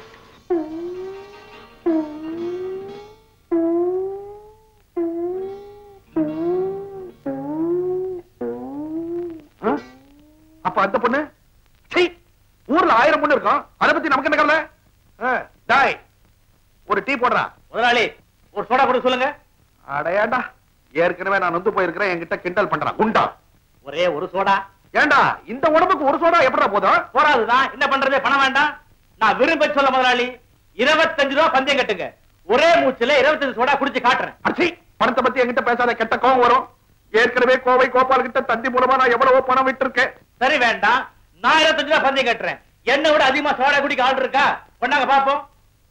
அப்ப அந்த பொண்ணு சீ, ஊர்ல ஆயிரம் பொண்ணு இருக்கும் அத பத்தி நமக்கு என்ன கவலை ஆ, டாய் ஒரு டீ போடுறா முதலாளி ஒரு சோடா கூட சொல்லுங்க அடையாண்டா ஏற்கனவே நான் வந்து போயிருக்கிறேன் என்கிட்ட கிண்டல் பண்றான் குண்டா ஒரே ஒரு சோடா ஏண்டா இந்த உடம்புக்கு ஒரு சோடா எப்படா போதும் போறாதுதான் என்ன பண்றது பணம் வேண்டாம் நான் விரும்ப சொல்ல முதலாளி இருபத்தஞ்சு ரூபா பந்தயம் கட்டுங்க ஒரே மூச்சுல இருபத்தஞ்சு சோடா குடிச்சு காட்டுறேன் அச்சி பணத்தை பத்தி என்கிட்ட பேசாத கெட்ட கோவம் வரும் ஏற்கனவே கோவை கோபால் கிட்ட தந்தி மூலமா நான் எவ்வளவோ பணம் விட்டிருக்கேன் சரி வேண்டாம் நான் இருபத்தஞ்சு ரூபா பந்தயம் கட்டுறேன் என்ன விட அதிகமா சோடா குடிக்க ஆள் இருக்கா கொண்டாங்க பாப்போம்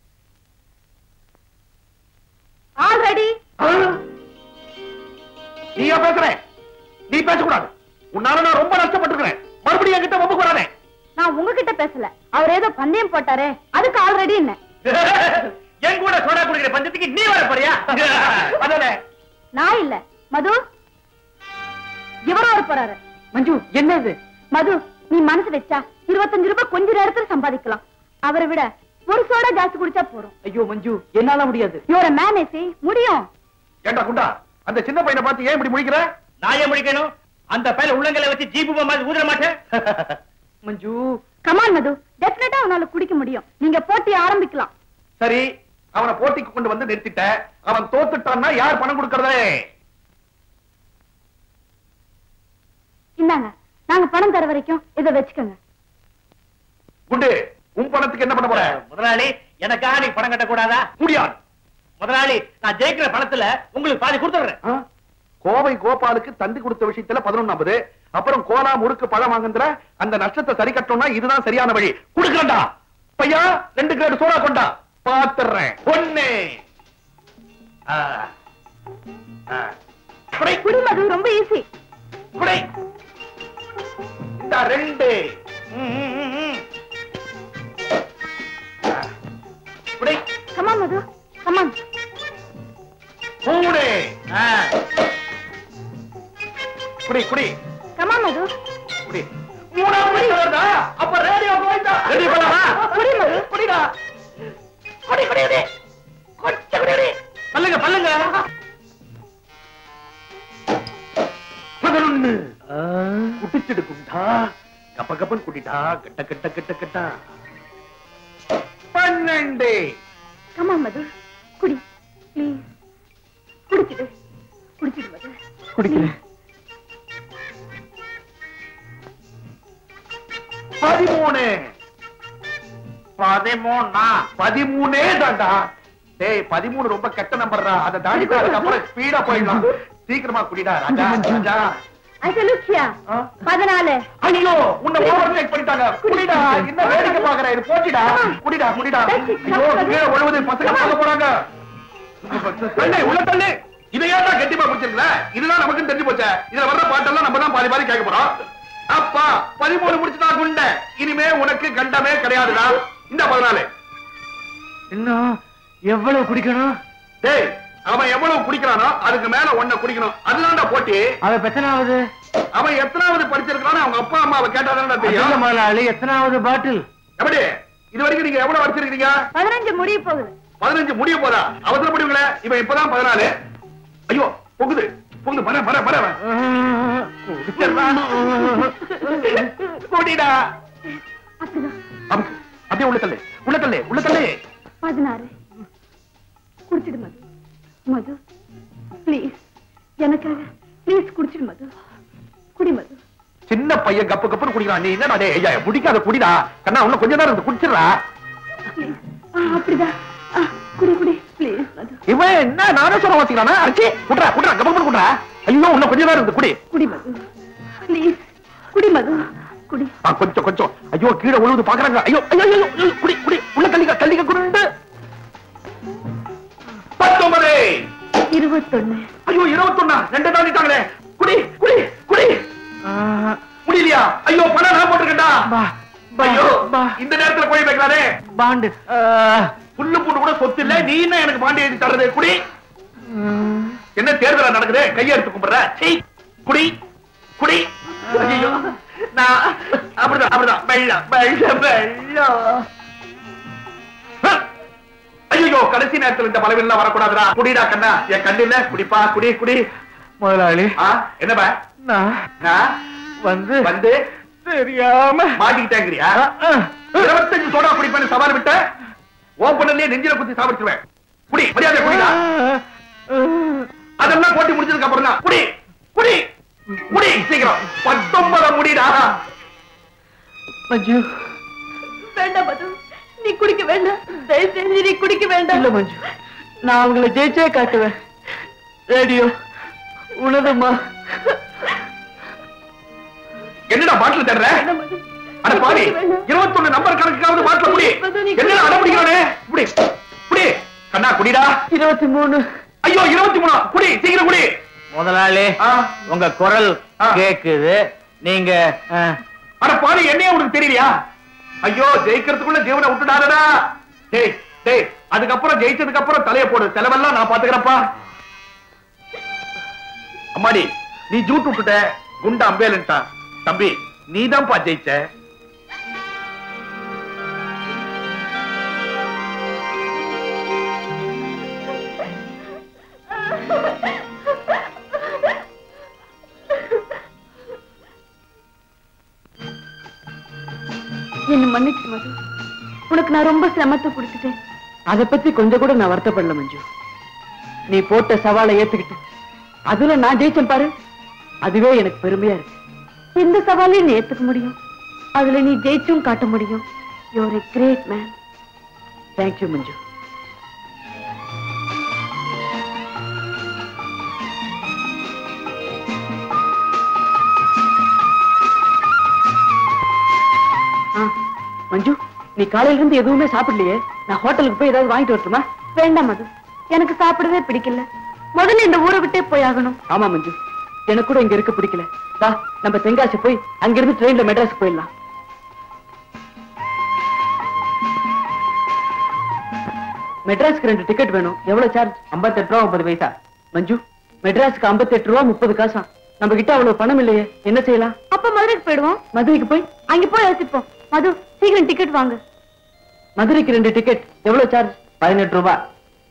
ஆல்ரெடி நீயா பேசுற நீ பேசக்கூடாது உன்னால நான் ரொம்ப நஷ்டப்பட்டிருக்கிறேன் மறுபடியும் என்கிட்ட ஒப்பு கூடாதே நான் உங்ககிட்ட பேசல அவர் ஏதோ பந்தயம் போட்டாரே அதுக்கு ஆல்ரெடி என்ன என் கூட சோடா குடிக்கிற பஞ்சத்துக்கு நீ வர போறியா அதானே நான் இல்ல மது இவரும் வர போறாரு மஞ்சு என்ன இது மது நீ மனசு வச்சா இருபத்தஞ்சு ரூபாய் கொஞ்ச நேரத்துல சம்பாதிக்கலாம் அவரை விட ஒரு சோடா ஜாஸ்தி குடிச்சா போறோம் ஐயோ மஞ்சு என்னால முடியாது யுவர் மேனேஜ் முடியும் ஏண்டா குண்டா அந்த சின்ன பையனை பார்த்து ஏன் இப்படி முடிக்கிற நான் ஏன் முடிக்கணும் அந்த பையல உள்ளங்களை வச்சு ஜீப்பு மாதிரி ஊதுற மாட்டேன் மஞ்சு கமான் மது டெஃபினட்டா அவனால குடிக்க முடியும் நீங்க போட்டி ஆரம்பிக்கலாம் சரி அவனை போட்டிக்கு கொண்டு வந்து நிறுத்திட்ட அவன் தோத்துட்டான்னா யார் பணம் கொடுக்கறதே இந்தாங்க நாங்க பணம் தர வரைக்கும் இதை வச்சுக்கோங்க குண்டு உன் பணத்துக்கு என்ன பண்ண போற முதலாளி எனக்காக நீ பணம் கட்ட கூடாதா முடியாது முதலாளி நான் ஜெயிக்கிற பணத்துல உங்களுக்கு பாதி கொடுத்துடுறேன் ஆ? கோவை கோபாலுக்கு தந்தி கொடுத்த விஷயத்துல பதினொன்னாவது அப்புறம் கோலா முறுக்கு பழம் வாங்குற அந்த நஷ்டத்தை சரி கட்டணும்னா இதுதான் சரியான வழி குடுக்கறா பையா ரெண்டு கிரேடு சோடா கொண்டா பாத்துறேன் ஒண்ணு ஆ. ஆ. குடை, குடி மது ரொம்ப ஈஸி குடை. இந்தா ரெண்டு ம், ம், ம், ம். ஆ. குடை. கமான் மது கமான் மூணு ஆ. குடி குடி கமான் மது குடி மூணாவது மணி வருதா அப்ப ரேடியோ போயிட்டா ரெடி பண்ணலாமா குடி மது குடிடா குடி குடி குடி கொஞ்சம் குடி குடி பல்லுங்க பல்லுங்க பதினொன்னு குடிச்சிடு குண்டா கப்ப கப்பன் குடிடா கட்ட கட்ட கட்ட கட்டா பன்னெண்டு கமான் மது குடி ப்ளீஸ் குடிச்சிடு குடிச்சிடு மது குடிக்கிறேன் பதிமூணு பதிமூணா பதிமூணே தாண்டா டேய் பதிமூணு ரொம்ப கெட்ட நம்பர்டா அதை தாண்டி அதுக்கப்புறம் ஸ்பீடா போயிடலாம் சீக்கிரமா குடிடா ராஜா ராஜா ஐ லுக்கியா ஆ? பதினாலு ஐயோ உன்னை ஓவர்டேக் பண்ணிட்டாங்க குடிடா என்ன வேடிக்கை பாக்குற இது போச்சுடா குடிடா குடிடா ஐயோ கீழே ஒழுவுது பசங்க பார்க்க போறாங்க தள்ளு உள்ள தள்ளு இதை ஏன்டா கெட்டிமா குடிச்சிருக்கல இதுதான் நமக்கு தெரிஞ்சு போச்சே இதுல வர்ற பாட்டெல்லாம் நம்ம தான் பாதி பாதி கேட்க போறோம் அப்பா பதிமூணு முடிச்சுட்டா குண்ட இனிமே உனக்கு கண்டமே கிடையாதுடா இந்த பதினாலு இன்னும் எவ்வளவு குடிக்கணும் டேய் அவன் எவ்வளவு குடிக்கிறானோ அதுக்கு மேல ஒன்ன குடிக்கணும் அதுதான்டா போட்டி அவ எத்தனாவது அவன் எத்தனாவது படிச்சிருக்கானோ அவங்க அப்பா அம்மாவை கேட்டாதான்டா தெரியும் முதலாளி எத்தனாவது பாட்டில் எப்படி இது வரைக்கும் நீங்க எவ்வளவு வச்சிருக்கீங்க பதினஞ்சு முடிய போகுது பதினஞ்சு முடிய போதா அவசரப்படுவீங்களே இவன் இப்பதான் பதினாலு ஐயோ பொங்குது பொங்குது பர பர பர கூட்டிடா அப்படிதான் அமுக்கு. அப்படியே உள்ள தள்ளு உள்ள தள்ளு உள்ள தள்ளு பதினாறு குடிச்சிடு மது மது ப்ளீஸ் எனக்காக ப்ளீஸ் குடிச்சிடு மது குடி மது சின்ன பையன் கப்பு கப்புன்னு குடிக்கிறான் நீ என்னடா டேய் ஐயா குடிக்காத குடிடா கண்ணா இன்னும் கொஞ்ச நேரம் இருந்து குடிச்சிடுறா ப்ளீஸ் அப்படிதான் ஆ, குடி குடி ப்ளீஸ் மது இவன் என்ன நானே சொல்ல வச்சுக்கிறானா அடிச்சு குடுறா குடுறா கப்பு கப்புன்னு குடுறா ஐயோ இன்னும் கொஞ்ச நேரம் இருந்து குடி குடி மது ப்ளீஸ் குடி மது குடி ஆ, கொஞ்சம் கொஞ்சம் ஐயோ கீழே உழுவுது பாக்குறாங்க ஐயோ ஐயோ ஐயோ ஐயோ, குடி குடி உள்ள தள்ளிக்க தள்ளிக்க குண்டு பத்தொன்பது இருபத்தொன்னு ஐயோ இருபத்தொன்னா ரெண்டு தாண்டிட்டாங்களே குடி குடி குடி முடியலையா ஐயோ பணம் நான் போட்டிருக்கேன்டா ஐயோ இந்த நேரத்துல போய் வைக்கிறாரே பாண்டு புல்லு பூண்டு கூட சொத்து இல்ல நீ என்ன எனக்கு பாண்டி எழுதி தர்றது குடி என்ன தேர்தல் நடக்குது கையெடுத்து கும்பிடுற சீ, குடி குடி ஐயோ நான் அப்படிதான் அப்படிதான் வெள்ளம் வெள்ளம் வெள்ளம் ஐயோ கடைசி நேரத்துல இந்த பலவீனம் வரக்கூடாதுடா குடிடா கண்ணா என் கண்ணு இல்ல குடிப்பா குடி குடி முதலாளி ஆ, என்னப்பா நான் நான் வந்து வந்து தெரியாம மாட்டிக்கிட்டேங்கிறியா இருபத்தஞ்சு சோடா குடிப்பேன்னு சவால் விட்ட ஓப்பனர்லயே நெஞ்சில குத்தி சாப்பிட்டுருவேன் குடி மரியாதை குடிடா அதெல்லாம் போட்டி முடிச்சதுக்கு அப்புறம் தான் குடி குடி குடி சீக்கிரம் பத்தொன்பது முடிடா மஞ்சு வேண்டாம் மது நீ குடிக்க வேண்டாம் தயவு செஞ்சு நீ குடிக்க வேண்டாம் இல்ல மஞ்சு நான் அவங்கள ஜெயிச்சே காட்டுவேன் ரேடியோ உனதுமா என்னடா பாட்டில் தர்ற அட பாடி இருபத்தொன்னு நம்பர் கணக்குக்காவது பாட்டில் குடி என்னடா அட முடிக்கிறானே குடி குடி கண்ணா குடிடா இருபத்தி மூணு ஐயோ இருபத்தி மூணா குடி சீக்கிரம் குடி முதலாளி ஆ. உங்க குரல் ஆ. கேக்குது நீங்க ஆ, அட பாடி என்னைய உனக்கு தெரியலையா ஐயோ ஜெயிக்கிறதுக்குள்ள ஜீவனை விட்டுடாதடா டேய் டேய் அதுக்கப்புறம் ஜெயிச்சதுக்கு அப்புறம் தலைய போடு செலவெல்லாம் நான் பாத்துக்கிறப்பா அம்மாடி நீ ஜூட் விட்டுட்ட குண்டா அம்பேலன்ட்டான் தம்பி நீதான்ப்பா ஜெயிச்ச என்ன மன்னிச்சு மது உனக்கு நான் ரொம்ப சிரமத்தை கொடுத்துட்டேன் அத பத்தி கொஞ்சம் கூட நான் வருத்தப்படல மஞ்சு நீ போட்ட சவாலை ஏத்துக்கிட்டு அதுல நான் ஜெயிச்சேன் பாரு அதுவே எனக்கு பெருமையா இருக்கு எந்த சவாலையும் நீ ஏத்துக்க முடியும் அதுல நீ ஜெயிச்சும் காட்ட முடியும் you are a great man thank you Manju ஆ, மஞ்சு நீ காலையில இருந்து எதுவுமே சாப்பிடலையே நான் ஹோட்டலுக்கு போய் ஏதாவது வாங்கிட்டு வரட்டுமா வேண்டாம் மது எனக்கு சாப்பிடவே பிடிக்கல முதல்ல இந்த ஊரை விட்டே போயாகணும் ஆமா மஞ்சு எனக்கு கூட இங்க இருக்க பிடிக்கல வா நம்ம தென்காசி போய் அங்கிருந்து ட்ரெயின்ல மெட்ராஸ் போயிடலாம் மெட்ராஸ்க்கு ரெண்டு டிக்கெட் வேணும் எவ்வளவு சார்ஜ் 58 ரூபா முப்பது பைசா மஞ்சு மெட்ராஸ்க்கு 58 ரூபா முப்பது காசா நம்ம கிட்ட அவ்வளவு பணம் இல்லையே என்ன செய்யலாம் அப்ப மதுரைக்கு போயிடுவோம் மதுரைக்கு போய் அங்க போய் யோசிப்போம் மது சீக்கிரம் டிக்கெட் வாங்கு மதுரைக்கு ரெண்டு டிக்கெட் எவ்வளவு சார்ஜ் பதினெட்டு ரூபாய்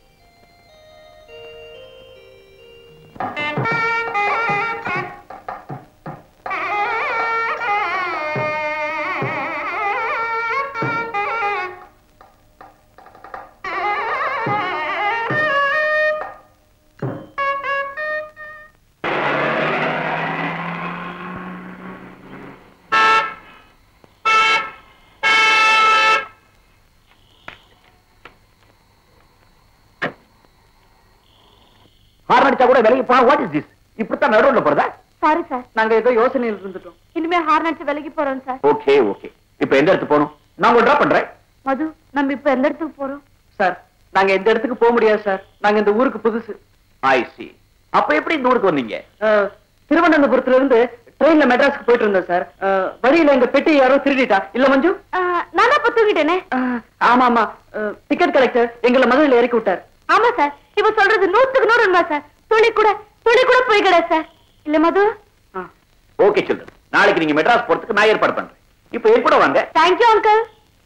ஹார்ன் அடிச்சா கூட விலகி போனா வாட் இஸ் திஸ் இப்படித்தான் நடுவுல போறதா சாரி சார் நாங்க ஏதோ யோசனையில் இருந்துட்டோம் இனிமே ஹார்ன் அடிச்சு விலைக்கு போறோம் சார் ஓகே ஓகே இப்ப எந்த இடத்துக்கு போகணும் நான் உங்களை டிராப் பண்றேன் மது நம்ம இப்ப எந்த இடத்துக்கு போறோம் சார் நாங்க இந்த இடத்துக்கு போக முடியாது சார் நாங்க இந்த ஊருக்கு புதுசு ஐ சி அப்ப எப்படி இந்த ஊருக்கு வந்தீங்க அஹ், திருவனந்தபுரத்துல இருந்து ட்ரெயின்ல மெட்ராஸ்க்கு போயிட்டு இருந்தோம் சார் அஹ், வழியில எங்க பெட்டி யாரோ திருடிட்டா இல்ல மஞ்சு ஆஹ், நான் தான் இப்ப தூங்கிட்டேனே அஹ், ஆமா ஆமா டிக்கெட் கலெக்டர் எங்களை மதுரையில இறக்கி விட்டார் ஆமா சார் இவ சொல்றது நூத்துக்கு நூறு உண்மை சார் துளி கூட துளி கூட போய் கிடையாது சார் இல்ல மது ஓகே சில்ட்ரன் நாளைக்கு நீங்க மெட்ராஸ் போறதுக்கு நான் ஏற்பாடு பண்றேன் இப்ப என் கூட வாங்க தேங்க்யூ அங்கிள்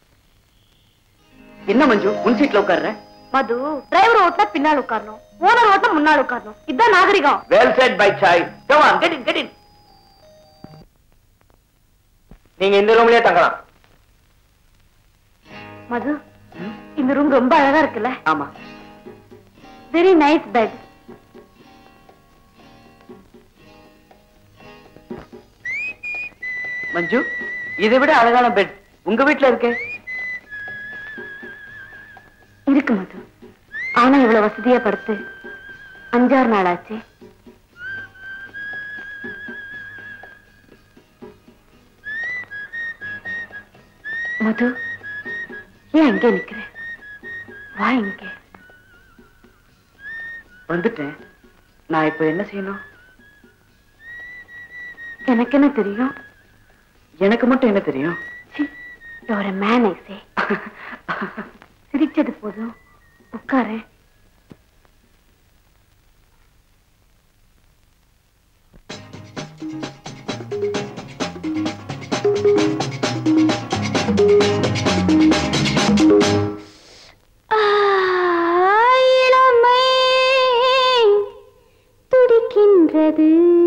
என்ன மஞ்சு முன் சீட்ல உட்கார்றேன் மது டிரைவர் ஓட்டினா பின்னால் உட்காரணும் ஓனர் ஓட்டினா முன்னால் உட்காரணும் இதுதான் நாகரிகம் வெல் செட் பை சாய் come on get in get in நீங்க இந்த ரூம்லயே தங்கலாம் மது இந்த ரூம் ரொம்ப அழகா இருக்குல்ல ஆமா வெரி நைஸ் பெட் மஞ்சு இதை விட அழகான பெட் உங்க வீட்ல இருக்கே இருக்கு மது ஆனா இவ்வளவு வசதியா படுத்து அஞ்சாறு நாள் ஆச்சு மது ஏன் அங்கே நிக்கிற வா இங்கே வந்துட்டேன் நான் இப்ப என்ன செய்யணும் எனக்கு என்ன தெரியும் எனக்கு மட்டும் என்ன தெரியும் ஒரு மேன் ஐசே சிரிச்சது போதும் உட்காரு இளமை துடிக்கின்றது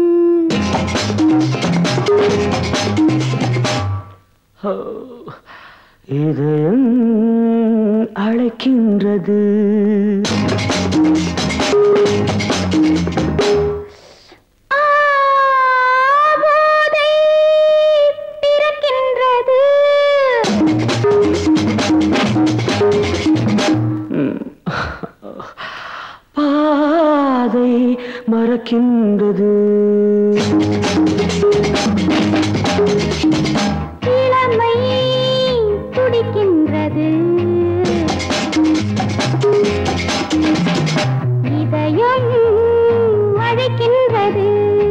இதயம் அழைக்கின்றது ஆவோதை பிறக்கின்றது பாதை மறக்கின்றது இளமை துடிக்கின்றது இதயம் அழைக்கின்றது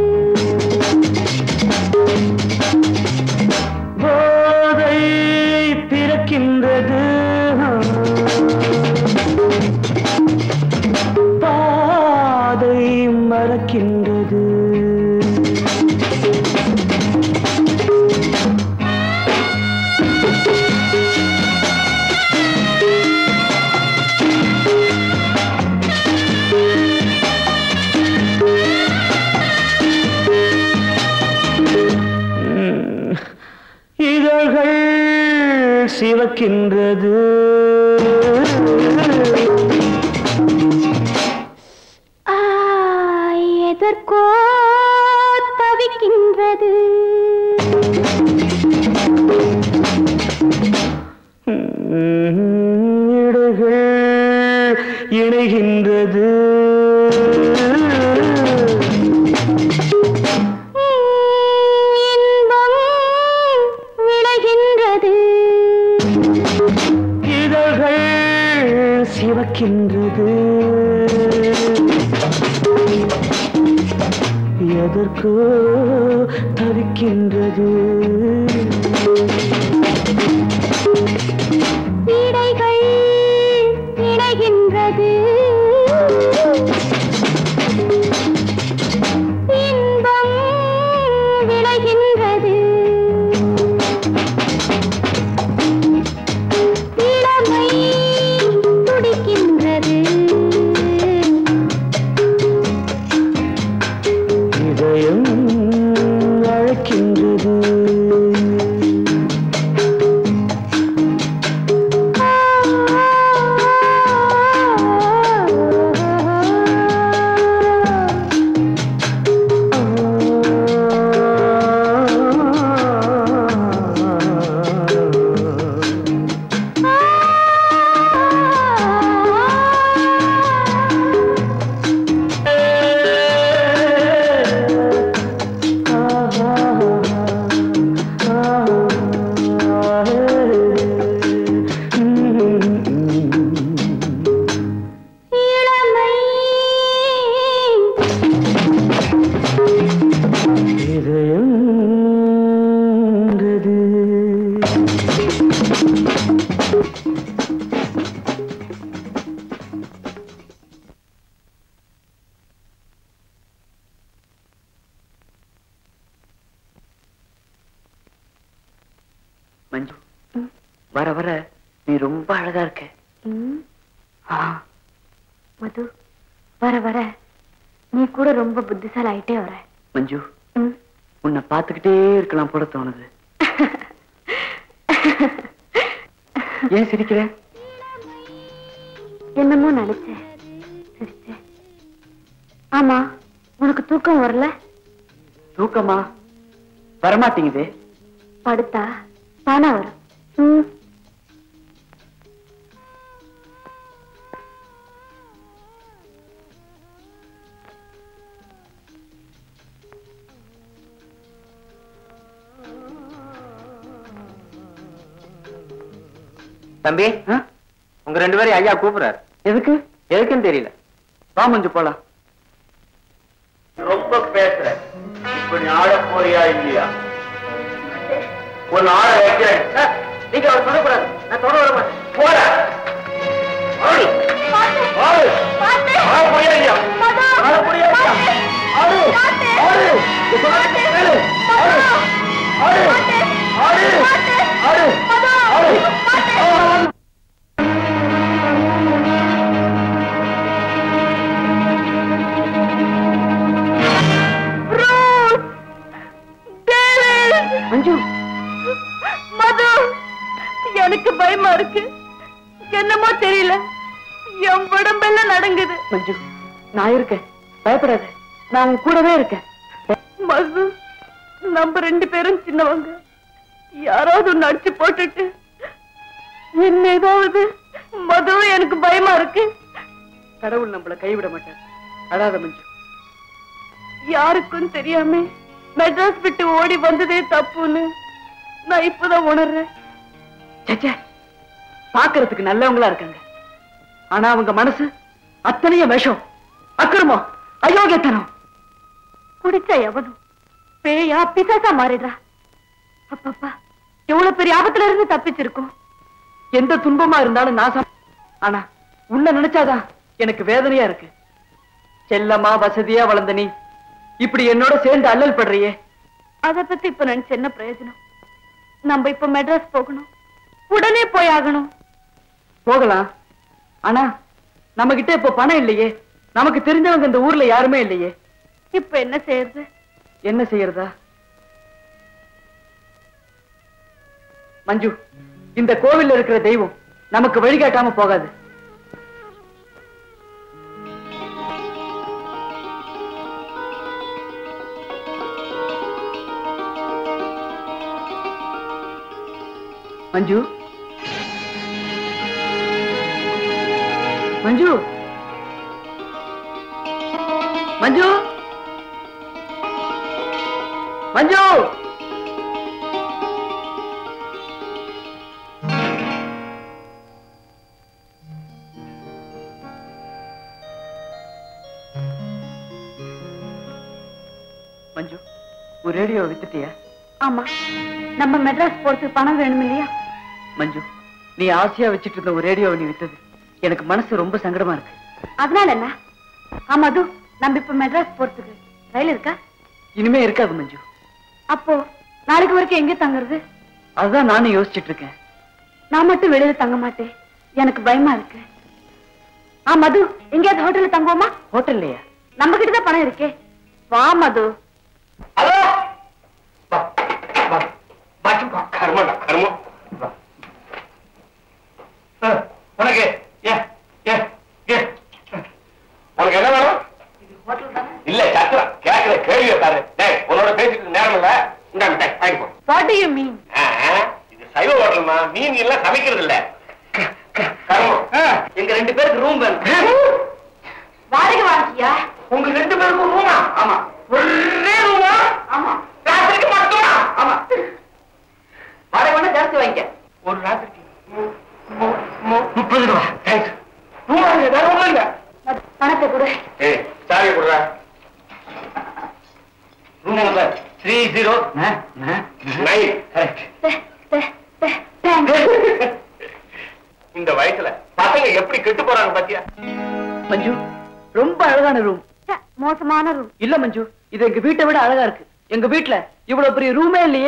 போதை பிறக்கின்றது பாதை மறக்கின்றது மறக்கின்றது ஆ, எதற்கோ தவிக்கின்றது இடைகள் இணைகின்றது இன்பம் விளைகின்றது இதழ்கள் சிவக்கின்றது எதற்கோ தவிக்கின்றது இடைகள் இணைகின்றது இன்பம் விளைகின்றது இளமை துடிக்கின்றது இதயம் அழைக்கின்றது இளமை இதயம் என்றது. மஞ்சு வர வர நீ ரொம்ப அழகா இருக்க ம், ஆ, மது வர வர நீ கூட ரொம்ப புத்திசாலி ஆயிட்டே வர மஞ்சு ம். உன்னை பார்த்துக்கிட்டே இருக்கலாம் போல தோணுது ஏன் சிரிக்கிற என்னமோ நினைச்சேன் சிரிச்சேன் ஆமா உனக்கு தூக்கம் வரல தூக்கமா வரமாட்டேங்குதே படுத்தா தானா வரும் ம். தம்பி ஆ? உங்க ரெண்டு பேரும் ஐயா கூப்பிடுறாரு எதுக்கு எதுக்குன்னு தெரியல வா மஞ்சு போலாம் ரொம்ப பேசுற இப்ப நீ ஆட போறியா இல்லையா உன் ஆட வைக்கிறேன் நீங்க அவர் சொல்லக்கூடாது நான் தொட வர மாட்டேன் போற ஆடு ஆடு ஆட போறியா இல்லையா ஆட போறியா இல்லையா ஆடு ஆடு இப்ப சொல்றதை கேளு. ஆடு ஆடு ஆடு ஆடு ஆடு மஞ்சு மது எனக்கு பயமா இருக்கு என்னமோ தெரியல என் உடம்பெல்லாம் நடங்குது மஞ்சு நான் இருக்கேன் பயப்படாத நான் உன் கூடவே இருக்கேன் மது நம்ம ரெண்டு பேரும் சின்னவங்க யாராவது ஒண்ணு அடிச்சு போட்டுட்டு என்ன ஏதாவது மது எனக்கு பயமா இருக்கு கடவுள் நம்மள கைவிட மாட்டார் அழாத மஞ்சு யாருக்கும் தெரியாம மெட்ராஸ் விட்டு ஓடி வந்ததே தப்புன்னு நான் இப்பதான் உணர்றேன் சேச்சே பாக்குறதுக்கு நல்லவங்களா இருக்காங்க ஆனா அவங்க மனசு அத்தனையும் விஷம் அக்கிரமம் அயோக்கியத்தனம் குடிச்சா எவனும் பேயா பிசாசா மாறிடுறா அப்பப்பா எவ்வளவு பெரிய ஆபத்துல இருந்து தப்பிச்சிருக்கோம் எந்த துன்பமா இருந்தாலும் நான் சம- ஆனா உள்ள நினைச்சாதான் எனக்கு வேதனையா இருக்கு செல்லமா வசதியா வளர்ந்த நீ இப்படி என்னோட சேர்ந்து அல்லல் படுறியே அத பத்தி இப்ப நினைச்சு என்ன பிரயோஜனம் நம்ம இப்ப மெட்ராஸ் போகணும் உடனே போய் ஆகணும் போகலாம் ஆனா நம்ம கிட்ட இப்ப பணம் இல்லையே நமக்கு தெரிஞ்சவங்க இந்த ஊர்ல யாருமே இல்லையே இப்ப என்ன செய்யறது என்ன செய்யறதா மஞ்சு இந்த கோவில்ல இருக்கிற தெய்வம் நமக்கு வழிகாட்டாம போகாது மஞ்சு மஞ்சு மஞ்சு மஞ்சு மஞ்சு ஒரு ரேடியோ வித்துட்டியா ஆமா நம்ம மெட்ராஸ் போறதுக்கு பணம் வேணும் இல்லையா மஞ்சு நீ ஆசையா வச்சுட்டு இருந்த ஒரு ரேடியோவை நீ வித்தது எனக்கு மனசு ரொம்ப சங்கடமா இருக்கு அதனால என்ன ஆமா அது நம்ம இப்ப மெட்ராஸ் போறதுக்கு ரயில் இருக்கா இனிமே இருக்காது மஞ்சு அப்போ நாளைக்கு வரைக்கும் எங்க தங்குறது அதுதான் நானும் யோசிச்சுட்டு இருக்கேன் நான் மட்டும் வெளியில தங்க மாட்டேன் எனக்கு பயமா இருக்கு ஆ மது எங்கேயாவது ஹோட்டல்ல தங்குவோமா ஹோட்டல்லையா நம்ம கிட்ட தான் பணம் இருக்கே வா மது ஹலோ கர்மம் கர்மம் உனக்கு ஏ ஏ ஏ உனக்கு என்ன வேணும் இல்ல சத்திரம் கேட்கிற கேள்வி பாரு டேய் உன்னோட பேசிட்டு நேரம் இல்ல இந்த மிட்டாய் வாங்கி போ வாட் டு யூ மீன் ஆ, இது சைவ ஹோட்டல்மா மீன் எல்லாம் சமைக்கிறது இல்ல கர்மம் எங்க ரெண்டு பேருக்கு ரூம் வேணும் வாடகை வாங்கியா உங்க ரெண்டு பேருக்கும் ரூமா ஆமா ஒரே ரூமா ஆமா ராத்திரிக்கு மட்டுமா ஆமா வாடகை வேணா ஜாஸ்தி வாங்கிக்க ஒரு ராத்திரிக்கு முப்பது ரூபா தேங்க்ஸ் ரூமா இல்ல வேற ஒண்ணும் இல்ல பணத்தை கொடு ஏய் சாவி கொடுறா room number three zero nine தே, தே, தே, thanks. இந்த வயசுல பசங்க எப்படி கெட்டு போறாங்க பாத்தியா மஞ்சு ரொம்ப அழகான ரூம் ச்சே, மோசமான ரூம் இல்ல மஞ்சு இது எங்க வீட்டை விட அழகா இருக்கு எங்க வீட்ல இவ்வளவு பெரிய ரூமே இல்லையே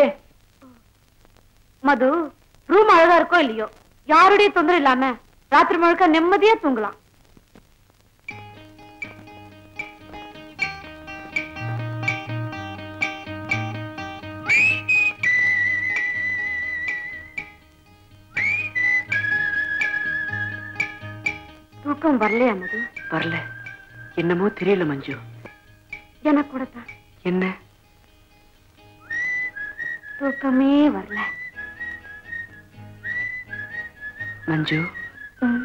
மது ரூம் அழகா இருக்கோ இல்லையோ யாருடைய தொந்தரவு இல்லாம ராத்திரி முழுக்க நிம்மதியா தூங்கலாம் தூக்கம் வரலையா மது வரல என்னமோ தெரியல மஞ்சு எனக்கு கூட தான் என்ன தூக்கமே வரல மஞ்சு ம்.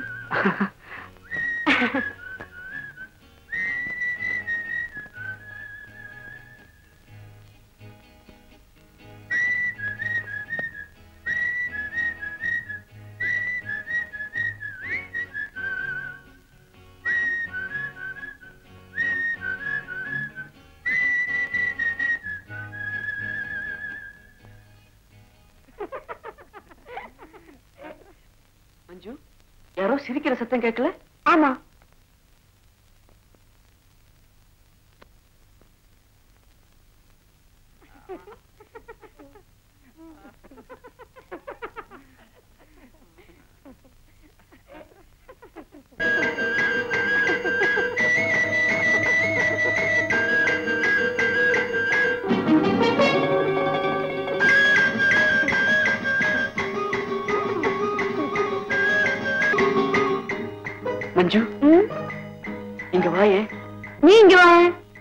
மஞ்சு யாரோ சிரிக்கிற சத்தம் கேட்கல ஆமா மஞ்சு ம்? இங்க வாயே நீ இங்க வா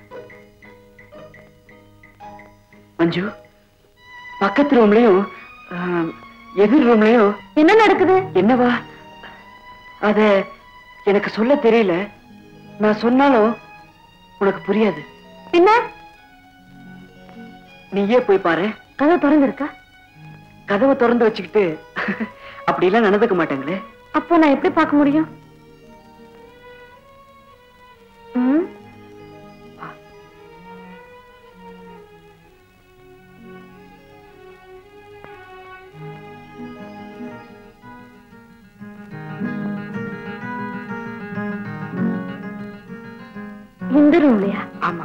மஞ்சு பக்கத்து ரூம்லயும் ஆம், எதிர் ரூம்லயும் என்ன நடக்குது என்னவா அத எனக்கு சொல்ல தெரியல நான் சொன்னாலும் உனக்கு புரியாது பின்ன நீயே போய் பாரு கதை திறந்திருக்கா கதவை திறந்து வச்சுக்கிட்டு அப்படியெல்லாம் நடந்துக்க மாட்டாங்களே அப்போ நான் எப்படி பார்க்க முடியும் ம்? இந்த ரூம்லயா ஆமா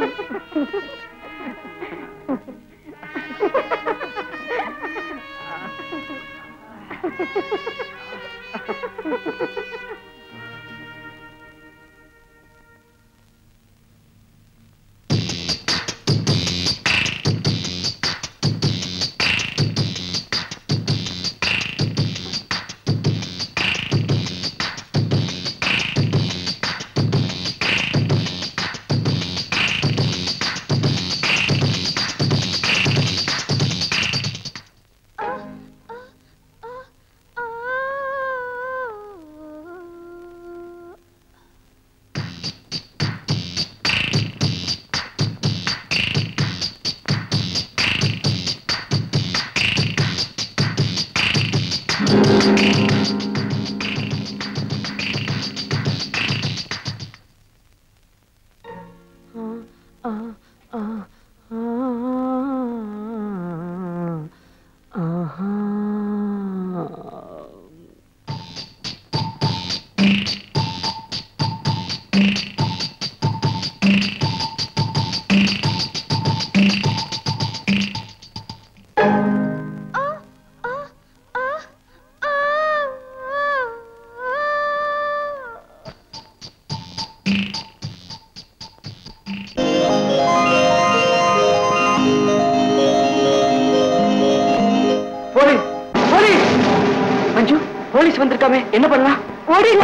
போலீஸ் போலீஸ் மஞ்சு போலீஸ் வந்திருக்காமே என்ன பண்ணலாம் ஓடில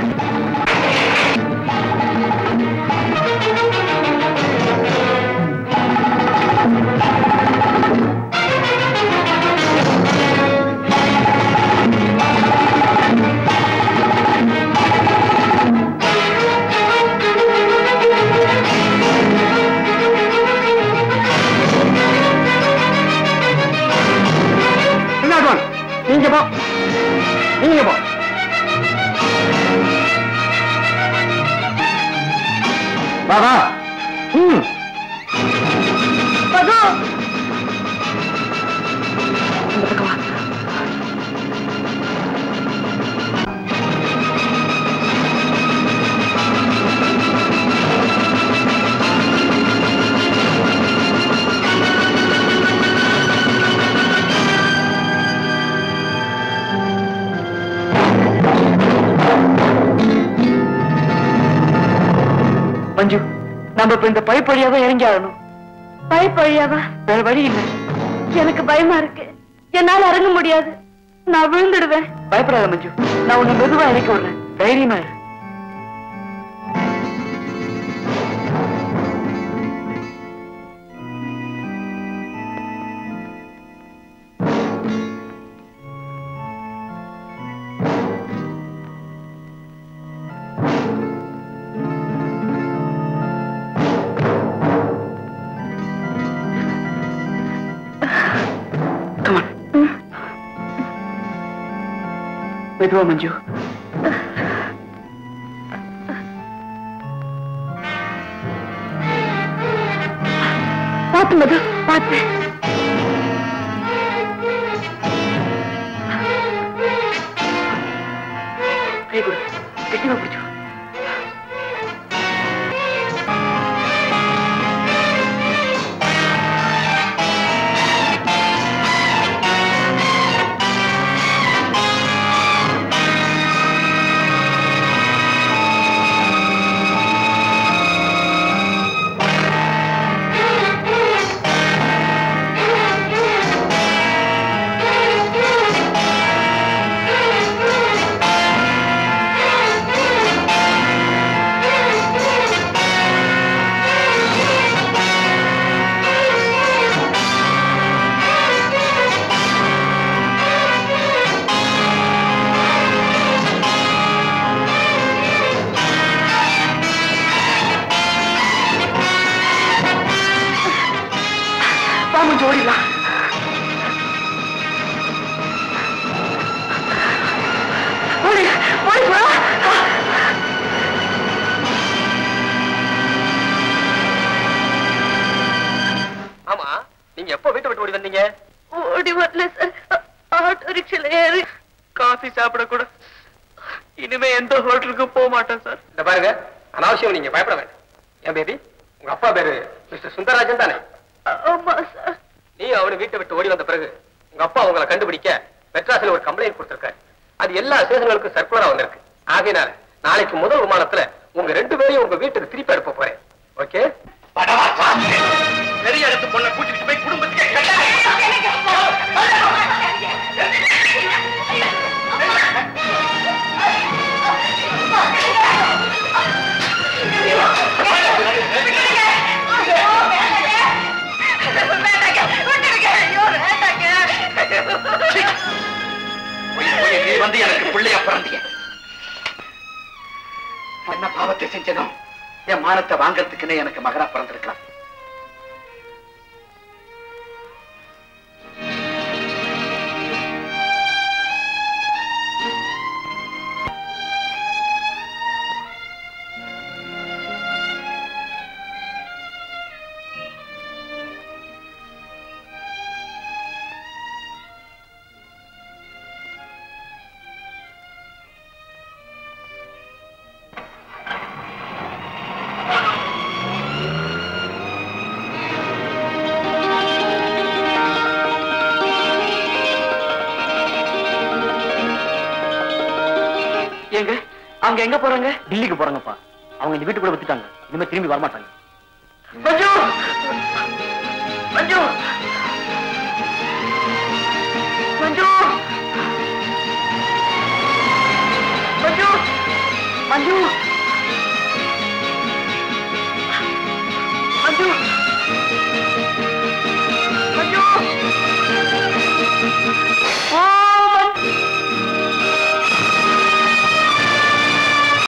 நீங்க போ நீங்க போ வா வா ம் பகோ இந்த பக்கம் வா மஞ்சு நம்ம இப்ப இந்த பைப் வழியா தான் இறங்கி ஆகணும் பைப் வழியாவா வேற வழி இல்ல எனக்கு பயமா இருக்கு என்னால இறங்க முடியாது நான் விழுந்துடுவேன் பயப்படாத மஞ்சு நான் உன்னை மெதுவா இறக்கி விடுறேன் தைரியமா இரு Come on. மெதுவா மஞ்சு பாத்து மது பாத்து கை கொடு கெட்டிமா பிடிச்சு வா மஞ்சு ஓடிடலாம் ஓடி ஓடி வா ஆமா நீங்க எப்போ வீட்டை விட்டு ஓடி வந்தீங்க ஓடி வரல சார் ஆட்டோ ரிக்ஷால ஏறி காஃபி சாப்பிட கூட இனிமே எந்த ஹோட்டலுக்கும் போக மாட்டேன் சார் இந்த பாருங்க அனாவசியம் நீங்க பயப்பட வேண்டாம் ஏன் பேபி உங்க அப்பா பேரு மிஸ்டர் சுந்தரராஜன் தானே ஆமா சார் நீ அவனு வீட்டை விட்டு ஓடி வந்த பிறகு உங்க அப்பா உங்களை கண்டுபிடிக்க மெட்ராஸ்ல ஒரு கம்ப்ளைண்ட் கொடுத்திருக்காரு அது எல்லா ஸ்டேஷன்களுக்கும் சர்க்குலரா வந்திருக்கு ஆகையினால நாளைக்கு முதல் விமானத்துல உங்க ரெண்டு பேரையும் உங்க வீட்டுக்கு திருப்பி அனுப்ப போறேன் ஓகே பெரிய இடத்து பொண்ணை கூட்டிட்டு போய் குடும்பத்துக்கு நீ வந்து எனக்கு பிள்ளைய பிறந்திய என்ன பாவத்தை செஞ்சதும் என் மானத்தை வாங்கறதுக்குன்னு எனக்கு மகனா பிறந்திருக்கலாம் ஏங்க அவங்க எங்க போறாங்க டெல்லிக்கு போறாங்கப்பா அவங்க இந்த வீட்டுக்குள்ள வித்துட்டாங்க இனிமே திரும்பி வரமாட்டாங்க மஞ்சு மஞ்சு மஞ்சு மஞ்சு மஞ்சு